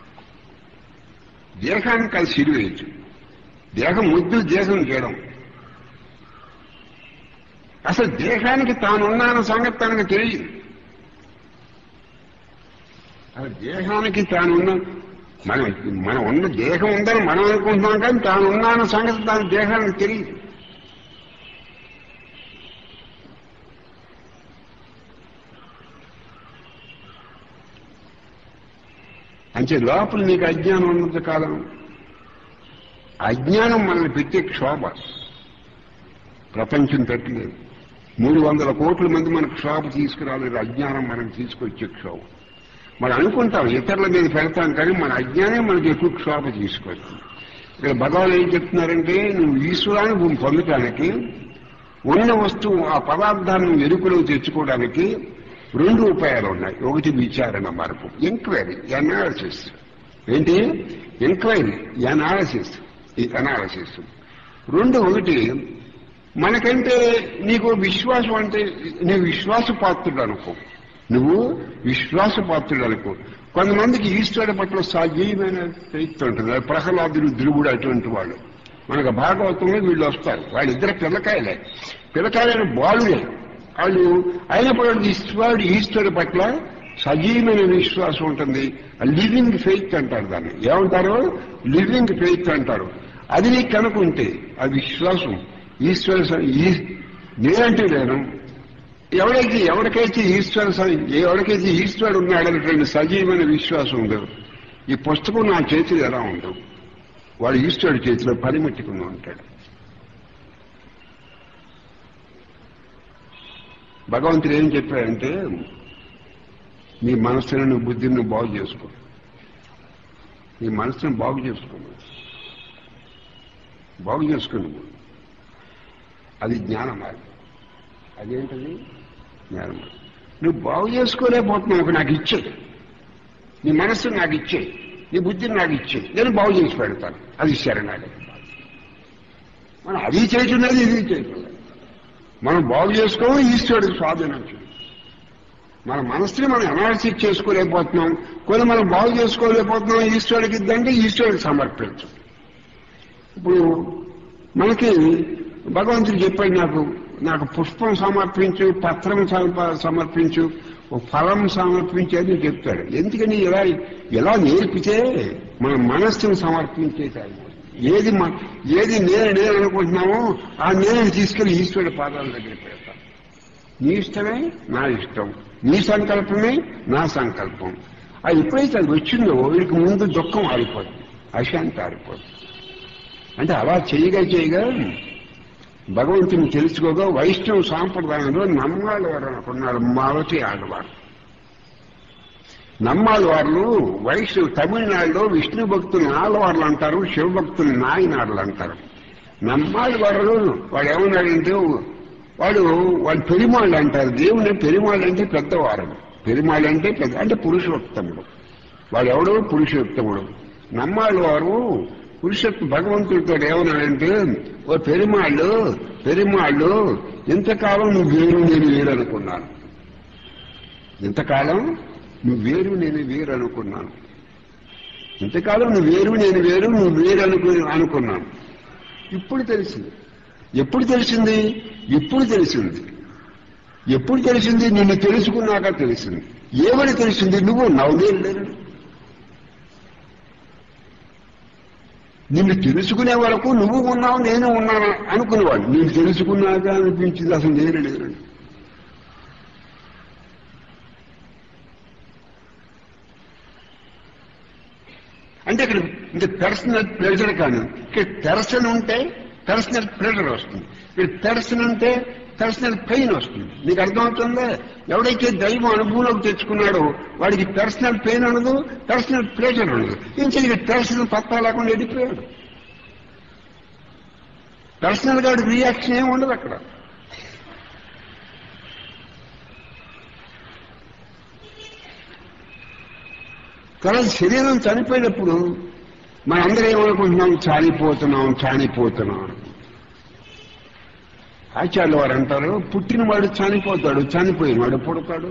Speaker 1: దేహానికి అది సిరివేయచ్చు దేహం ముద్దు దేహం చేయడం ఆ అసలు దేహానికి తానున్నాన సంగతి తనకు తెలియదు అసలు దేహానికి తానున్న మనం మనం ఉన్న దేహం ఉందని మనం అనుకుంటున్నాం కానీ తాను ఉన్నాన సంగతి తాను దేహానికి తెలియదు అంటే లోపల నీకు అజ్ఞానం ఉన్నంత కాలం అజ్ఞానం మనల్ని పెట్టే క్షోభ ప్రపంచం తట్టలేదు మూడు వందల కోట్ల మంది మనకు క్షోభ తీసుకురాలేదు అజ్ఞానం మనకు తీసుకొచ్చే క్షోభ మనం అనుకుంటాం ఇతరుల మీద పెడతాం కానీ మన అజ్ఞానం మనకి ఎక్కువ క్షోభ తీసుకొస్తుంది ఇక్కడ భగవాన్ ఏం చెప్తున్నారంటే నువ్వు ఈశ్వరాన్ని పొందటానికి ఉన్న వస్తువు ఆ పదార్థాన్ని ఎరుకులో తెచ్చుకోవడానికి రెండు ఉపాయాలు ఉన్నాయి ఒకటి విచారణ మార్పు ఎంక్వైరీ అనాలసిస్ ఏంటి ఎంక్వైరీ అనాలసిస్ ఈ అనాలసిస్ రెండు ఒకటి మనకంటే నీకు విశ్వాసం అంటే నువ్వు విశ్వాసపాత్రుడు అనుకో నువ్వు విశ్వాసపాత్రుడు అనుకో కొంతమందికి ఈశ్వరుడు పట్ల సజీవమైన ప్రయత్నం ఉంటుంది అది ప్రహ్లాదుడు ధ్రువుడు అటువంటి వాళ్ళు మనకు భాగవతంలో వీళ్ళు వస్తారు వాళ్ళిద్దరు పిల్లకాయలే పిల్లకాయలైన బాలుడే వాళ్ళు అయినప్పుడు ఈశ్వరుడు ఈశ్వరుడు పట్ల సజీవమైన విశ్వాసం ఉంటుంది లివింగ్ ఫెయిత్ అంటారు దాన్ని ఏమంటారు లివింగ్ ఫెయిత్ అంటారు అది నీకు కనుకుంటే ఆ విశ్వాసం ఈశ్వర స- ఈ- నేనంటే నేను ఎవడైతే ఎవరికైతే ఈశ్వర స- ఎవరికైతే ఈశ్వరుడు ఉన్నాడనేటువంటి సజీవమైన విశ్వాసం ఉందో ఈ పుస్తకం నా చేతిలో ఎలా ఉండవు వాడు ఈశ్వరుడి చేతిలో పనిమెట్టుకుని ఉంటాడు భగవంతుడు ఏం చెప్పాడంటే నీ మనసును నువ్వు బుద్ధిని నువ్వు బాగు చేసుకో నీ మనసును బాగు చేసుకో బాగు చేసుకో నువ్వు అది జ్ఞాన మార్గం అదేంటది జ్ఞాన మార్గం నువ్వు బాగు చేసుకోలేకపోతున్నావు నాకు ఇచ్చే నీ మనస్సు నాకు ఇచ్చే నీ బుద్ధిని నాకు ఇచ్చే నేను బాగు చేసి పెడతాను అది శరణాగతి మనం అది చేయటున్నది ఇది చేయటున్నది మనం బాగు చేసుకోవడం ఈశ్వరుడికి స్వాధీనం చేయాలి మన మనసుని మనం అనాలసిస్ చేసుకోలేకపోతున్నాం కొన్ని మనం బాగు చేసుకోలేకపోతున్నాం ఈశ్వరుడికి ఇద్దంటే ఈశ్వరుడికి సమర్పించం ఇప్పుడు మనకి భగవంతుడు చెప్పాడు నాకు నాకు పుష్పం సమర్పించు పత్రం సమర్ప- సమర్పించు ఓ ఫలం సమర్పించు అని చెప్తాడు ఎందుకని ఇలా ఇలా నేర్పితే మన మనస్సును సమర్పించే టైం ఏది మన ఏది నేను నేను అనుకుంటున్నామో ఆ నేను తీసుకెళ్లి ఈశ్వరుడి పాదాల దగ్గర పెడతాను నీ ఇష్టమే నా ఇష్టం నీ సంకల్పమే నా సంకల్పం అది ఎప్పుడైతే అది వచ్చిందో వీడికి ముందు దుఃఖం ఆరిపోతుంది అశాంతి ఆరిపోతుంది అంటే అలా చేయగా చేయగా భగవంతుని తెలుసుకోగా వైష్ణవ సాంప్రదాయంలో నమ్మాళ్ళ వారు అనుకున్నారు మాలతి ఆడవారు నమ్మాళ్ళవార్లు వైష్ణవ తమిళనాడులో విష్ణు భక్తులు ఆళ్ళవార్లు అంటారు శివ భక్తులు నాయనాడులు అంటారు నమ్మాళ్ళ వారు వాడు ఏమన్నాడంటే వాడు వాడు పెరిమాళ్ళు అంటారు దేవుని పెరిమాళ్ళు అంటే పెద్దవారు పెరిమాళ్ళు అంటే పెద్ద అంటే పురుషోత్తముడు వాడు ఎవడు పురుషోత్తముడు నమ్మాళ్ళ వారు పురుషోత్త భగవంతుడితో ఏమన్నాడంటే ఓ పెరిమాళ్ళు పెరిమాళ్ళు ఇంతకాలం నువ్వు వేరు నేను వేరు అనుకున్నాను ఇంతకాలం నువ్వు వేరు నేను వేరు అనుకున్నాను ఇంతకాలం నువ్వు వేరు నేను వేరు నువ్వు వేరు అనుకు అనుకున్నాను ఇప్పుడు తెలిసింది ఎప్పుడు తెలిసింది ఇప్పుడు తెలిసింది ఎప్పుడు తెలిసింది నిన్ను తెలుసుకున్నాక తెలిసింది ఏమని తెలిసింది నువ్వు ఉన్నావు నేను లేను నిన్ను తెలుసుకునే వరకు నువ్వు ఉన్నావు నేను ఉన్నాను అనుకునేవాడు నేను తెలుసుకున్నాక అనిపించింది అసలు నేను లేను అంటే ఇక్కడ ఇంకా పర్సనల్ ప్లెజర్ కాదు ఇక్కడ పెర్సన్ ఉంటే పర్సనల్ ప్లెజర్ వస్తుంది ఇక్కడ పెర్సన్ ఉంటే పర్సనల్ పెయిన్ వస్తుంది నీకు అర్థమవుతుందా ఎవడైతే దైవం అనుభవంలోకి తెచ్చుకున్నాడో వాడికి పర్సనల్ పెయిన్ ఉండదు పర్సనల్ ప్లెజర్ ఉండదు ఏం చేయాలి పర్సనల్ పత్తా లేకుండా వెళ్ళిపోయాడు పర్సనల్ గా రియాక్షన్ ఏమి ఉండదు అక్కడ కానీ శరీరం చనిపోయినప్పుడు మనందరం ఏమనుకుంటున్నాం చాలిపోతున్నాం చాలిపోతున్నాం ఆచార్యుల వారు అంటారు పుట్టినవాడు చనిపోతాడు చనిపోయినవాడు పుడతాడు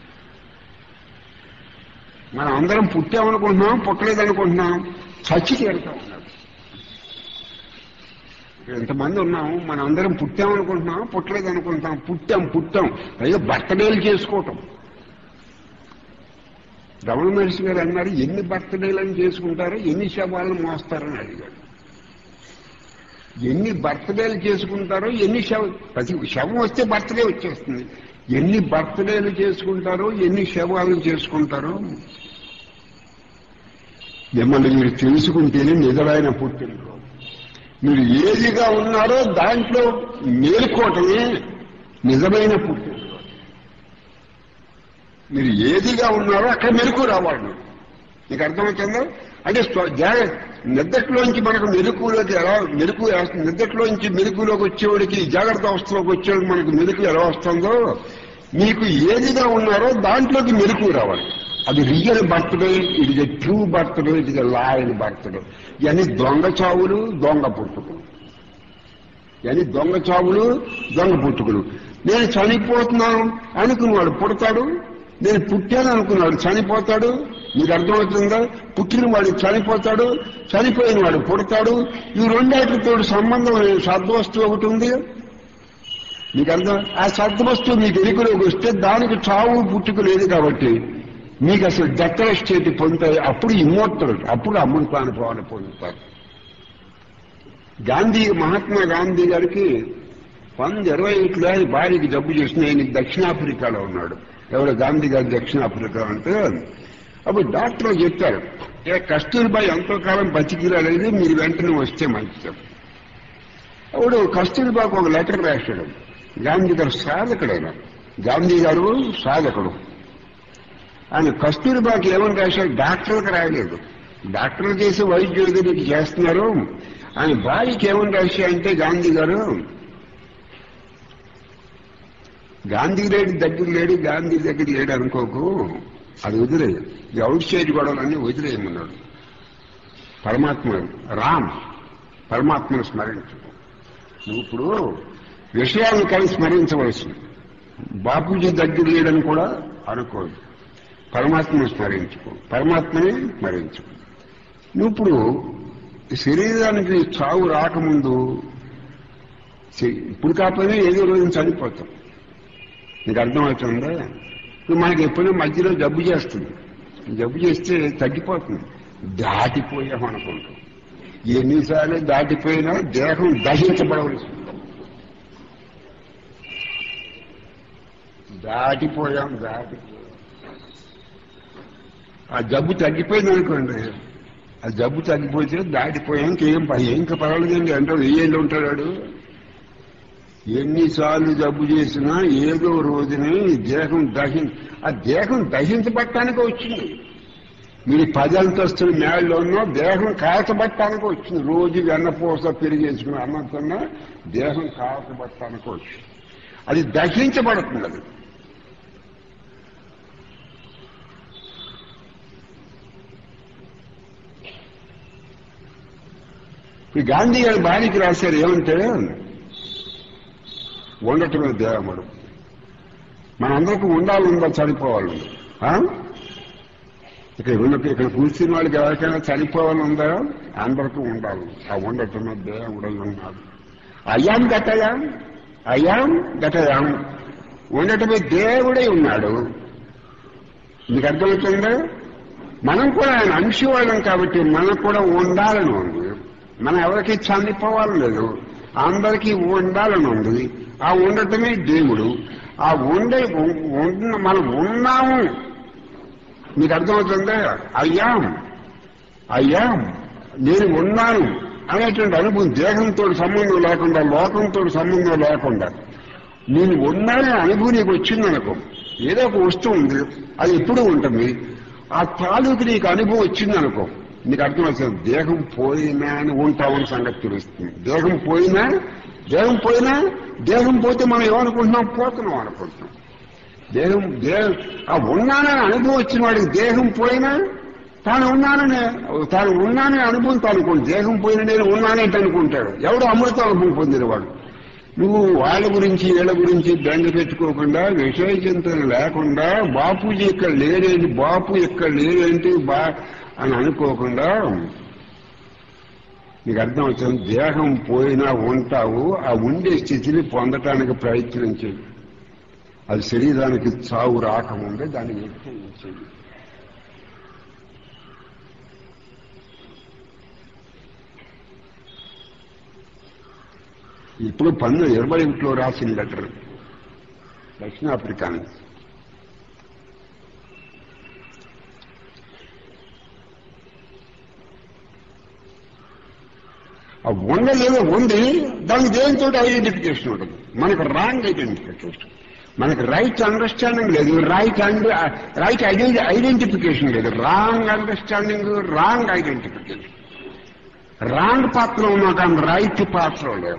Speaker 1: మనం అందరం పుట్టామనుకుంటున్నాం పుట్టలేదనుకుంటున్నాం చచ్చి తీరుతా ఉన్నాడు ఎంతమంది ఉన్నాం మనం అందరం పుట్టాం అనుకుంటున్నాం పుట్టలేదు అనుకుంటున్నాం పుట్టాం పుట్టాం పైగా బర్త్డేలు చేసుకోవటం రమణ మహర్షి గారు అన్నారు ఎన్ని బర్త్డేలను చేసుకుంటారో ఎన్ని శవాలను మోస్తారని అడిగాడు ఎన్ని బర్త్డేలు చేసుకుంటారో ఎన్ని శవ ప్రతి శవం వస్తే బర్త్డే వచ్చేస్తుంది ఎన్ని బర్త్డేలు చేసుకుంటారో ఎన్ని శవాలను చేసుకుంటారో మిమ్మల్ని మీరు తెలుసుకుంటేనే నిజమైన పుట్టినరోజు మీరు ఏదిగా ఉన్నారో దాంట్లో మేలుకోవటమే నిజమైన పుట్టినరోజు మీరు ఏదిగా ఉన్నారో అక్కడ మెరుకు రావాలి మీకు అర్థమవుతుందా అంటే స్వ- జా- నిద్రలోంచి మనకు మెరుకులోకి ఎలా మెరుకు వేస్తుంది నిద్రలోంచి మెరుకులోకి వచ్చేవాడికి జాగ్రత్త అవస్థలోకి వచ్చేవాడికి మనకు మెరుకు ఎలా వస్తుందో మీకు ఏదిగా ఉన్నారో దాంట్లోకి మెరుకు రావాలి అది రియల్ బర్త్డే ఇది ట్రూ బర్త్డే ఇది లాయన్ బర్త్డే ఇవన్నీ దొంగ చావులు దొంగ పుట్టుకులు ఇవన్నీ దొంగ చావులు దొంగ పుట్టుకులు నేను చనిపోతున్నాను అనుకున్నవాడు పుడతాడు నేను పుట్టాను అనుకున్నాడు చనిపోతాడు మీకు అర్థమవుతుందా పుట్టిన వాడు చనిపోతాడు చనిపోయిన వాడు పుడతాడు ఈ రెండాటితో సంబంధం లేని సద్వస్తువు ఒకటి ఉంది మీకు అర్థం ఆ సద్వస్తువు మీకు ఎరుకలోకి వస్తే దానికి చావు పుట్టుక లేదు కాబట్టి మీకు అసలు డెక్కల స్టేట్ పొందుతాయి అప్పుడు ఇమ్మోర్టల్ అప్పుడు అమృతానుభవాన్ని పొందుతారు గాంధీ మహాత్మా గాంధీ గారికి పంతొమ్మిది ఇరవై ఒకటిలో ఆయన భార్యకి జబ్బు చేసిన ఆయన దక్షిణాఫ్రికాలో ఉన్నాడు ఎవరు గాంధీ గారు దక్షిణాఫ్రికా అంటే అప్పుడు డాక్టర్ చెప్పారు ఏ కస్తూర్బాయి ఎంతో కాలం బతికిరాలేదు మీరు వెంటనే వస్తే మంచిది అప్పుడు కస్తూర్బాకు ఒక లెటర్ రాశాడు గాంధీ గారు సాధకుడైన గాంధీ గారు సాధకుడు ఆయన కస్తూర్బాకి ఏమని రాశాడు డాక్టర్కి రాయలేదు డాక్టర్లు చేసి వైద్యుడిగా నీకు చేస్తున్నారు ఆయన భార్యకి ఏమని రాశాడంటే గాంధీ గారు గాంధీ లేడు దగ్గర లేడు గాంధీ దగ్గర లేడు అనుకోకు అది వదిలే ఈ అవుట్ సైడ్ గొడవలన్నీ వదిలేయమన్నాడు పరమాత్మ రామ్ పరమాత్మను స్మరించు నువ్వు ఇప్పుడు విషయాలను కలిసి స్మరించవలసింది బాపూజీ దగ్గర లేడని కూడా అనుకోదు పరమాత్మను స్మరించుకో పరమాత్మని స్మరించుకో నువ్వు ఇప్పుడు శరీరానికి చావు రాకముందు చె- ఇప్పుడు కాకపోయినా ఏదో రోజు చనిపోతాం నీకు అర్థమవుతుందా ఇప్పుడు మనకి ఎప్పుడూ మధ్యలో జబ్బు చేస్తుంది జబ్బు చేస్తే తగ్గిపోతుంది దాటిపోయాం అనుకుంటాం ఎన్నిసార్లు దాటిపోయినా దేహం దహించబడవలసి ఉంటుంది. దాటిపోయాం దాటిపోయాం ఆ జబ్బు తగ్గిపోయింది అనుకోండి ఆ జబ్బు తగ్గిపోతే దాటిపోయాం ఇంకేం ప- ఇంకా పర్వాలేదండి అంటే వెయ్యేళ్ళు ఉంటాడు వాడు. ఎన్నిసార్లు జబ్బు చేసినా ఏదో రోజునే ఈ దేహం దహి ఆ దేహం దహించబట్టానికి వచ్చింది మీరు పది అంతస్తుల మేళ్ళలో ఉన్న దేహం కాల్చబట్టానికి వచ్చింది రోజు వెన్నపూస పెరిగేసుకుని అన్నంతన్నా దేహం కాల్చబట్టానికి వచ్చింది అది దహించబడుతుంది అది ఈ గాంధీ గారి భార్యకి రాశారు ఏమంటే ఉండటమే దేహముడు మనందరికీ ఉండాలి ఉందా చనిపోవాలి ఆ? ఇక్కడ ఉన్న ఇక్కడ కూర్చున్న వాళ్ళకి ఎవరికైనా చనిపోవాలి ఉందా అందరికీ ఉండాలి ఆ ఉండటమే దేవుడు ఉన్నాడు అయ్యాం గతయాం అయ్యాం గతయాం ఉండటమే దేవుడై ఉన్నాడు మీకు అర్థమవుతుందా మనం కూడా ఆయన అంశవాళ్ళం కాబట్టి మనకు కూడా ఉండాలని ఉంది మనం ఎవరికి చనిపోవాలని లేదు అందరికీ ఉండాలని ఉంది ఆ ఉండటమే దేవుడు ఆ ఉండే ఉన్న మనం ఉన్నాము మీకు అర్థమవుతుందా అయ్యాం అయ్యాం నేను ఉన్నాను అనేటువంటి అనుభవం దేహంతో సంబంధం లేకుండా లోకంతో సంబంధం లేకుండా నేను ఉన్నాననే అనుభవం నీకు వచ్చిందనుకో ఏదో ఒక వస్తువు ఉంది అది ఎప్పుడు ఉంటుంది ఆ తాలూకు నీకు అనుభవం వచ్చిందనుకో నీకు అర్థమవుతుంది దేహం పోయినా అని ఉంటామని సంగతి తెలుస్తుంది దేహం పోయినా దేహం పోయినా దేహం పోతే మనం ఏమనుకుంటున్నాం పోతున్నాం అనుకుంటున్నాం దేహం దేహం ఆ ఉన్నానని అనుభవం వచ్చిన వాడికి దేహం పోయినా తాను ఉన్నానని తాను ఉన్నానని అనుభవం తాను అనుకోండి దేహం పోయిన నేను ఉన్నానంటే అనుకుంటాడు ఎవడు అమృత అనుభవం పొందినవాడు నువ్వు వాళ్ళ గురించి వీళ్ళ గురించి బెంగ పెట్టుకోకుండా విషయ చింతన లేకుండా బాపూజీ ఇక్కడ లేరేంటి బాపు ఇక్కడ లేరేంటి బా అని అనుకోకుండా నీకు అర్థం అవుతుంది దేహం పోయినా ఉంటావు ఆ ఉండే స్థితిని పొందటానికి ప్రయత్నం చేయి అది శరీరానికి చావు రాకముందే దాన్ని ఎక్కువ చేయి ఇప్పుడు పన్ను ఇరవై ఒకటిలో రాసిన లెటర్ దక్షిణాఫ్రికా నుంచి ఆ ఉండలేదో ఉంది దానికి దేనితో ఐడెంటిఫికేషన్ ఉంటుంది మనకు రాంగ్ ఐడెంటిఫికేషన్ మనకు రైట్ అండర్స్టాండింగ్ లేదు రైట్ అండ్ రైట్ ఐడెంటిఫికేషన్ లేదు wrong understanding wrong identification wrong పాత్రలో ఉన్నా కానీ రైట్ పాత్రలో లేవు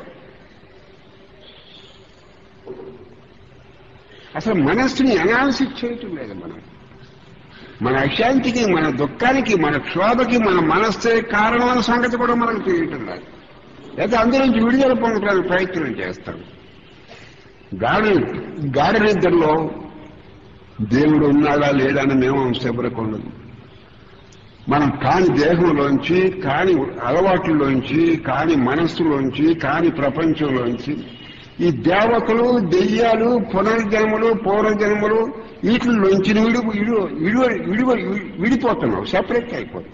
Speaker 1: అసలు మనస్సుని అనాలిసిస్ చేయటం లేదు మనం మన అశాంతికి మన దుఃఖానికి మన క్షోభకి మన మనస్సే కారణమైన సంగతి కూడా మనకు తెలియటం లేదు లేదా అందులో నుంచి విడుదల పొందడానికి ప్రయత్నం చేస్తాం గాడి గాడి నిద్రలో దేవుడు ఉన్నాడా లేడా అని మేము శబరకుండదు మనం కాని దేహంలోంచి కాని అలవాట్లలోంచి కాని మనస్సులోంచి కాని ప్రపంచంలోంచి ఈ దేవతలు దెయ్యాలు పునర్జన్మలు పూర్వజన్మలు వీటిలోంచి విడి విడి విడి విడి విడిపోతున్నావు సెపరేట్ అయిపోతుంది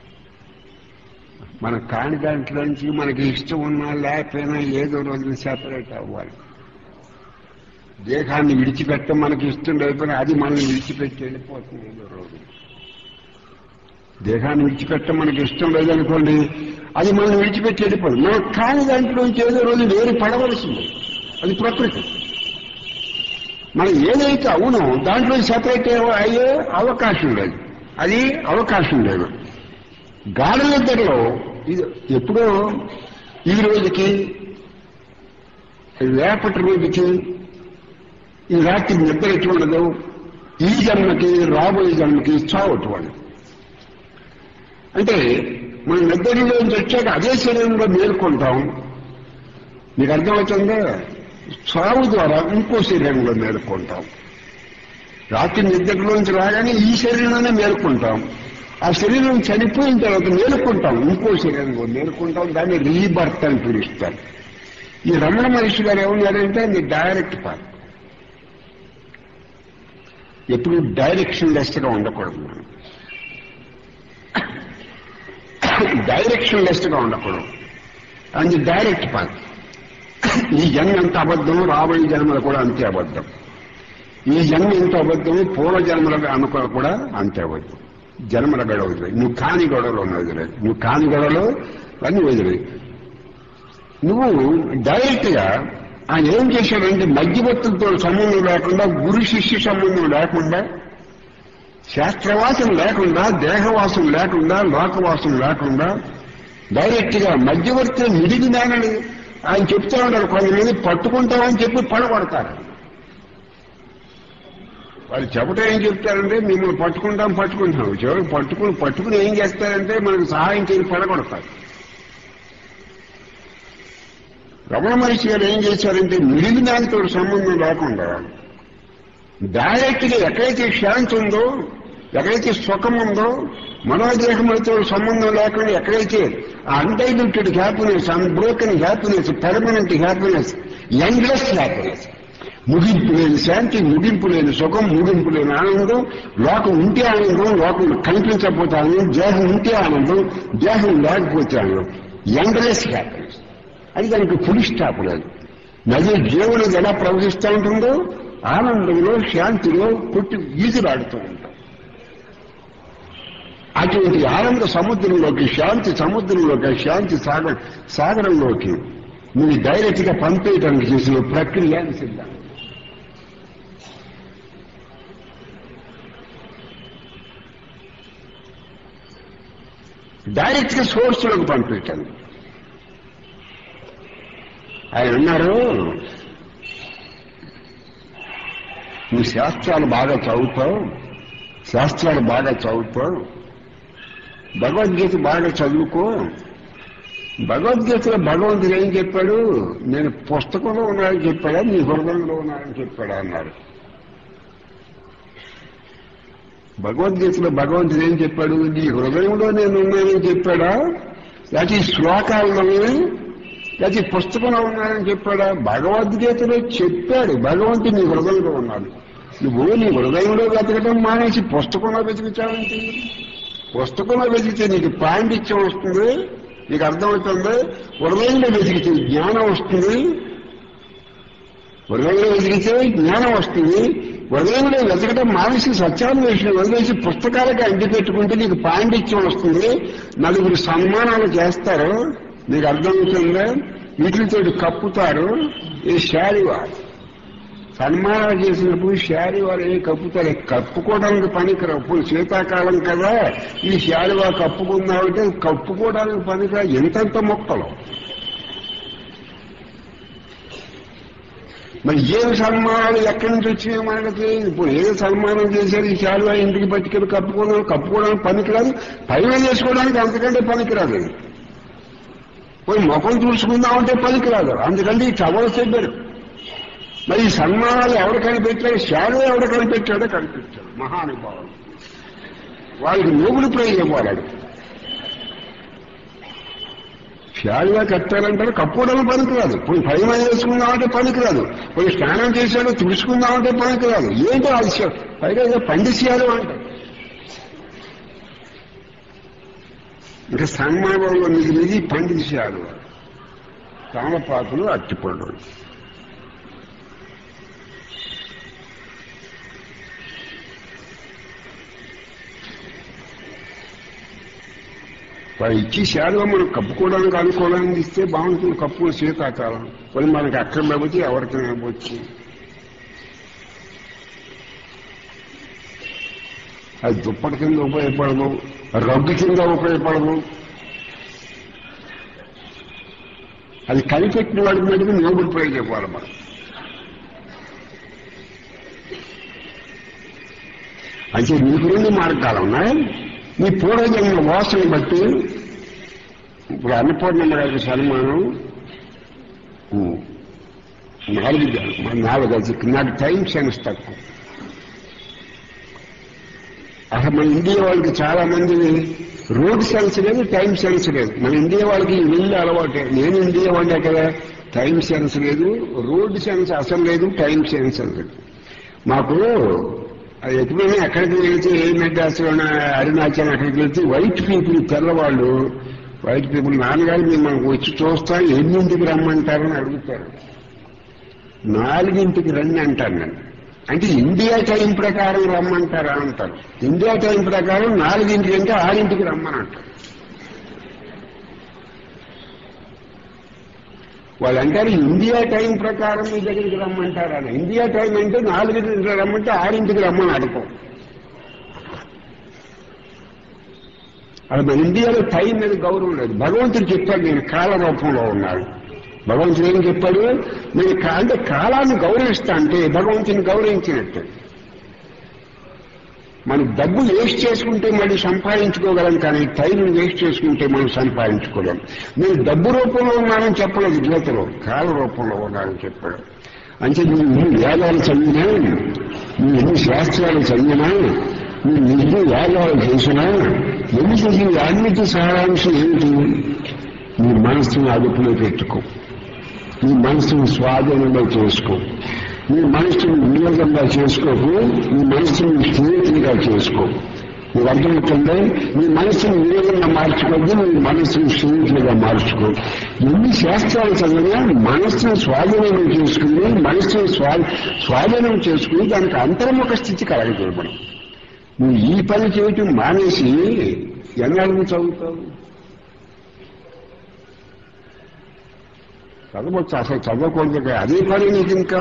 Speaker 1: మన కాని దాంట్లోంచి మనకి ఇష్టం ఉన్నా లేకపోయినా ఏదో రోజున సెపరేట్ అవ్వాలి దేహాన్ని విడిచిపెట్టడం మనకి ఇష్టం లేకపోయినా అది మనల్ని విడిచిపెట్టి వెళ్ళిపోతుంది ఏదో రోజు దేహాన్ని విడిచిపెట్టడం మనకి ఇష్టం లేదనుకోండి అది మనల్ని విడిచిపెట్టి వెళ్ళిపోతుంది మనం కాని దాంట్లోంచి ఏదో రోజు వేరు పడవలసింది అది ప్రకృతి మనం ఏదైతే అవునో దాంట్లో సెపరేట్ అయ్యే అవకాశం లేదు అది అవకాశం లేదు గాఢ నిద్రలో ఇది ఎప్పుడో ఈ రోజుకి రేపటి రోజుకి ఈ రాత్రి నిద్ర ఎటువంటిదో ఈ జన్మకి రాబోయే జన్మకి చావటువంటి అంటే మనం నిద్రలోంచి వచ్చాక అదే శరీరంలో మేల్కొంటాం మీకు అర్థమవుతుందా చావు ద్వారా ఇంకో శరీరంలో మేలుకుంటాం రాత్రి నిద్రలోంచి రాగానే ఈ శరీరంలోనే మేలుకుంటాం ఆ శరీరం చనిపోయిన తర్వాత మేలుకుంటాం ఇంకో శరీరంలో మేలుకుంటాం దాన్ని రీబర్త్ అని పిలుస్తారు ఈ రమణ మహర్షి గారు ఏమన్నారంటే అది డైరెక్ట్ పార్ట్ ఎప్పుడు డైరెక్షన్ లెస్ గా ఉండకూడదు మనం డైరెక్షన్ లెస్ గా ఉండకూడదు అది డైరెక్ట్ పార్ట్ ఈ జన్మ ఎంత అబద్ధం రాబోయే జన్మలు కూడా అంతే అబద్ధం ఈ జన్మ ఎంత అబద్ధం పూర్వ జన్మల అనుకో కూడా అంతే అబద్ధం జన్మల గొడవ వదిలేదు నువ్వు కాని గొడవలు ఉన్న వదిలేదు నువ్వు కాని గొడవలు అన్ని వదిలేదు నువ్వు డైరెక్ట్ గా ఆయన ఏం చేశాడంటే మధ్యవర్తులతో సంబంధం లేకుండా గురు శిష్య సంబంధం లేకుండా శాస్త్రవాసం లేకుండా దేహవాసం లేకుండా లోకవాసం లేకుండా డైరెక్ట్ గా మధ్యవర్తులు మిడిగినానని ఆయన చెప్తా ఉంటారు కొంతమంది పట్టుకుంటామని చెప్పి పడగొడతారు వాళ్ళు చెప్పటం ఏం చెప్తారంటే మిమ్మల్ని పట్టుకుంటాం పట్టుకుంటాం చివరికి పట్టుకుని పట్టుకుని ఏం చేస్తారంటే మనకు సహాయం చేసి పడగొడతారు రమణ మహర్షి గారు ఏం చేశారంటే మిడిలి దానితో సంబంధం లేకుండా డైరెక్ట్ గా ఎక్కడైతే శాంతి ఉందో ఎక్కడైతే సుఖం ఉందో మనోదేహములతో సంబంధం లేకుండా ఎక్కడైతే undiluted happiness unbroken happiness permanent happiness endless happiness ముగింపు లేని శాంతి ముగింపు లేని సుఖం ముగింపు లేని ఆనందం లోకం ఉంటే ఆనందం లోకం కనిపించకపోతే ఆనందం దేహం ఉంటే ఆనందం దేహం లేకపోతే ఆనందం ఎండ్లెస్ హ్యాపీనెస్ అది దానికి ఫుల్ స్టాప్ లేదు నది జీవులు ఎలా ప్రవహిస్తూ ఉంటుందో ఆనందంలో శాంతిలో పుట్టి ఈదులాడుతూ ఉంటాం అటువంటి ఆనంద సముద్రంలోకి శాంతి సముద్రంలోకి శాంతి సాగర సాగరంలోకి నువ్వు డైరెక్ట్ గా పంపేయడానికి చేసిన ప్రక్రియ అని సిద్ధం డైరెక్ట్ గా సోర్స్లోకి పంపేయటాను ఆయన అన్నారు నువ్వు శాస్త్రాలు బాగా చదువుతావు శాస్త్రాలు బాగా చదువుతావు భగవద్గీత బాగా చదువుకో భగవద్గీతలో భగవంతుడు ఏం చెప్పాడు నేను పుస్తకంలో ఉన్నానని చెప్పాడా నీ హృదయంలో ఉన్నానని చెప్పాడా అన్నారు భగవద్గీతలో భగవంతుడు ఏం చెప్పాడు నీ హృదయంలో నేను ఉన్నానని చెప్పాడా లేకపోతే ఈ శ్లోకాల్లోనే లేకపోతే ఈ పుస్తకంలో ఉన్నాడని చెప్పాడా భగవద్గీతలో చెప్పాడు భగవంతుడు నీ హృదయంలో ఉన్నాడు నువ్వు నీ హృదయంలో వెతకడం మానేసి పుస్తకంలో వెతుకుతావంటి పుస్తకంలో వెతికితే నీకు పాండిత్యం వస్తుంది నీకు అర్థమవుతుంది హృదయంలో వెతికితే జ్ఞానం వస్తుంది హృదయంలో వెతికితే జ్ఞానం వస్తుంది హృదయంలో వెతకడం మానసి సత్యాన్వేషణ వదిలేసి పుస్తకాలకి అంటి పెట్టుకుంటే నీకు పాండిత్యం వస్తుంది నలుగురు సన్మానాలు చేస్తారు నీకు అర్థమవుతుందా వీటితో కప్పుతారు ఈ శారీవారు సన్మానాలు చేసినప్పుడు శారీవారు ఏ కప్పుతారు కప్పుకోవడానికి పనికిరావు ఇప్పుడు శీతాకాలం కదా ఈ శారీవా కప్పుకుందామంటే కప్పుకోవడానికి పనికిరా ఎంతెంత మొక్కలు మరి ఏం సన్మానాలు ఎక్కడి నుంచి వచ్చినాయి మనకి ఇప్పుడు ఏ సన్మానం చేశారు ఈ శాలువా ఇంటికి పట్టుకెళ్ళి కప్పుకోవడం కప్పుకోవడానికి పనికిరాదు పైన చేసుకోవడానికి అంతకంటే పనికిరాదు పోయి ముఖం చూసుకుందామంటే పనికిరాదు అందుకంటే ఈ టవల్ చెప్పారు మరి ఈ సన్మానాలు ఎవరు కనిపెట్టారు శాలువా ఎవరు కనిపెట్టాడో కనిపెట్టాడు మహానుభావుడు వాళ్ళకి నోబుల్ ప్రైజ్ ఇవ్వాలి శాలువా కట్టాలంటారు కప్పుకోవడానికి పనికిరాదు పోయి పైన వేసుకుందామంటే పనికిరాదు పోయి స్నానం చేశాడు తుడుచుకుందామంటే పనికిరాదు ఏంటో అది శ- పైగా ఏదో పండిస్యాలు అంటారు ఇంకా సన్మానంలో మిగిలిది పండిస్యాలు తామపాకులు అట్టిపడు వాడు ఇచ్చి శాలువా మనం కప్పుకోవడానికి అనుకోవడానికి ఇస్తే బాగుంటుంది కప్పు శీతాకాలం మరి మనకి అక్కడ లేకపోతే ఎవరికైనా ఇవ్వచ్చు అది దుప్పటి కింద ఉపయోగపడదు రగ్గు కింద ఉపయోగపడదు అది కనిపెట్టిన వాడికి మటుకు నోబుల్ ప్రైజ్ ఇవ్వాలి మనం అంటే నీకు రెండు మార్గాలు ఉన్నాయి నీ పూర్వజన్మ వాసన బట్టి ఇప్పుడు అన్నపూర్ణమ్మ గారికి సన్మానం ఉమ్, నాలుగు జ- మా నాలుగు అది నాకు టైం సెన్స్ తక్కువ అసలు మన ఇండియా వాళ్ళకి చాలా మంది రోడ్ సెన్స్ లేదు టైం సెన్స్ లేదు మన ఇండియా వాళ్ళకి ఇల్లు అలవాటే నేను ఇండియా వాడినా కదా టైం సెన్స్ లేదు రోడ్ సెన్స్ అసలు లేదు టైం సెన్స్ లేదు మాకు అది ఎప్పుడైనా ఎక్కడికి వెళ్తే ఏ మెడ్రాస్లోనా అరుణాచల్ అక్కడికి వెళ్తే వైట్ పీపుల్ తెల్లవాళ్ళు వైట్ పీపుల్ నాన్నగారు మిమ్మల్ని వచ్చి చూస్తా ఎన్నింటికి రమ్మంటారని అడుగుతారు నాలుగింటికి రండి అంటాను నేను అంటే ఇండియా టైం ప్రకారం రమ్మంటారా అంటారు ఇండియా టైం ప్రకారం నాలుగింటికి అంటే ఆరింటికి రమ్మని అంటారు వాళ్ళు అంటారు ఇండియా టైం ప్రకారం మీ దగ్గరికి రమ్మంటారా అని ఇండియా టైం అంటే నాలుగింటికి రమ్మంటే ఆరింటికి రమ్మని అడగం అది మన ఇండియాలో టైం మీద గౌరవం లేదు భగవంతుడు చెప్పాడు నేను కాల రూపంలో ఉన్నాడు భగవంతుడు ఏం చెప్పాడు నేను కా- అంటే కాలాన్ని గౌరవిస్తా అంటే భగవంతుని గౌరవించినట్టు మనం డబ్బు వేస్ట్ చేసుకుంటే మళ్ళీ సంపాదించుకోగలం కానీ టైం వేస్ట్ చేసుకుంటే మనం సంపాదించుకోలేం నేను డబ్బు రూపంలో ఉన్నానని చెప్పలేదు గీతలో కాల రూపంలో ఉన్నానని చెప్పాడు అంటే నువ్వు ఎన్ని వేదాలు చదివినా నువ్వు ఎన్ని శాస్త్రాలు చదివినా నువ్వు ఎన్ని యాగాలు చేసినా ఎన్ని చేసిన అన్నిటి సారాంశం ఏమిటి నీ మనసుని అదుపులో పెట్టుకో నీ మనసుని స్వాధీనంలో చేసుకో నీ మనసుని వినియోగంగా చేసుకోకు నీ మనసుని స్నేహితులుగా చేసుకో నీకు అర్థమవుతుందే నీ మనసుని వినియోగంగా మార్చుకోవద్దు నీ మనసుని స్నేహితులుగా మార్చుకో ఎన్ని శాస్త్రాలు చదివినా మనస్సును స్వాధీనం చేసుకుని మనస్సును స్వా స్వాధీనం చేసుకుని దానికి అంతర్ముఖ స్థితి కలగదు మనం నువ్వు ఈ పని చేయటం మానేసి ఎన్నాళ్ళు చదువుతావు చదవచ్చు అసలు చదవకూడదు కదా. అదే పని నీకు ఇంకా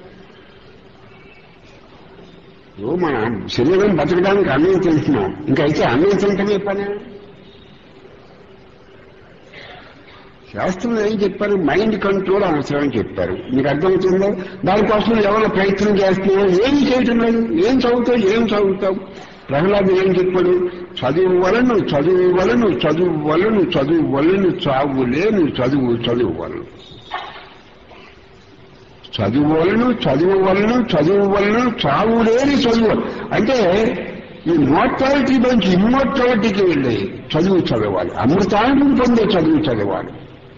Speaker 1: ఓ మన శరీరం బతకడానికి అన్నం తింటున్నాం ఇంకా అయితే అన్నం తింటమే పని శాస్త్రం ఏం చెప్పారు మైండ్ కంట్రోల్ అవసరం అని చెప్పారు మీకు అర్థమవుతుందో దానికోసం ఎవరు ప్రయత్నం చేస్తున్నావు ఏం చేయటం లేదు ఏం చదువుతావు ఏం చదువుతావు ప్రహ్లాద్ ఏం చెప్పాడు చదువు వలను చదువు వలను చదువు వలను చదువు వలను చావు లేను చదువు చదువు వలను చదువు వలను చదువు వలను చదువు వలను చావు లేని చదువు అంటే ఈ మోర్టాలిటీ నుంచి ఇమ్మోర్టాలిటీకి వెళ్ళి చదువు చదవాలి అమృతాన్ని పొందే చదువు చదవాలి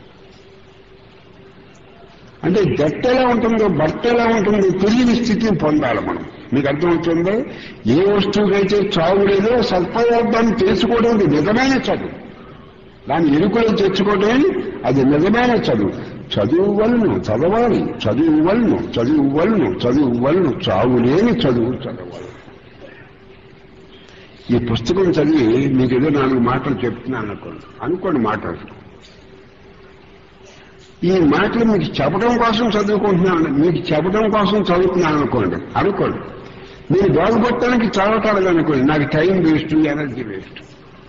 Speaker 1: అంటే గట్ట ఎలా ఉంటుందో భర్త ఎలా ఉంటుందో తెలియని స్థితిని పొందాలి మనం మీకు అర్థమవుతుందో ఏ వస్తువుకైతే చావు లేదో సత్పదార్థాన్ని తెలుసుకోవడం అది నిజమైన చదువు దాన్ని ఎరుకలో తెచ్చుకోవడం అది నిజమైన చదువు చదువు వలను చదవాలి చదువు వలను చదువు వలను చదువు వలను చావు లేని చదువు చదవాలి ఈ పుస్తకం చదివి మీకు ఏదో నాలుగు మాటలు చెప్తున్నాను అనుకోండి అనుకోండి మాటలు ఈ మాటలు మీకు చెప్పడం కోసం చదువుకుంటున్నాను మీకు చెప్పడం కోసం చదువుతున్నాను అనుకోండి అనుకోండి మీరు బాగుపడటానికి చదవటాలు అనుకోండి నాకు టైం వేస్ట్ ఎనర్జీ వేస్ట్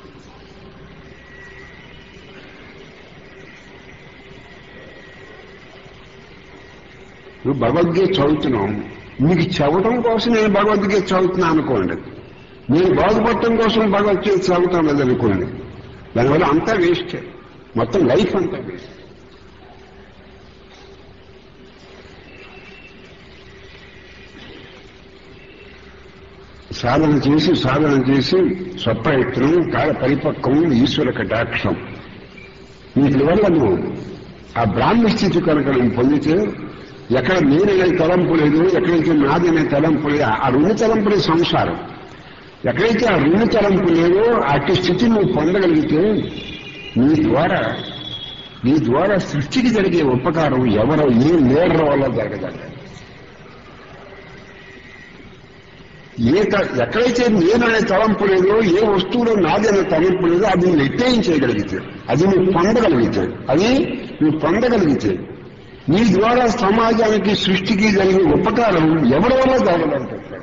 Speaker 1: నువ్వు భగవద్గీత చదువుతున్నావు మీకు చెప్పడం కోసం నేను భగవద్గీత చదువుతున్నాను అనుకోండి నేను బాగుపడటం కోసం భగవద్గీత చదువుతాం లేదనుకోండి దానివల్ల అంతా వేస్ట్ మొత్తం లైఫ్ అంతా వేస్ట్ సాధన చేసి సాధన చేసి స్వప్రయత్నం కాల పరిపక్వం ఈశ్వర కటాక్షం వీటి వల్ల నువ్వు ఆ బ్రాహ్మ స్థితి కనుక నువ్వు పొందితే ఎక్కడ నేననే తలంపు లేదు ఎక్కడైతే నాదనే తలంపు లేదు ఆ రుణి తలంపులే సంసారం ఎక్కడైతే ఆ రుణి తలంపు లేదో అట్టి స్థితి నువ్వు పొందగలిగితే నీ ద్వారా నీ ద్వారా సృష్టికి జరిగే ఉపకారం ఎవరో ఏ లీడర్ వల్ల జరగదండి ఏ త- ఎక్కడైతే నేననే తలంపు లేదో ఏ వస్తువులో నాదనే తలంపు లేదో అది నువ్వు ఎట్టేయం చేయగలిగితే అది నువ్వు పొందగలిగితే అది నువ్వు పొందగలిగితే నీ ద్వారా సమాజానికి సృష్టికి జరిగే ఉపకారం ఎవరి వల్ల జరగదంటారు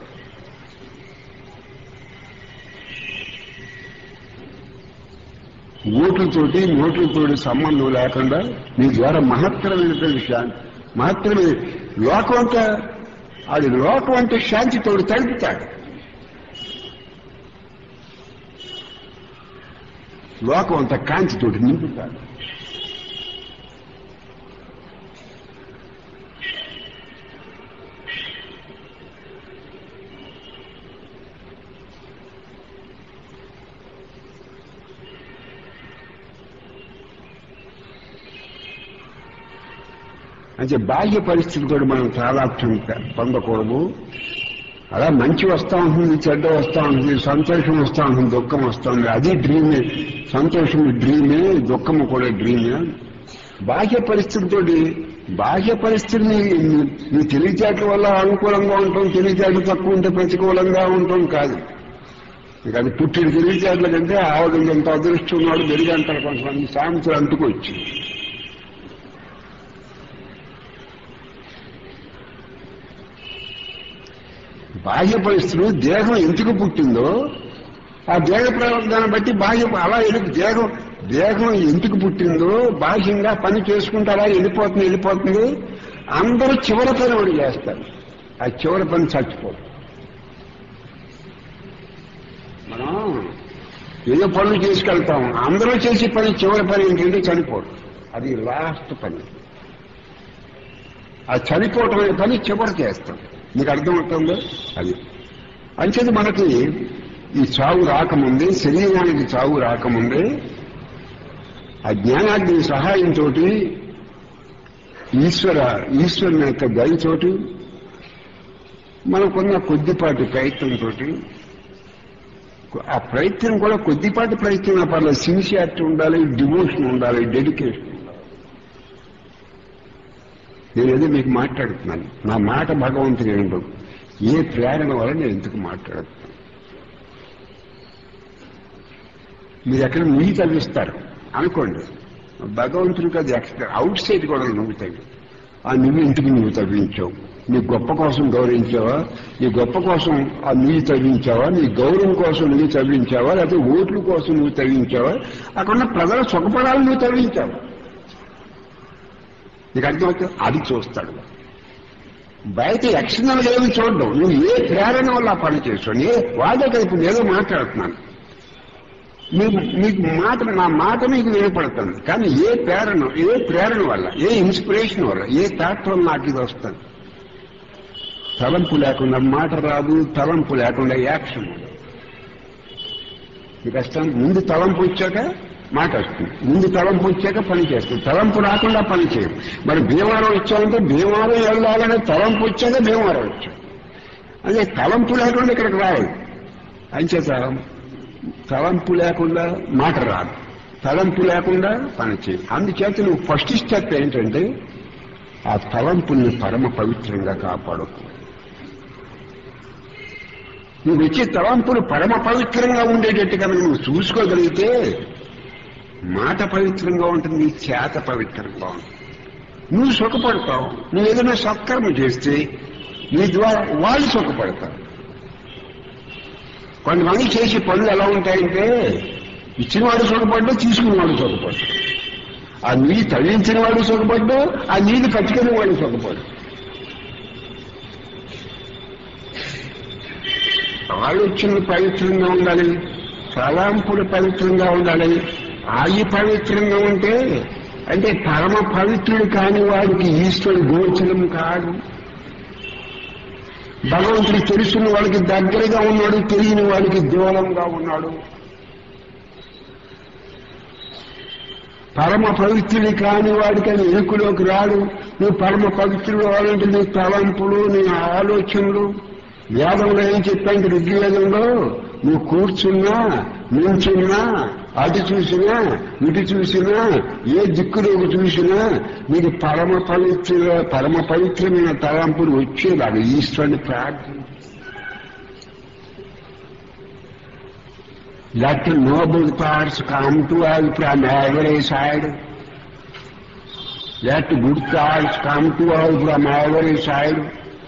Speaker 1: ఓట్లతోటి నోట్లతోటి సంబంధం లేకుండా నీ ద్వారా మహత్తరమైనటువంటి శాంతి మహత్తరమైన లోకం అంతా అది లోకం అంటే శాంతితోడు తలుపుతాడు లోకం అంతా కాంతితోటి నింపుతాడు అంటే బాహ్య పరిస్థితితో మనం తాదాత్మ్యం పొందకూడదు అలా మంచి వస్తా ఉంటుంది చెడ్డ వస్తా ఉంటుంది సంతోషం వస్తా ఉంటుంది దుఃఖం వస్తుంది అది డ్రీమే సంతోషం డ్రీమే దుఃఖము కూడా డ్రీమే బాహ్య పరిస్థితితోటి బాహ్య పరిస్థితిని నీ- నీ తెలివితేటల వల్ల అనుకూలంగా ఉంటాం తెలివితేటలు తక్కువ ఉంటే ప్రతికూలంగా ఉంటాం కాదు ఇక అది పుట్టిన తెలివితేటల కంటే ఆవిడ ఎంత అదృష్టం ఉన్నాడు వెలుగంటారు కొంతమంది సామెతలు అంటుకొచ్చి బాహ్య పరిస్థితులు దేహం ఎందుకు పుట్టిందో ఆ దేహ ప్రవర్తన బట్టి బాహ్య అలా ఎందుకు దేహం దేహం ఎందుకు పుట్టిందో బాహ్యంగా పని చేసుకుంటే అలా వెళ్ళిపోతుంది వెళ్ళిపోతుంది అందరూ చివరి పని ఒకటి చేస్తారు ఆ చివరి పని చచ్చిపోదు మనం ఏదో పనులు చేసుకెళ్తాం అందరూ చేసే పని చివరి పని ఏంటంటే చనిపోవడం అది లాస్ట్ పని ఆ చనిపోవటం అనే పని చివరి చేస్తాం మీకు అర్థమవుతుందో అది అంచేది మనకి ఈ చావు రాకముందే శరీరానికి చావు రాకముందే ఆ జ్ఞానాగ్ని సహాయంతో ఈశ్వర ఈశ్వరుని యొక్క దయతోటి మనకున్న కొద్దిపాటి ప్రయత్నంతో ఆ ప్రయత్నం కూడా కొద్దిపాటి ప్రయత్నం పర్లేదు సిన్సియారిటీ ఉండాలి డివోషన్ ఉండాలి డెడికేషన్ ఉండాలి నేనేదో మీకు మాట్లాడుతున్నాను నా మాట భగవంతుని ఏంటో ఏ ప్రేరణ వల్ల నేను ఎందుకు మాట్లాడుతున్నాను మీరు ఎక్కడ నువ్వు తగ్గిస్తారు అనుకోండి భగవంతునికి అది ఎక్స్ట్రా అవుట్ సైడ్ కూడా నువ్వు తగ్గి ఆ నువ్వు ఇంటికి నువ్వు తగ్గించావు నీ గొప్ప కోసం గౌరవించావా నీ గొప్ప కోసం ఆ నువ్వు తగ్గించావా నీ గౌరవం కోసం నువ్వు తగ్గించావా లేకపోతే ఓట్ల కోసం నువ్వు తగ్గించావా అక్కడ ఉన్న ప్రజల సుఖపడాలని నువ్వు తగ్గించావా నీకు అర్థమవుతుంది అది చూస్తాడు బయట ఎక్స్టర్నల్ ఏమి చూడడం నువ్వు ఏ ప్రేరణ వల్ల ఆ పని చేస్తావు ఏ వాదే కదా ఇప్పుడు ఏదో మాట్లాడుతున్నాను మీకు మీకు మాట నా మాట మీకు వినపడుతుంది కానీ ఏ ప్రేరణ ఏ ప్రేరణ వల్ల ఏ ఇన్స్పిరేషన్ వల్ల ఏ థాట్ వల్ల నాకు ఇది వస్తుంది తలంపు లేకుండా మాట రాదు తలంపు లేకుండా యాక్షన్ ఉండదు. మీకు కష్టం ముందు తలంపు వచ్చాక మాట వస్తుంది ముందు తలంపు వచ్చాక పని చేస్తుంది తలంపు రాకుండా పని చేయదు మరి భీమవరం వచ్చామంటే భీమవరం వెళ్ళాలనే తలంపు వచ్చాక భీమవరం వచ్చాం అదే తలంపు లేకుండా ఇక్కడికి రావాలి అంచేత తలంపు లేకుండా మాట రాదు తలంపు లేకుండా పని చేయి అందుచేత నువ్వు ఫస్ట్ స్టెప్ ఏంటంటే ఆ తలంపుల్ని పరమ పవిత్రంగా కాపాడు నువ్వు వచ్చే తలంపులు పరమ పవిత్రంగా ఉండేటట్టు కనుక నువ్వు చూసుకోగలిగితే మాట పవిత్రంగా ఉంటుంది చేత పవిత్రంగా ఉంటుంది నువ్వు సుఖపడతావు నువ్వు ఏదైనా సత్కర్మ చేస్తే నీ ద్వారా వాళ్ళు సుఖపడతారు కొంతమంది చేసే పనులు ఎలా ఉంటాయంటే ఇచ్చినవాడు సుఖపడ్డా తీసుకున్నవాడు సుఖపడ్డా ఆ నీళ్ళు తవ్వించిన వాడు సుఖపడ్డా ఆ నీళ్లు పట్టుకునే వాడు సుఖపడ్డా ఆలోచనలు పవిత్రంగా ఉండాలి తలాంపులు పవిత్రంగా ఉండాలి ఆయి పవిత్రంగా ఉంటే అంటే పరమ పవిత్రుడు కాని వాడికి ఈశ్వరుడు గోచరం కాదు భగవంతుడు తెలుసున్న వాడికి దగ్గరగా ఉన్నాడు తెలియని వాడికి దూరంగా ఉన్నాడు పరమ పవిత్రుడి కాని వాడికి అది ఎరుకులోకి రాడు నువ్వు పరమ పవిత్రుడు అవ్వాలంటే నీ తలంపులు నీ ఆలోచనలు వేదంలో ఏం చెప్పాంటే ఋగ్వేదంలో నువ్వు కూర్చున్నా నించున్నా అటు చూసినా ఇటు చూసినా ఏ దిక్కులోకి చూసినా నీకు పరమ పవిత్ర పరమ పవిత్రమైన తలంపులు వచ్చేలాగా ఈశ్వరుని ప్రార్థన Let noble thoughts come to us from every side. Let good thoughts come to us from every side.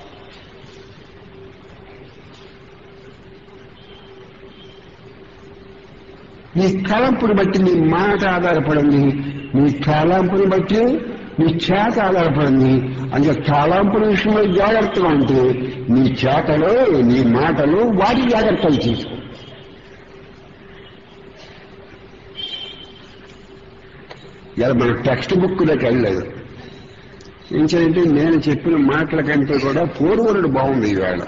Speaker 1: నీ తలంపుని బట్టి నీ మాట ఆధారపడింది నీ తలంపుని బట్టి నీ చేత ఆధారపడింది అంటే తలంపుల విషయంలో జాగ్రత్తగా ఉంటే నీ చేతలో నీ మాటలు వాటి జాగ్రత్తలు తీసుకో ఇలా మన టెక్స్ట్ బుక్లోకి వెళ్ళలేదు ఏంటంటే నేను చెప్పిన మాటల కంటే కూడా పూర్వరుడు బాగుంది ఈవేళ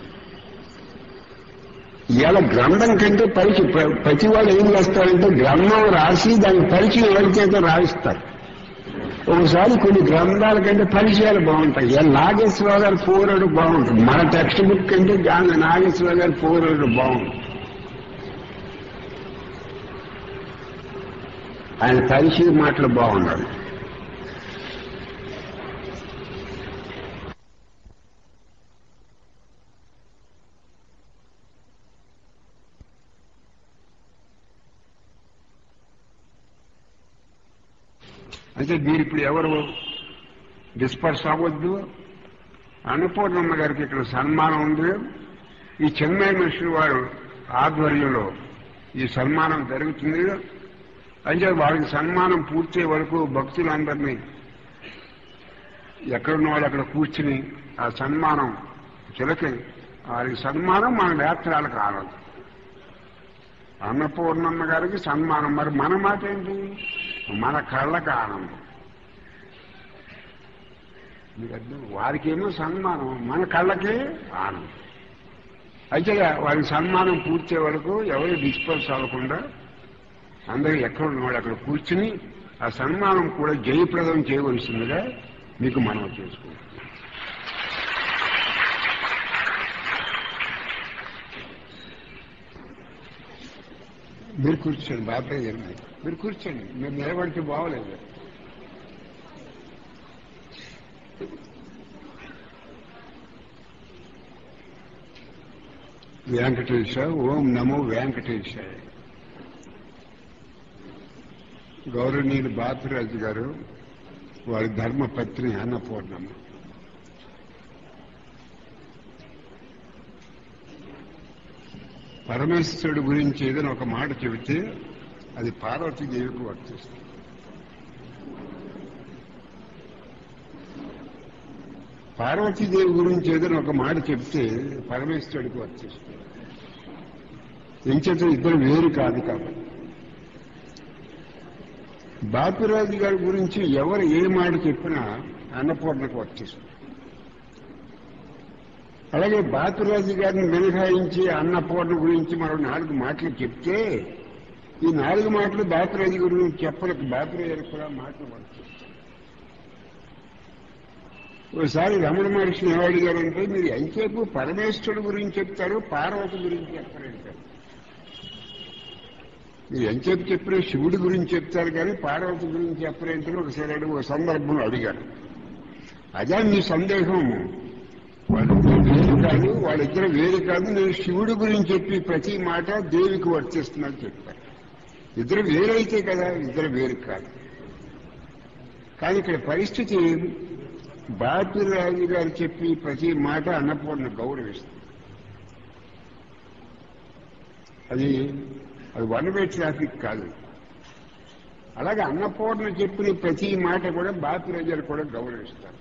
Speaker 1: ఇవాళ గ్రంథం కంటే పరిచయం ప్ర- ప్రతి వాళ్ళు ఏం చేస్తారంటే గ్రంథం రాసి దాని పరిచయం ఎవరి చేత రాయిస్తారు ఒకసారి కొన్ని గ్రంథాల కంటే పరిచయాలు బాగుంటాయి ఇలా నాగేశ్వరరావు గారి పూర్వరుడు బాగుంటుంది మన టెక్స్ట్ బుక్ కంటే గాంధీ నాగేశ్వరరావు గారి పూర్వరుడు బాగుంటుంది ఆయన పరిచయ మాటలు బాగున్నాడు అయితే మీరు ఇప్పుడు ఎవరు డిస్పర్స్ అవ్వద్దు అన్నపూర్ణమ్మ గారికి ఇక్కడ సన్మానం ఉంది ఈ చెన్నై మిషన్ వారు ఆధ్వర్యంలో ఈ సన్మానం జరుగుతుంది అయితే వారికి సన్మానం పూర్తయ్యే వరకు భక్తులందరినీ ఎక్కడున్న వాళ్ళు అక్కడ కూర్చుని ఆ సన్మానం చిలకి వారికి సన్మానం మన నేత్రాలకు ఆనందం అన్నపూర్ణమ్మ గారికి సన్మానం మరి మన మాట ఏంటి మన కళ్ళకు ఆనందం మీకు అర్థం వారికేమో సన్మానం మన కళ్ళకి ఆనందం అయితే వారికి సన్మానం పూర్తయ్యే వరకు ఎవరు డిస్పర్స్ అవ్వకుండా అందరూ ఎక్కడ ఉన్నవాడు అక్కడ కూర్చుని ఆ సన్మానం కూడా జయప్రదం చేయవలసిందిగా మీకు మనం చేసుకుంటాం మీరు కూర్చోండి బాబాయ్ ఏమీ మీరు కూర్చోండి మీరు నిలబడితే బాగోలేదు వెంకటేశ ఓం నమో వెంకటేశాయ గౌరవనీయులు బాపిరాజు గారు వారి ధర్మపత్ని అన్నపూర్ణమ్మ పరమేశ్వరుడు గురించి ఏదైనా ఒక మాట చెబితే అది పార్వతీదేవికి వర్తిస్తుంది పార్వతీదేవి గురించి ఏదైనా ఒక మాట చెప్తే పరమేశ్వరుడికి వర్తిస్తుంది ఎంచేత ఇద్దరు వేరు కాదు కాబట్టి బాపిరాజు గారి గురించి ఎవరు ఏ మాట చెప్పినా అన్నపూర్ణకు వర్తిస్తుంది అలాగే బాపిరాజు గారిని మినహాయించి అన్నపూర్ణ గురించి మరో నాలుగు మాటలు చెప్తే ఈ నాలుగు మాటలు బాపిరాజు గురించి చెప్పలకు బాపిరాజు కూడా మాటలు వర్తిస్తాయి ఒకసారి రమణ మహర్షిని ఏమడిగారంటే మీరు ఎంతసేపు పరమేశ్వరుడు గురించి చెప్తారు పార్వతి గురించి చెప్పరంటారు మీరు ఎంతసేపు చెప్పిన శివుడి గురించి చెప్తారు కానీ పార్వతి గురించి చెప్పరేంటని ఒకసారి అడిగి ఒక సందర్భంలో అడిగారు అదే మీ సందేహం వాళ్ళిద్దరు వేరు కాదు వాళ్ళిద్దరు వేరు కాదు నేను శివుడి గురించి చెప్పి ప్రతి మాట దేవికి వర్తిస్తుందని చెప్పాను ఇద్దరు వేరైతే కదా ఇద్దరు వేరు కాదు కానీ ఇక్కడ పరిస్థితి బాపిరాజు గారు చెప్పి ప్రతి మాట అన్నపూర్ణ గౌరవిస్తుంది అది అది వన్ వే ట్రాఫిక్ కాదు అలాగే అన్నపూర్ణ చెప్పిన ప్రతి మాట కూడా బాపిరాజు కూడా గౌరవిస్తారు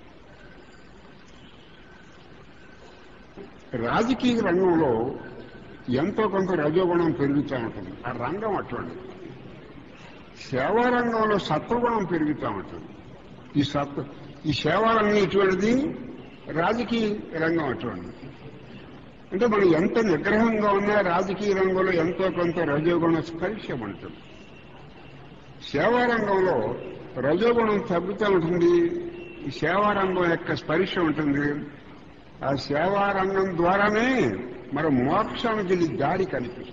Speaker 1: రాజకీయ రంగంలో ఎంతో కొంత రజోగుణం పెరుగుతూ ఉంటుంది ఆ రంగం అటువంటి సేవా రంగంలో సత్వగుణం పెరుగుతూ ఉంటుంది ఈ సత్వ ఈ సేవా రంగం ఇటువంటిది రాజకీయ రంగం అటువంటిది అంటే మనం ఎంత నిగ్రహంగా ఉన్నా రాజకీయ రంగంలో ఎంతో కొంత రజోగుణ స్పర్శ ఉంటుంది సేవా రంగంలో రజోగుణం తగ్గుతూ ఉంటుంది ఈ సేవా రంగం యొక్క స్పర్శ ఉంటుంది ఆ సేవా రంగం ద్వారానే మన మోక్షానికి ఇది దారి కనిపిస్తుంది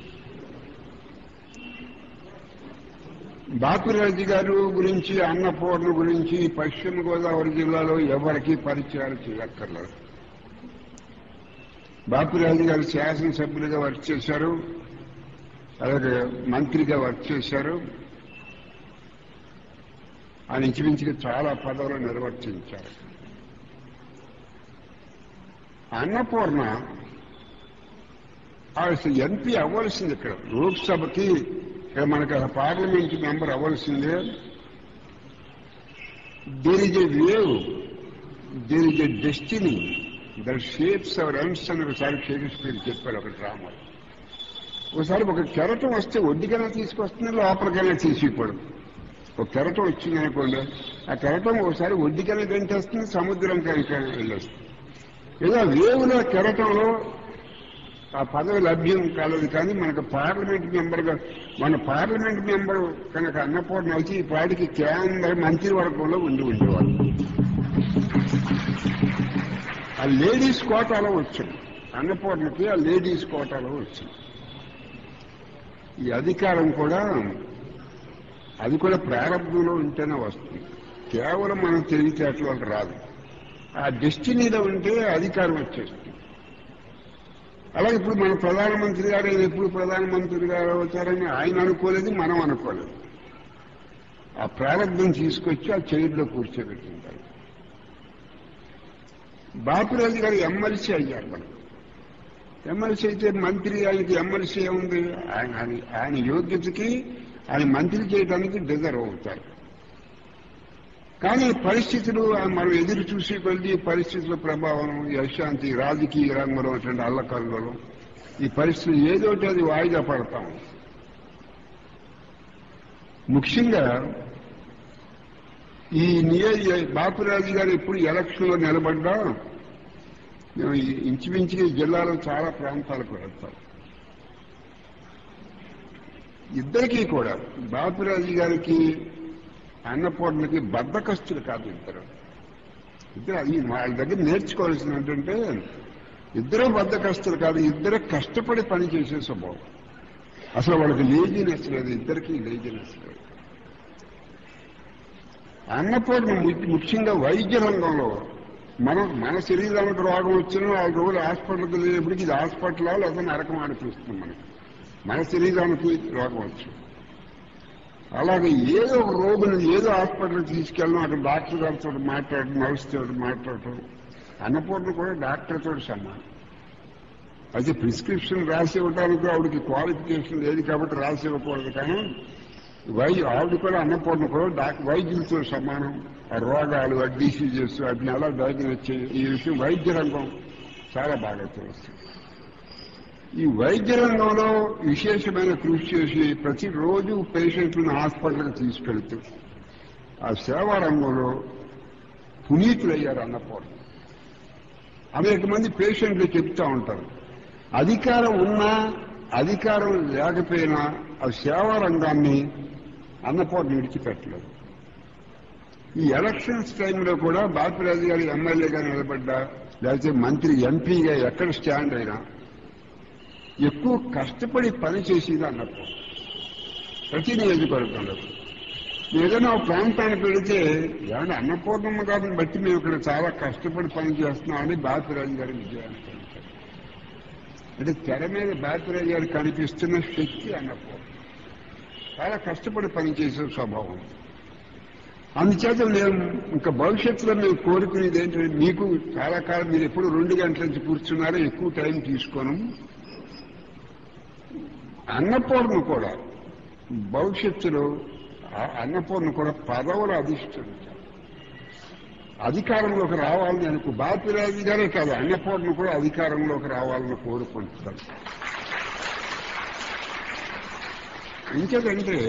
Speaker 1: బాపిరాజు గారు గురించి అన్నపూర్ణ గురించి పశ్చిమ గోదావరి జిల్లాలో ఎవరికి పరిచయాలు చేయక్కర్లేదు బాపిరాజు గారు శాసనసభ్యులుగా వర్క్ చేశారు అలాగే మంత్రిగా వర్క్ చేశారు ఆయన ఇంచుమించుగా చాలా పదవులు నిర్వర్తించారు అన్నపూర్ణ అసలు ఎంపీ అవ్వాల్సింది ఇక్కడ లోక్సభకి ఇక్కడ మనకి అసలు పార్లమెంట్ మెంబర్ అవ్వాల్సిందే there is a wave there is a destiny that shapes our ends అని ఒకసారి షేక్స్పియర్ చెప్పారు ఒక డ్రామా ఒకసారి ఒక కెరటం వస్తే ఒడ్డుకైనా తీసుకొస్తుంది లోపలికైనా తీసిపోవడం ఒక కెరటం వచ్చింది అనుకోండి ఆ కెరటం ఒకసారి ఒడ్డుకైనా గంటేస్తుంది సముద్రం కనుక వెళ్ళొస్తుంది ఏదో వేవుల కెరటంలో ఆ పదవి లభ్యం కాలేదు కానీ మనకు పార్లమెంట్ మెంబర్గా మన పార్లమెంట్ మెంబర్ కనుక అన్నపూర్ణ వచ్చి ఈ పాటికి కేంద్ర మంత్రివర్గంలో ఉండి ఉండేవాళ్ళు ఆ లేడీస్ కోటాలో వచ్చింది అన్నపూర్ణకి ఆ లేడీస్ కోటాలో వచ్చింది ఈ అధికారం కూడా అది కూడా ప్రారంభంలో ఉంటేనే వస్తుంది కేవలం మనం తెలివితేటల వల్ల రాదు ఆ డెస్టినీలో ఉంటే అధికారం వచ్చేస్తుంది అలాగే ఇప్పుడు మన ప్రధానమంత్రి గారు ఆయన ఎప్పుడు ప్రధానమంత్రి గారు అవుతారని ఆయన అనుకోలేదు మనం అనుకోలేదు ఆ ప్రారంభం తీసుకొచ్చి ఆ చైర్లో కూర్చోబెట్టింటారు బాపిరాజు గారు ఎమ్మెల్సీ అయ్యారు మనం ఎమ్మెల్సీ అయితే మంత్రి ఆయనకి ఎమ్మెల్సీ ఏముంది ఆయన ఆయన- ఆయన యోగ్యతకి ఆయన మంత్రి చేయడానికి డిజర్వ్ అవుతారు కానీ పరిస్థితులు ఆ మనం ఎదురు చూసి కొద్ది పరిస్థితుల ప్రభావం ఈ అశాంతి రాజకీయ రంగంలో అటువంటి అల్లకల్లలో ఈ పరిస్థితులు ఏదోటి అది వాయిదా పడతాం ముఖ్యంగా ఈ నియోజక బాపురాజు గారు ఎప్పుడు ఎలక్షన్లో నిలబడ్డా మేము ఈ ఇంచుమించుగా ఈ జిల్లాలో చాలా ప్రాంతాలకు వెళ్తాం ఇద్దరికీ కూడా బాపురాజు గారికి అన్నపూర్ణకి బద్దకస్తులు కాదు ఇద్దరు ఇద్దరు అది వాళ్ళ దగ్గర నేర్చుకోవాల్సింది ఏంటంటే ఇద్దరు బద్దకస్తులు కాదు ఇద్దరు కష్టపడి పని చేసే స్వభావం అసలు వాళ్ళకి లేజినెస్ లేదు ఇద్దరికి లేజినెస్ లేదు అన్నపూర్ణ ము- ముఖ్యంగా వైద్య రంగంలో మనం మన శరీరానికి రోగం వచ్చినా ఐదు రోజులు హాస్పిటల్కి వెళ్ళేప్పటికి ఇది హాస్పిటల్ లేదా నరకం అనిపిస్తుంది మనకి మన శరీరానికి రోగం వచ్చింది అలాగే ఏదో ఒక రోగుని ఏదో హాస్పిటల్ తీసుకెళ్ళడం అక్కడ డాక్టర్ గారితో మాట్లాడటం నర్స్ తోటి మాట్లాడటం అన్నపూర్ణ కూడా డాక్టర్ తోటి సమానం అయితే ప్రిస్క్రిప్షన్ రాసి ఇవ్వడానికి ఆవిడకి క్వాలిఫికేషన్ లేదు కాబట్టి రాసి ఇవ్వకూడదు కానీ వై ఆవిడ కూడా అన్నపూర్ణ కూడా డాక్ వైద్యులతో సమానం ఆ రోగాలు ఆ డిసీజెస్ వాటిని ఎలా డయాగ్నోస్ చేయ ఈ విషయం వైద్య రంగం చాలా బాగా తెలుస్తుంది ఈ వైద్య రంగంలో విశేషమైన కృషి చేసి ప్రతిరోజు పేషెంట్లను హాస్పిటల్కి తీసుకెళ్తూ ఆ సేవా రంగంలో పునీతులయ్యారు అన్నపూర్ణ అనేక మంది పేషెంట్లు చెప్తా ఉంటారు అధికారం ఉన్నా అధికారం లేకపోయినా ఆ సేవా రంగాన్ని అన్నపూర్ణ విడిచిపెట్టలేదు ఈ ఎలక్షన్స్ టైంలో కూడా బాపిరాజు గారు ఎమ్మెల్యేగా నిలబడ్డా లేకపోతే మంత్రి ఎంపీగా ఎక్కడ స్టాండ్ అయినా ఎక్కువ కష్టపడి పని చేసేది అన్నప్పుడు ప్రతి నియోజకవర్గంలో ఏదైనా ఒక ప్రాంతానికి వెళితే ఏమన్నా అన్నపూర్ణమ్మ గారిని బట్టి మేము ఇక్కడ చాలా కష్టపడి పని చేస్తున్నామని బాపిరాజు గారి విజయాన్ని కలిగారు. అంటే తెర మీద బాపిరాజు గారు కనిపిస్తున్న శక్తి అన్నపూర్ణ చాలా కష్టపడి పనిచేసే స్వభావం అందుచేత మేము ఇంకా భవిష్యత్తులో మేము కోరుకునేది ఏంటంటే మీకు చాలా కాలం మీరు ఎప్పుడు రెండు గంటల నుంచి కూర్చున్నారో ఎక్కువ టైం తీసుకోను అన్నపూర్ణ కూడా భవిష్యత్తులో ఆ అన్నపూర్ణ కూడా పదవులు అధిష్ఠించాలి అధికారంలోకి రావాలని అనుకో బాపిరాజు గారే కాదు అన్నపూర్ణ కూడా అధికారంలోకి రావాలని కోరుకుంటున్నారు ఇంకేదంటే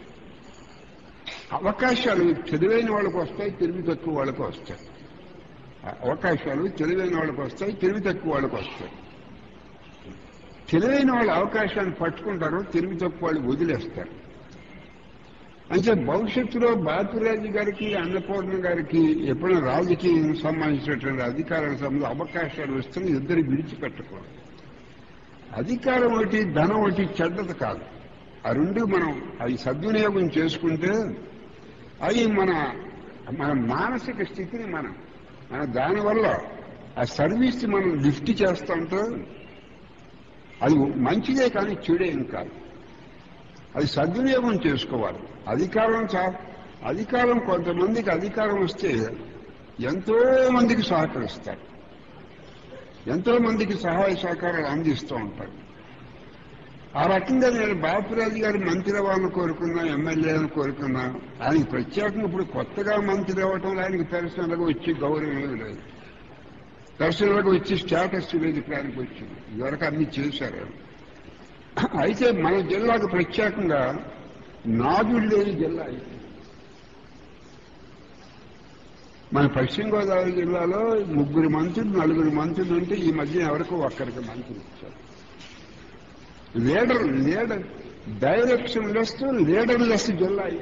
Speaker 1: అవకాశాలు తెలివైన వాళ్ళకు వస్తాయి తెలివి తక్కువ వాళ్ళకు వస్తాయి అవకాశాలు తెలివైన వాళ్ళకు వస్తాయి తెలివి తక్కువ వాళ్ళకు వస్తాయి తెలివైన వాళ్ళు అవకాశాన్ని పట్టుకుంటారు తెలివి తక్కువ వాళ్ళు వదిలేస్తారు అంటే భవిష్యత్తులో బాతురాజు గారికి అన్నపూర్ణ గారికి ఎప్పుడైనా రాజకీయం సంబంధించినటువంటి అధికారానికి సంబంధించిన అవకాశాలు వస్తే ఇద్దరు విడిచిపెట్టకూడదు అధికారం ఒకటి ధనం ఒకటి చెడ్డది కాదు ఆ రెండు మనం అవి సద్వినియోగం చేసుకుంటే అవి మన మన మానసిక స్థితిని మనం మన దానివల్ల ఆ సర్వీస్ మనం లిఫ్ట్ చేస్తుంటే అది మంచిదే కానీ చెడేం కాదు అది సద్వినియోగం చేసుకోవాలి అధికారం చా అధికారం కొంతమందికి అధికారం వస్తే ఎంతో మందికి సహకరిస్తారు ఎంతో మందికి సహాయ సహకారాలు అందిస్తూ ఉంటారు ఆ రకంగా నేను బాపురాజు గారి మంత్రి అవ్వాలని కోరుకున్నా ఎమ్మెల్యేలను కోరుకున్నా ఆయనకి ప్రత్యేకంగా ఇప్పుడు కొత్తగా మంత్రి అవ్వటం ఆయనకి పర్సనల్గా వచ్చి గౌరవం ఏమీ లేదు పర్సనల్గా వచ్చి స్టేటస్ లేదు ఇప్పుడు ఆయనకి వచ్చింది ఇదివరకు అన్ని చేశారు అయితే మన జిల్లాకు ప్రత్యేకంగా నాదుడు లేని జిల్లా ఇది మన పశ్చిమ గోదావరి జిల్లాలో ముగ్గురు మంత్రులు నలుగురు మంత్రులు ఉంటే ఈ మధ్య ఎవరికో ఒక్కరికి మంత్రి ఇచ్చారు leader leader direction less leader less జిల్లా ఇది.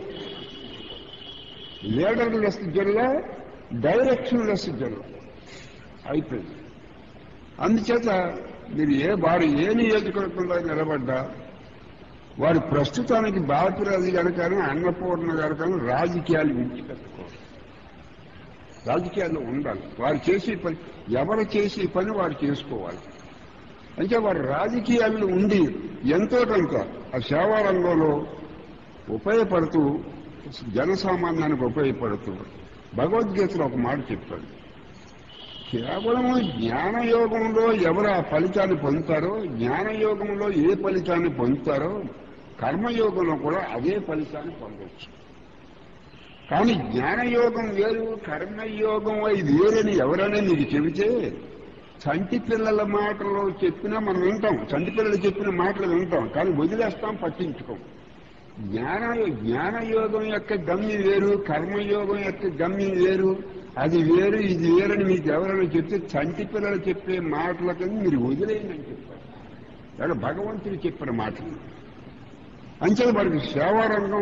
Speaker 1: లీడర్ లెస్ జిల్లా డైరెక్షన్ లెస్ జిల్లా అయిపోయింది అందుచేత మీరు ఏ వారు ఏ నియోజకవర్గంలో నిలబడ్డా వారు ప్రస్తుతానికి బాపురాజు గారు కానీ అన్నపూర్ణ గారు కానీ రాజకీయాలు విడిచిపెట్టుకోవాలి రాజకీయాల్లో ఉండాలి వారు చేసే పని ఎవరు చేసే పని వారు చేసుకోవాలి అంటే వారు రాజకీయాల్లో ఉండి ఎంతో కొంత ఆ సేవా రంగంలో ఉపయోగపడుతూ జనసామాన్యానికి ఉపయోగపడుతూ భగవద్గీతలో ఒక మాట చెప్పాడు కేవలం జ్ఞానయోగంలో ఎవరు ఆ ఫలితాన్ని పొందుతారో జ్ఞానయోగంలో ఏ ఫలితాన్ని పొందుతారో కర్మయోగంలో కూడా అదే ఫలితాన్ని పొందవచ్చు కానీ జ్ఞానయోగం వేరు కర్మయోగం ఇది వేరని ఎవరైనా మీకు చెబితే చంటి పిల్లల మాటలు చెప్పినా మనం వింటాం చంటి పిల్లలు చెప్పిన మాటలు వింటాం కానీ వదిలేస్తాం పట్టించుకోం జ్ఞాన జ్ఞానయోగం యొక్క గమ్యం వేరు కర్మయోగం యొక్క గమ్యం వేరు అది వేరు ఇది వేరని మీకు ఎవరైనా చెప్తే చంటి పిల్లలు చెప్పే మాటల కింద మీరు వదిలేయండి అని చెప్పారు లేదా భగవంతుడు చెప్పిన మాటలు అంచేది వారికి సేవారంగం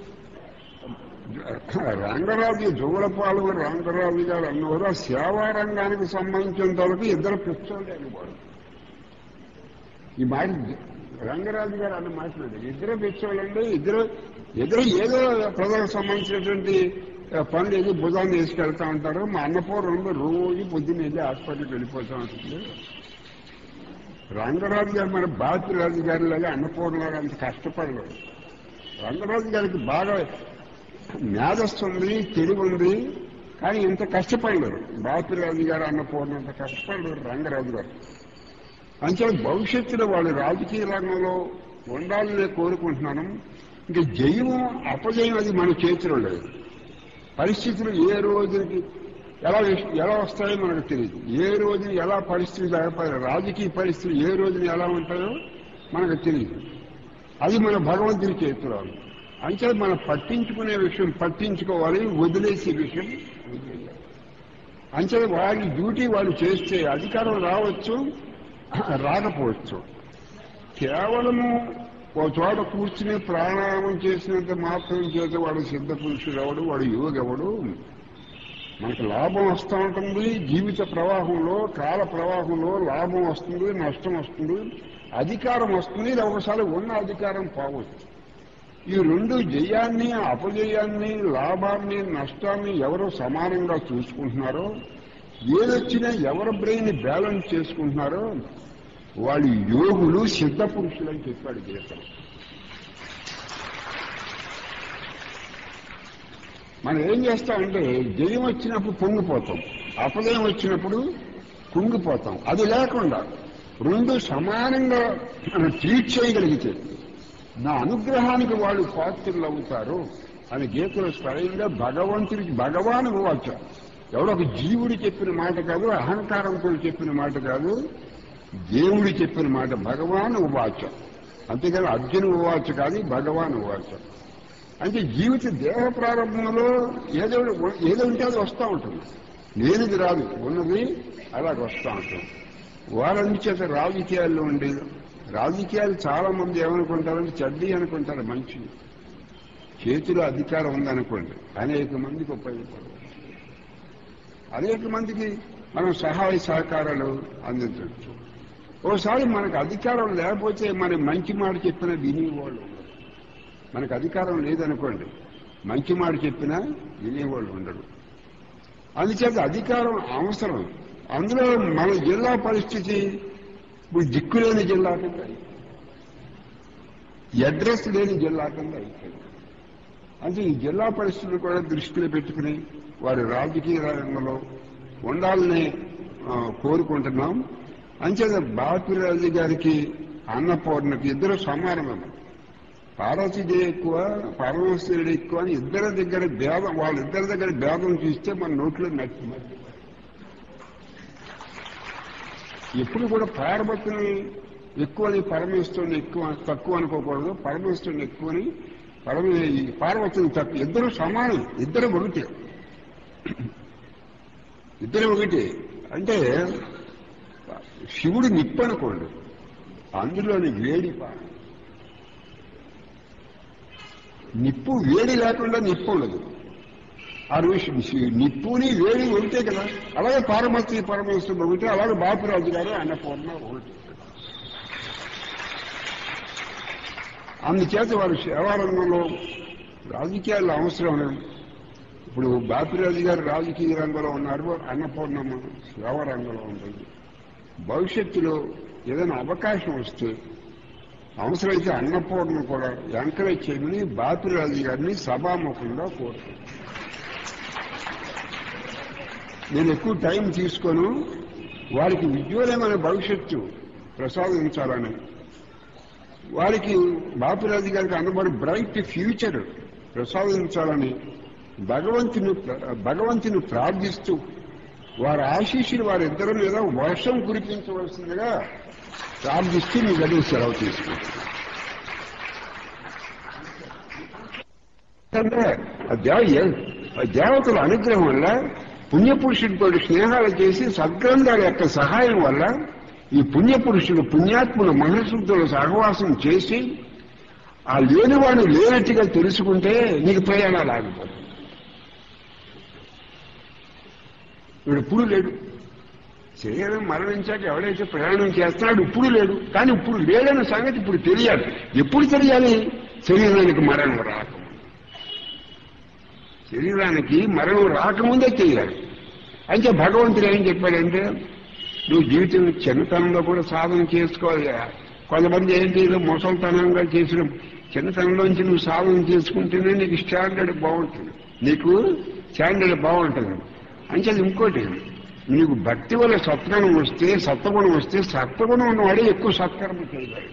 Speaker 1: రంగరాజు జోలపాలు రంగరాజు గారు అన్నవారు ఆ సేవారంగానికి సంబంధించినంత వరకు ఇద్దరు పిచ్చోళ్ళు అనేవాడు ఈ మాట రంగరాజు గారు అన్న మాట్లాడారు ఇద్దరు పిచ్చోళ్ళండి ఇద్దరు ఇద్దరు ఏదో ప్రజలకు సంబంధించినటువంటి పనులు ఏదో భుజాన్ని వేసుకెళ్తా ఉంటారు మా అన్నపూర్ణంలో రోజు పొద్దున్న వెళ్ళి హాస్పిటల్కి వెళ్ళిపోతా ఉంటుంది రంగరాజు గారు మన బాపిరాజు గారి లాగా అన్నపూర్ణ గారు అంత కష్టపడలేదు రంగరాజు గారికి బాగా మేధస్సు ఉంది తెలివి ఉంది కానీ ఇంత కష్టపడలేరు బాపిరాజు గారు అన్నపూర్ణ అంత కష్టపడలేరు రంగరాజు గారు అంతే భవిష్యత్తులో వాళ్ళు రాజకీయ రంగంలో ఉండాలని కోరుకుంటున్నాను ఇంకా జయము అపజయం అది మన చేతిలో లేదు పరిస్థితులు ఏ రోజుకి ఎలా విష్- ఎలా వస్తాయో మనకు తెలియదు ఏ రోజున ఎలా పరిస్థితులు ఏర్పడ- రాజకీయ పరిస్థితులు ఏ రోజున ఎలా ఉంటాయో మనకు తెలియదు అది మన భగవంతుని చేతిలో ఉంది. అంటే మనం పట్టించుకునే విషయం పట్టించుకోవాలి వదిలేసే విషయం వదిలేయాలి. అంతే వాళ్ళ డ్యూటీ వాళ్ళు చేస్తే అధికారం రావచ్చు రాకపోవచ్చు కేవలము ఓ చోట కూర్చుని ప్రాణాయామం చేసినంత మాత్రం చేత వాడు సిద్ధ పురుషుడు ఎవడు వాడు యోగి ఎవడు మనకు లాభం వస్తూ ఉంటుంది జీవిత ప్రవాహంలో కాల ప్రవాహంలో లాభం వస్తుంది నష్టం వస్తుంది అధికారం వస్తుంది ఒకసారి ఉన్న అధికారం పోవచ్చు ఈ రెండు జయాన్ని అపజయాన్ని లాభాన్ని నష్టాన్ని ఎవరు సమానంగా చూసుకుంటున్నారో ఏదొచ్చినా ఎవరి బ్రెయిన్ బ్యాలెన్స్ చేసుకుంటున్నారో వాళ్ళు యోగులు సిద్ధ పురుషులు అని చెప్పాడు గీతలు మనం ఏం చేస్తామంటే జయం వచ్చినప్పుడు పొంగిపోతాం అపజయం వచ్చినప్పుడు కుంగిపోతాం అది లేకుండా రెండు సమానంగా మనం ట్రీట్ చేయగలిగితే నా అనుగ్రహానికి వాళ్ళు పాత్రులు అవుతారు అని గీతలు స్వయంగా భగవంతుడికి భగవాను వాచ ఎవడో ఒక జీవుడు చెప్పిన మాట కాదు అహంకారంతో చెప్పిన మాట కాదు దేవుడు చెప్పిన మాట భగవాన్ ఉవాచ అంతేకాని అర్జున ఉవాచ కాదు భగవాన్ ఉవాచ అంటే జీవిత దేహ ప్రారంభంలో ఏదో ఏదో ఉంటే అది వస్తూ ఉంటుంది లేనిది రాదు ఉన్నది అలాగ వస్తూ ఉంటుంది వారి చేత రాజకీయాల్లో ఉండి రాజకీయాలు చాలా మంది ఏమనుకుంటారంటే చెడ్డి అనుకుంటారు మంచి చేతిలో అధికారం ఉందనుకోండి అనేక మందికి ఉపయోగపడదు అనేక మందికి మనం సహాయ సహకారాలు అందించవచ్చు ఓసారి మనకు అధికారం లేకపోతే మన మంచి మాట చెప్పినా వినేవాళ్ళు ఉండరు మనకు అధికారం లేదనుకోండి మంచి మాట చెప్పినా వినేవాళ్ళు ఉండరు అందుచేత అధికారం అవసరం అందులో మన జిల్లా పరిస్థితి ఇప్పుడు దిక్కులేని జిల్లా కింద అడ్రస్ లేని జిల్లా కింద అయిపోయింది అంటే ఈ జిల్లా పరిస్థితులు కూడా దృష్టిలో పెట్టుకుని వారి రాజకీయ రంగంలో ఉండాలని ఆ, కోరుకుంటున్నాం అంచేత బాపిరాజు గారికి అన్నపూర్ణకి ఇద్దరు సమానమే పార్వతీదేవి ఎక్కువ పరమేశ్వరుడు ఎక్కువ అని ఇద్దరి దగ్గర భేదం వాళ్ళిద్దరి దగ్గర భేదం చూస్తే మన నోట్లో నచ్చి మధ్య ఎప్పుడు కూడా పార్వతిని ఎక్కువని పరమేశ్వరుని ఎక్కువ తక్కువ అనుకోకూడదు పరమేశ్వరుని ఎక్కువని పరమే పార్వతిని తక్కువ ఇద్దరు సమానం ఇద్దరు ఒకటే ఇద్దరు ఒకటే అంటే శివుడు నిప్పు అనుకోండి అందులోని వేడి పా నిప్పు వేడి లేకుండా నిప్పు ఉండదు ఆ రోజు నిప్పుని వేడి ఒకటే కదా అలాగే పార్వతి పరమేశ్వరుడు ఒకటి అలాగే బాపురాజు గారు అన్నపూర్ణ ఒకటి అందుచేత వారు సేవారంగంలో రాజకీయాల్లో అవసరం లేదు ఇప్పుడు బాపిరాజు గారు రాజకీయ రంగంలో ఉన్నారు అన్నపూర్ణమ్మ సేవా రంగంలో ఉంటుంది భవిష్యత్తులో ఏదైనా అవకాశం వస్తే అవసరమైతే అన్నపూర్ణ కూడా ఎంకరేజ్ చేయమని బాపిరాజు గారిని సభాముఖంగా కోరుతున్నాను నేను ఎక్కువ టైం తీసుకోను వారికి ఉజ్వలమైన భవిష్యత్తు ప్రసాదించాలని వారికి బాపురాజు గారికి అనుబడి బ్రైట్ ఫ్యూచర్ ప్రసాదించాలని భగవంతుని భగవంతుని ప్రార్థిస్తూ వారి ఆశీస్సులు వారిద్దరి మీద వర్షం కురిపించవలసిందిగా ప్రార్థిస్తూ మీ గడియ సెలవు తీసుకుంటాను అంటే ఆ దేవ ఆ దేవతల అనుగ్రహం వల్ల పుణ్యపురుషుడితో స్నేహాలు చేసి సద్గ్రంథాల యొక్క సహాయం వల్ల ఈ పుణ్యపురుషులు పుణ్యాత్ములు మహర్షులతో సహవాసం చేసి ఆ లేనివాడు లేనట్టుగా తెలుసుకుంటే నీకు ప్రయాణాలు ఆగిపోతుంది వీడు ఇప్పుడు లేడు శరీరం మరణించాక ఎవడైతే ప్రయాణం చేస్తున్నాడు ఇప్పుడు లేడు కానీ ఇప్పుడు లేడన్న సంగతి ఇప్పుడు తెలియాలి ఎప్పుడు తెలియాలి శరీరానికి మరణం రాకముందు శరీరానికి మరణం రాకముందే తెలియాలి అయితే భగవంతుడు ఏం చెప్పాడంటే నువ్వు జీవితం చిన్నతనంలో కూడా సాధన చేసుకోవాలి కొంతమంది ఏంటి ఏదో ముసలితనంగా చేసిన చిన్నతనంలోంచి నువ్వు సాధన చేసుకుంటేనే నీకు స్టాండర్డ్ బాగుంటుంది నీకు స్టాండర్డ్ బాగుంటుంది అంటే ఇంకోటి నీకు భక్తి వల్ల సత్గుణం వస్తే సత్వగుణం వస్తే సత్వగుణం ఉన్నవాడే ఎక్కువ సత్కర్మ చేయగలడు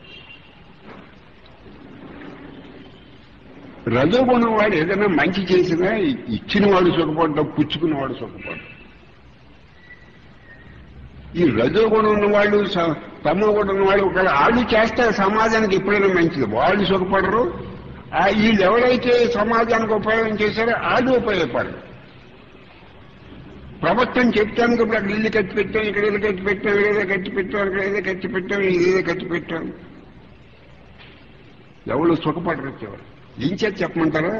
Speaker 1: రజోగుణం వాడు ఏదైనా మంచి చేసినా ఇచ్చిన వాడు సుఖపడ్డా పుచ్చుకున్నవాడు సుఖపడ్డా ఈ రజోగుణం ఉన్నవాళ్ళు స- తమో గుణం ఉన్నవాళ్ళు ఒకవేళ వాళ్ళు చేస్తారు సమాజానికి ఎప్పుడైనా మంచిది వాళ్ళు సుఖపడరు ఆ వీళ్ళు ఎవరైతే సమాజానికి ఉపయోగం చేశారో వాళ్ళు ఉపయోగపడరు ప్రభుత్వం చెప్తానికి ఇప్పుడు అక్కడ ఇల్లు కట్టి పెట్టాం ఇక్కడ ఇల్లు కట్టి పెట్టాం ఏదో కట్టి పెట్టాం ఇక్కడ ఏదో కట్టి పెట్టాం ఇదేదో కట్టి పెట్టాం ఎవరు సుఖపడరు చివరి ఏం చేతి చెప్పమంటారా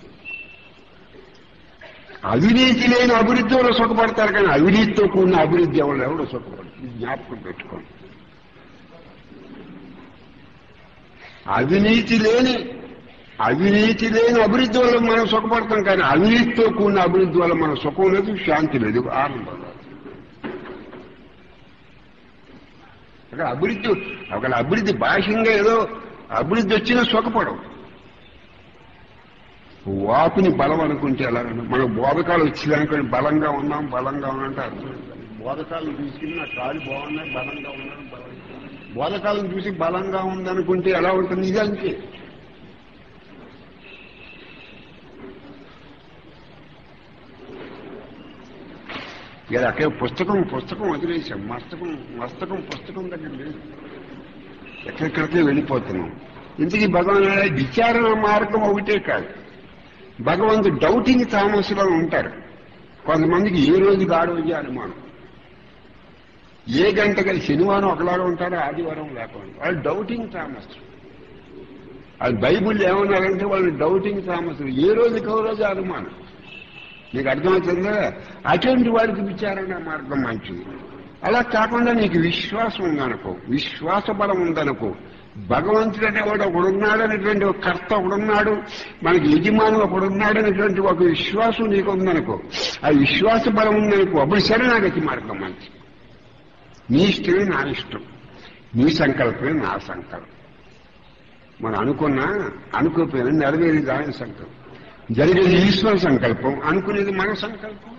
Speaker 1: అవినీతి లేని అభివృద్ధి వల్ల సుఖపడతారు కానీ అవినీతితో కూడిన అభివృద్ధి ఎవరు ఎవరు సుఖపడరు ఇది జ్ఞాపకం పెట్టుకోండి అవినీతి లేని అవినీతి లేని అభివృద్ధి వల్ల మనం సుఖపడతాం కానీ అవినీతితో కూడిన అభివృద్ధి వల్ల మన సుఖం లేదు శాంతి లేదు ఆనందం లేదు అక్కడ అభివృద్ధి అక్కడ అభివృద్ధి బాహ్యంగా ఏదో అభివృద్ధి వచ్చినా సుఖపడవు వాపుని బలం అనుకుంటే ఎలా మన బోధకాలు వచ్చిందనుకోండి బలంగా ఉన్నాం బలంగా ఉన్నామంటే అర్థం లేదు. బోధకాలను తీసుకుని నా కాలు బాగున్నాయి బలంగా ఉన్నాను బలంగా బోధకాలను చూసి బలంగా ఉందనుకుంటే ఎలా ఉంటుంది ఇది అంతే ఇక అక్కడ పుస్తకం పుస్తకం వదిలేసాం మస్తకం మస్తకం పుస్తకం దగ్గర లేదు ఎక్కడెక్కడికే వెళ్ళిపోతున్నాం ఇంతకీ భగవాన్ విచారణ మార్గం ఒకటే కాదు భగవంతుడు డౌటింగ్ తామస్లో ఉంటారు కొంతమందికి ఏ రోజు గాడోజీ అనుమానం ఏ గంట కలిసి శనివారం ఒకలాగా ఉంటారో ఆదివారం లేకుండా వాళ్ళు డౌటింగ్ తామస్ అది బైబుల్ ఏమన్నారంటే వాళ్ళు డౌటింగ్ తామస్ ఏ రోజుకి ఓ రోజు అనుమానం నీకు అర్థమవుతుందా అటువంటి వాడికి విచారణ మార్గం మంచిది అలా కాకుండా నీకు విశ్వాసం ఉందనుకో విశ్వాస బలం ఉందనుకో భగవంతుడు అనేవాడు ఒకడున్నాడు అనేటువంటి ఒక కర్త ఒకడున్నాడు మనకి యజమాని ఒకడున్నాడు అనేటువంటి ఒక విశ్వాసం నీకు ఉందనుకో ఆ విశ్వాస బలం ఉందనుకో అప్పుడు శరణాగతి మార్గం మంచి నీ ఇష్టమే నా ఇష్టం నీ సంకల్పమే నా సంకల్పం మనం అనుకున్నా అనుకోపోయినా నెరవేరేది ఆయన సంకల్పం జరిగేది ఈశ్వర సంకల్పం అనుకునేది మన సంకల్పం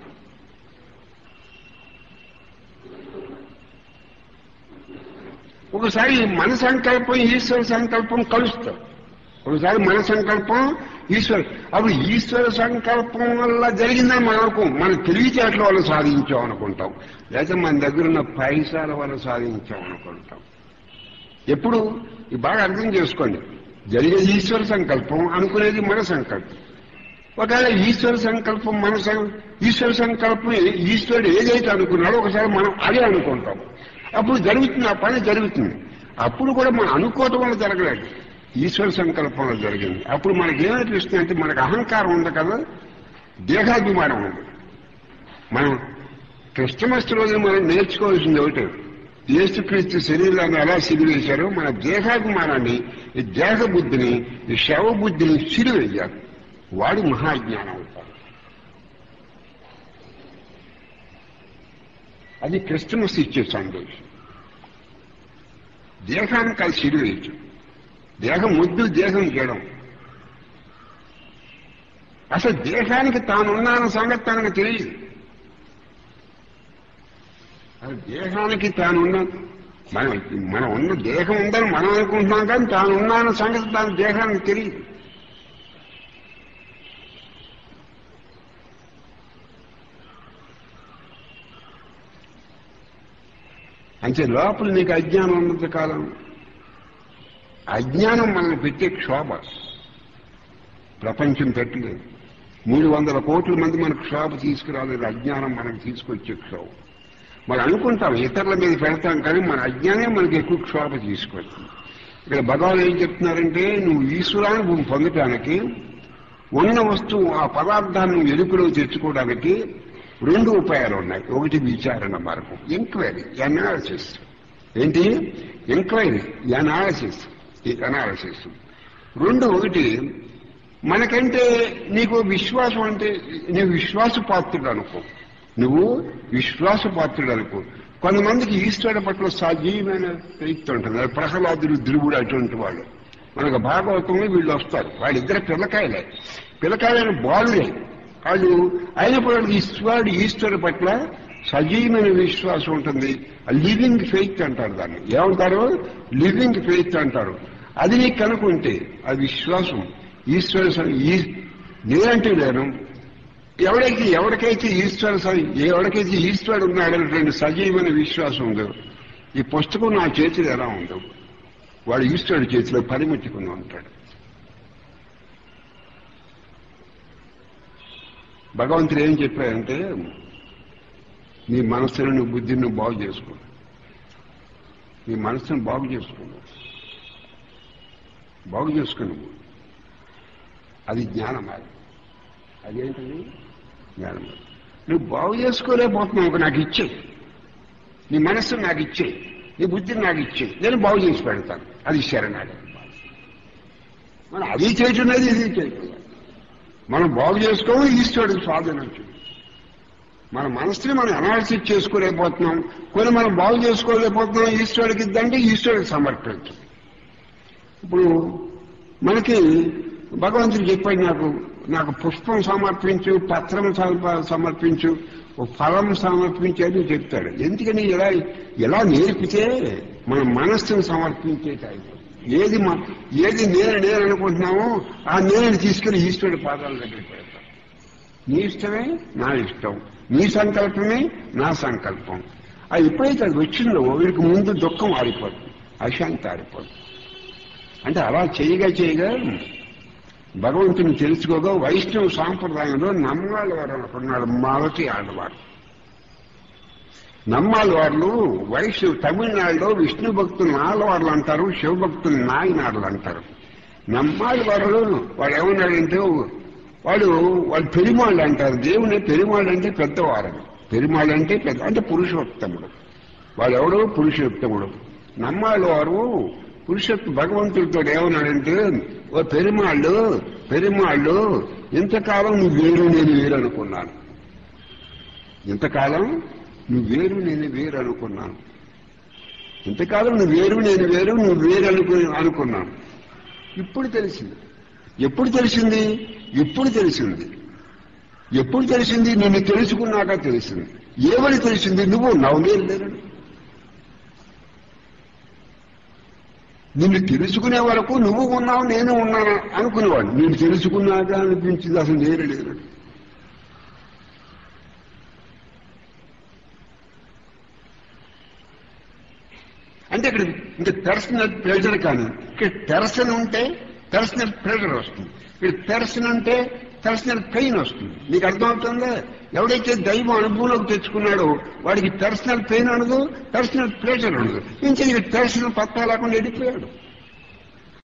Speaker 1: ఒకసారి మన సంకల్పం ఈశ్వర సంకల్పం కలుస్తాం ఒకసారి మన సంకల్పం ఈశ్వర అప్పుడు ఈశ్వర సంకల్పం వల్ల జరిగిందని మనం అనుకోం మన తెలివితేటల వల్ల సాధించాం అనుకుంటాం లేకపోతే మన దగ్గర ఉన్న పైసాల వల్ల సాధించాం అనుకుంటాం ఎప్పుడు ఇది బాగా అర్థం చేసుకోండి జరిగేది ఈశ్వర సంకల్పం అనుకునేది మన సంకల్పం ఒకవేళ ఈశ్వర సంకల్పం మన సం- ఈశ్వర సంకల్పం ఈశ్వరుడు ఏదైతే అనుకున్నాడో ఒకసారి మనం అదే అనుకుంటాం అప్పుడు జరుగుతుంది ఆ పని జరుగుతుంది అప్పుడు కూడా మనం అనుకోవటం వల్ల జరగలేదు ఈశ్వర సంకల్పంలో జరిగింది అప్పుడు మనకి ఏమనిపిస్తుంది అంటే మనకు అహంకారం ఉంది కదా దేహాభిమానం ఉంది మనం క్రిస్టమస్ రోజు మనం నేర్చుకోవాల్సింది ఒకటి యేసుక్రీస్తు శరీరాన్ని ఎలా సిరివేశారో మన దేహాభిమానాన్ని ఈ దేహ బుద్ధిని ఈ శవ బుద్ధిని సిరివేయాలి వాడు మహాజ్ఞానం అవుతాడు అది క్రిస్టమస్ ఇచ్చే సందేశం దేహానికి అది సిరివేయచ్చు దేహం ముద్దు దేహం చేయడం అసలు దేహానికి తానున్నాన సంగతి తనకు తెలియదు అది దేహానికి తానున్న మనం మనం ఉన్న దేహం ఉందని మనం అనుకుంటున్నాం కానీ తాను ఉన్నాన సంగతి తాను దేహానికి తెలియదు అంటే లోపల నీకు అజ్ఞానం ఉన్నంత కాలం అజ్ఞానం మనల్ని పెట్టే క్షోభ ప్రపంచం పెట్టలేదు మూడు వందల కోట్ల మంది మనకు క్షోభ తీసుకురాలేదు అజ్ఞానం మనకు తీసుకొచ్చే క్షోభ మనం అనుకుంటాం ఇతరుల మీద పెడతాం కానీ మన అజ్ఞానం మనకి ఎక్కువ క్షోభ తీసుకొస్తుంది ఇక్కడ భగవాన్ ఏం చెప్తున్నారంటే నువ్వు ఈశ్వరానుభవం పొందటానికి ఉన్న వస్తువు ఆ పదార్థాన్ని నువ్వు ఎరుపులో తెచ్చుకోవడానికి రెండు ఉపాయాలు ఉన్నాయి ఒకటి విచారణ మార్గం ఎంక్వైరీ అనాలిసిస్ ఏంటి ఎంక్వైరీ అనాలిసిస్ అనాలిసిస్ రెండు ఒకటి మనకంటే నీకు విశ్వాసం అంటే నువ్వు విశ్వాసపాత్రుడు అనుకో నువ్వు విశ్వాసపాత్రుడు అనుకో కొంతమందికి ఈశ్వరుడు పట్ల సజీవమైన ప్రయుక్తి ఉంటుంది అది ప్రహ్లాదుడు ధ్రువుడు అటువంటి వాళ్ళు మనకు భాగవతంలో వీళ్ళు వస్తారు వాళ్ళిద్దరు పిల్లకాయలే పిల్లకాయలైన బాలులే వాళ్ళు అయినప్పుడు వాళ్ళకి ఈశ్వరుడు ఈశ్వరుడు పట్ల సజీవమైన విశ్వాసం ఉంటుంది లివింగ్ ఫెయిత్ అంటారు దాన్ని ఏమంటారు లివింగ్ ఫెయిత్ అంటారు అది నీకు కనుకుంటే ఆ విశ్వాసం ఈశ్వర స- ఈ- నేనంటే లేను ఎవడైతే ఎవరికైతే ఈశ్వర స- ఎవరికైతే ఈశ్వరుడు ఉన్నాడనేటువంటి సజీవమైన విశ్వాసం ఉందో ఈ పుస్తకం నా చేతిలో ఎలా ఉందో వాడు ఈశ్వరుడి చేతిలో పరిమితికుని ఉంటాడు భగవంతుడు ఏం చెప్పాడంటే నీ మనస్సును నీ బుద్ధిని నువ్వు బాగు చేసుకో నీ మనస్సును బాగు చేసుకో బాగు చేసుకుని నువ్వు అది జ్ఞానం అది అదేంటది జ్ఞానం అది. నువ్వు బాగు చేసుకోలేకపోతున్నావు ఒక నాకు ఇచ్చే నీ మనస్సు నాకు ఇచ్చే నీ బుద్ధిని నాకు ఇచ్చే నేను బాగు చేసి పెడతాను అది శరణాగతి మనం అది చేయటున్నది ఇది చేయటం మనం బాగు చేసుకోవడం ఈశ్వరుడికి స్వాధీనం చేయడం మన మనసుని మనం అనాలిసిస్ చేసుకోలేకపోతున్నాం కొన్ని మనం బాగు చేసుకోలేకపోతున్నాం ఈశ్వరుడికి ఇద్దంటే ఈశ్వరుడికి సమర్పించు ఇప్పుడు మనకి భగవంతుడు చెప్పాడు నాకు నాకు పుష్పం సమర్పించు పత్రం సమర్ప- సమర్పించు ఓ ఫలం సమర్పించు అని చెప్తాడు ఎందుకని ఇలా ఇలా నేర్పితే మన మనస్సును సమర్పించే టైం ఏది మ- ఏది నేను నేను అనుకుంటున్నామో ఆ నేను తీసుకెళ్లి ఈశ్వరుడి పాదాల దగ్గర పెడతాను నీ ఇష్టమే నా ఇష్టం నీ సంకల్పమే నా సంకల్పం అది ఎప్పుడైతే అది వచ్చిందో వీడికి ముందు దుఃఖం ఆరిపోతుంది అశాంతి ఆరిపోతుంది అంటే అలా చేయగా చేయగా భగవంతుని తెలుసుకోగా వైష్ణవ సాంప్రదాయంలో నమ్మాళ్ళ వారు అనుకున్నాడు మొదటి ఆడవారు నమ్మాలి వాళ్ళు వైష్ణవ తమిళనాడులో విష్ణు భక్తులు నాలువార్లు అంటారు శివ భక్తులు నాయనార్లు అంటారు నమ్మాలి వారు వాడు ఏమన్నాడంటే వాడు వాళ్ళు పెరిమాళ్ళు అంటారు దేవుని పెరిమాళ్ళు అంటే పెద్దవారు పెరిమాళ్ళు అంటే పెద్ద అంటే పురుషోత్తముడు వాడు ఎవడు పురుషోత్తముడు నమ్మాలి వారు పురుషోత్త భగవంతుడితో ఏమన్నాడంటే ఓ పెరిమాళ్ళు పెరిమాళ్ళు ఇంతకాలం నువ్వు వేరు నేను వేరు అనుకున్నాను ఇంతకాలం నువ్వు వేరు నేను వేరు అనుకున్నాను ఇంతకాలం నువ్వు వేరు నేను వేరు నువ్వు వేరు అనుకు అనుకున్నాను ఇప్పుడు తెలిసింది ఎప్పుడు తెలిసింది ఎప్పుడు తెలిసింది ఎప్పుడు తెలిసింది నిన్ను తెలుసుకున్నాక తెలిసింది ఏమని తెలిసింది నువ్వు ఉన్నావు నేను లేనని నిన్ను తెలుసుకునే వరకు నువ్వు ఉన్నావు నేను ఉన్నాను అనుకునేవాడు నేను తెలుసుకున్నాక అనిపించింది అసలు నేను లేనని అంటే ఇక్కడ ఇంకా పర్సనల్ ప్రెజర్ కానీ ఇక్కడ పెర్సన్ ఉంటే పర్సనల్ ప్రెజర్ వస్తుంది ఇక్కడ పెర్సన్ ఉంటే పర్సనల్ పెయిన్ వస్తుంది నీకు అర్థమవుతుందా ఎవడైతే దైవం అనుభవంలోకి తెచ్చుకున్నాడో వాడికి పర్సనల్ పెయిన్ ఉండదు పర్సనల్ ప్రెజర్ ఉండదు ఇంకా ఇక్కడ పర్సనల్ పత్తా లేకుండా వెళ్ళిపోయాడు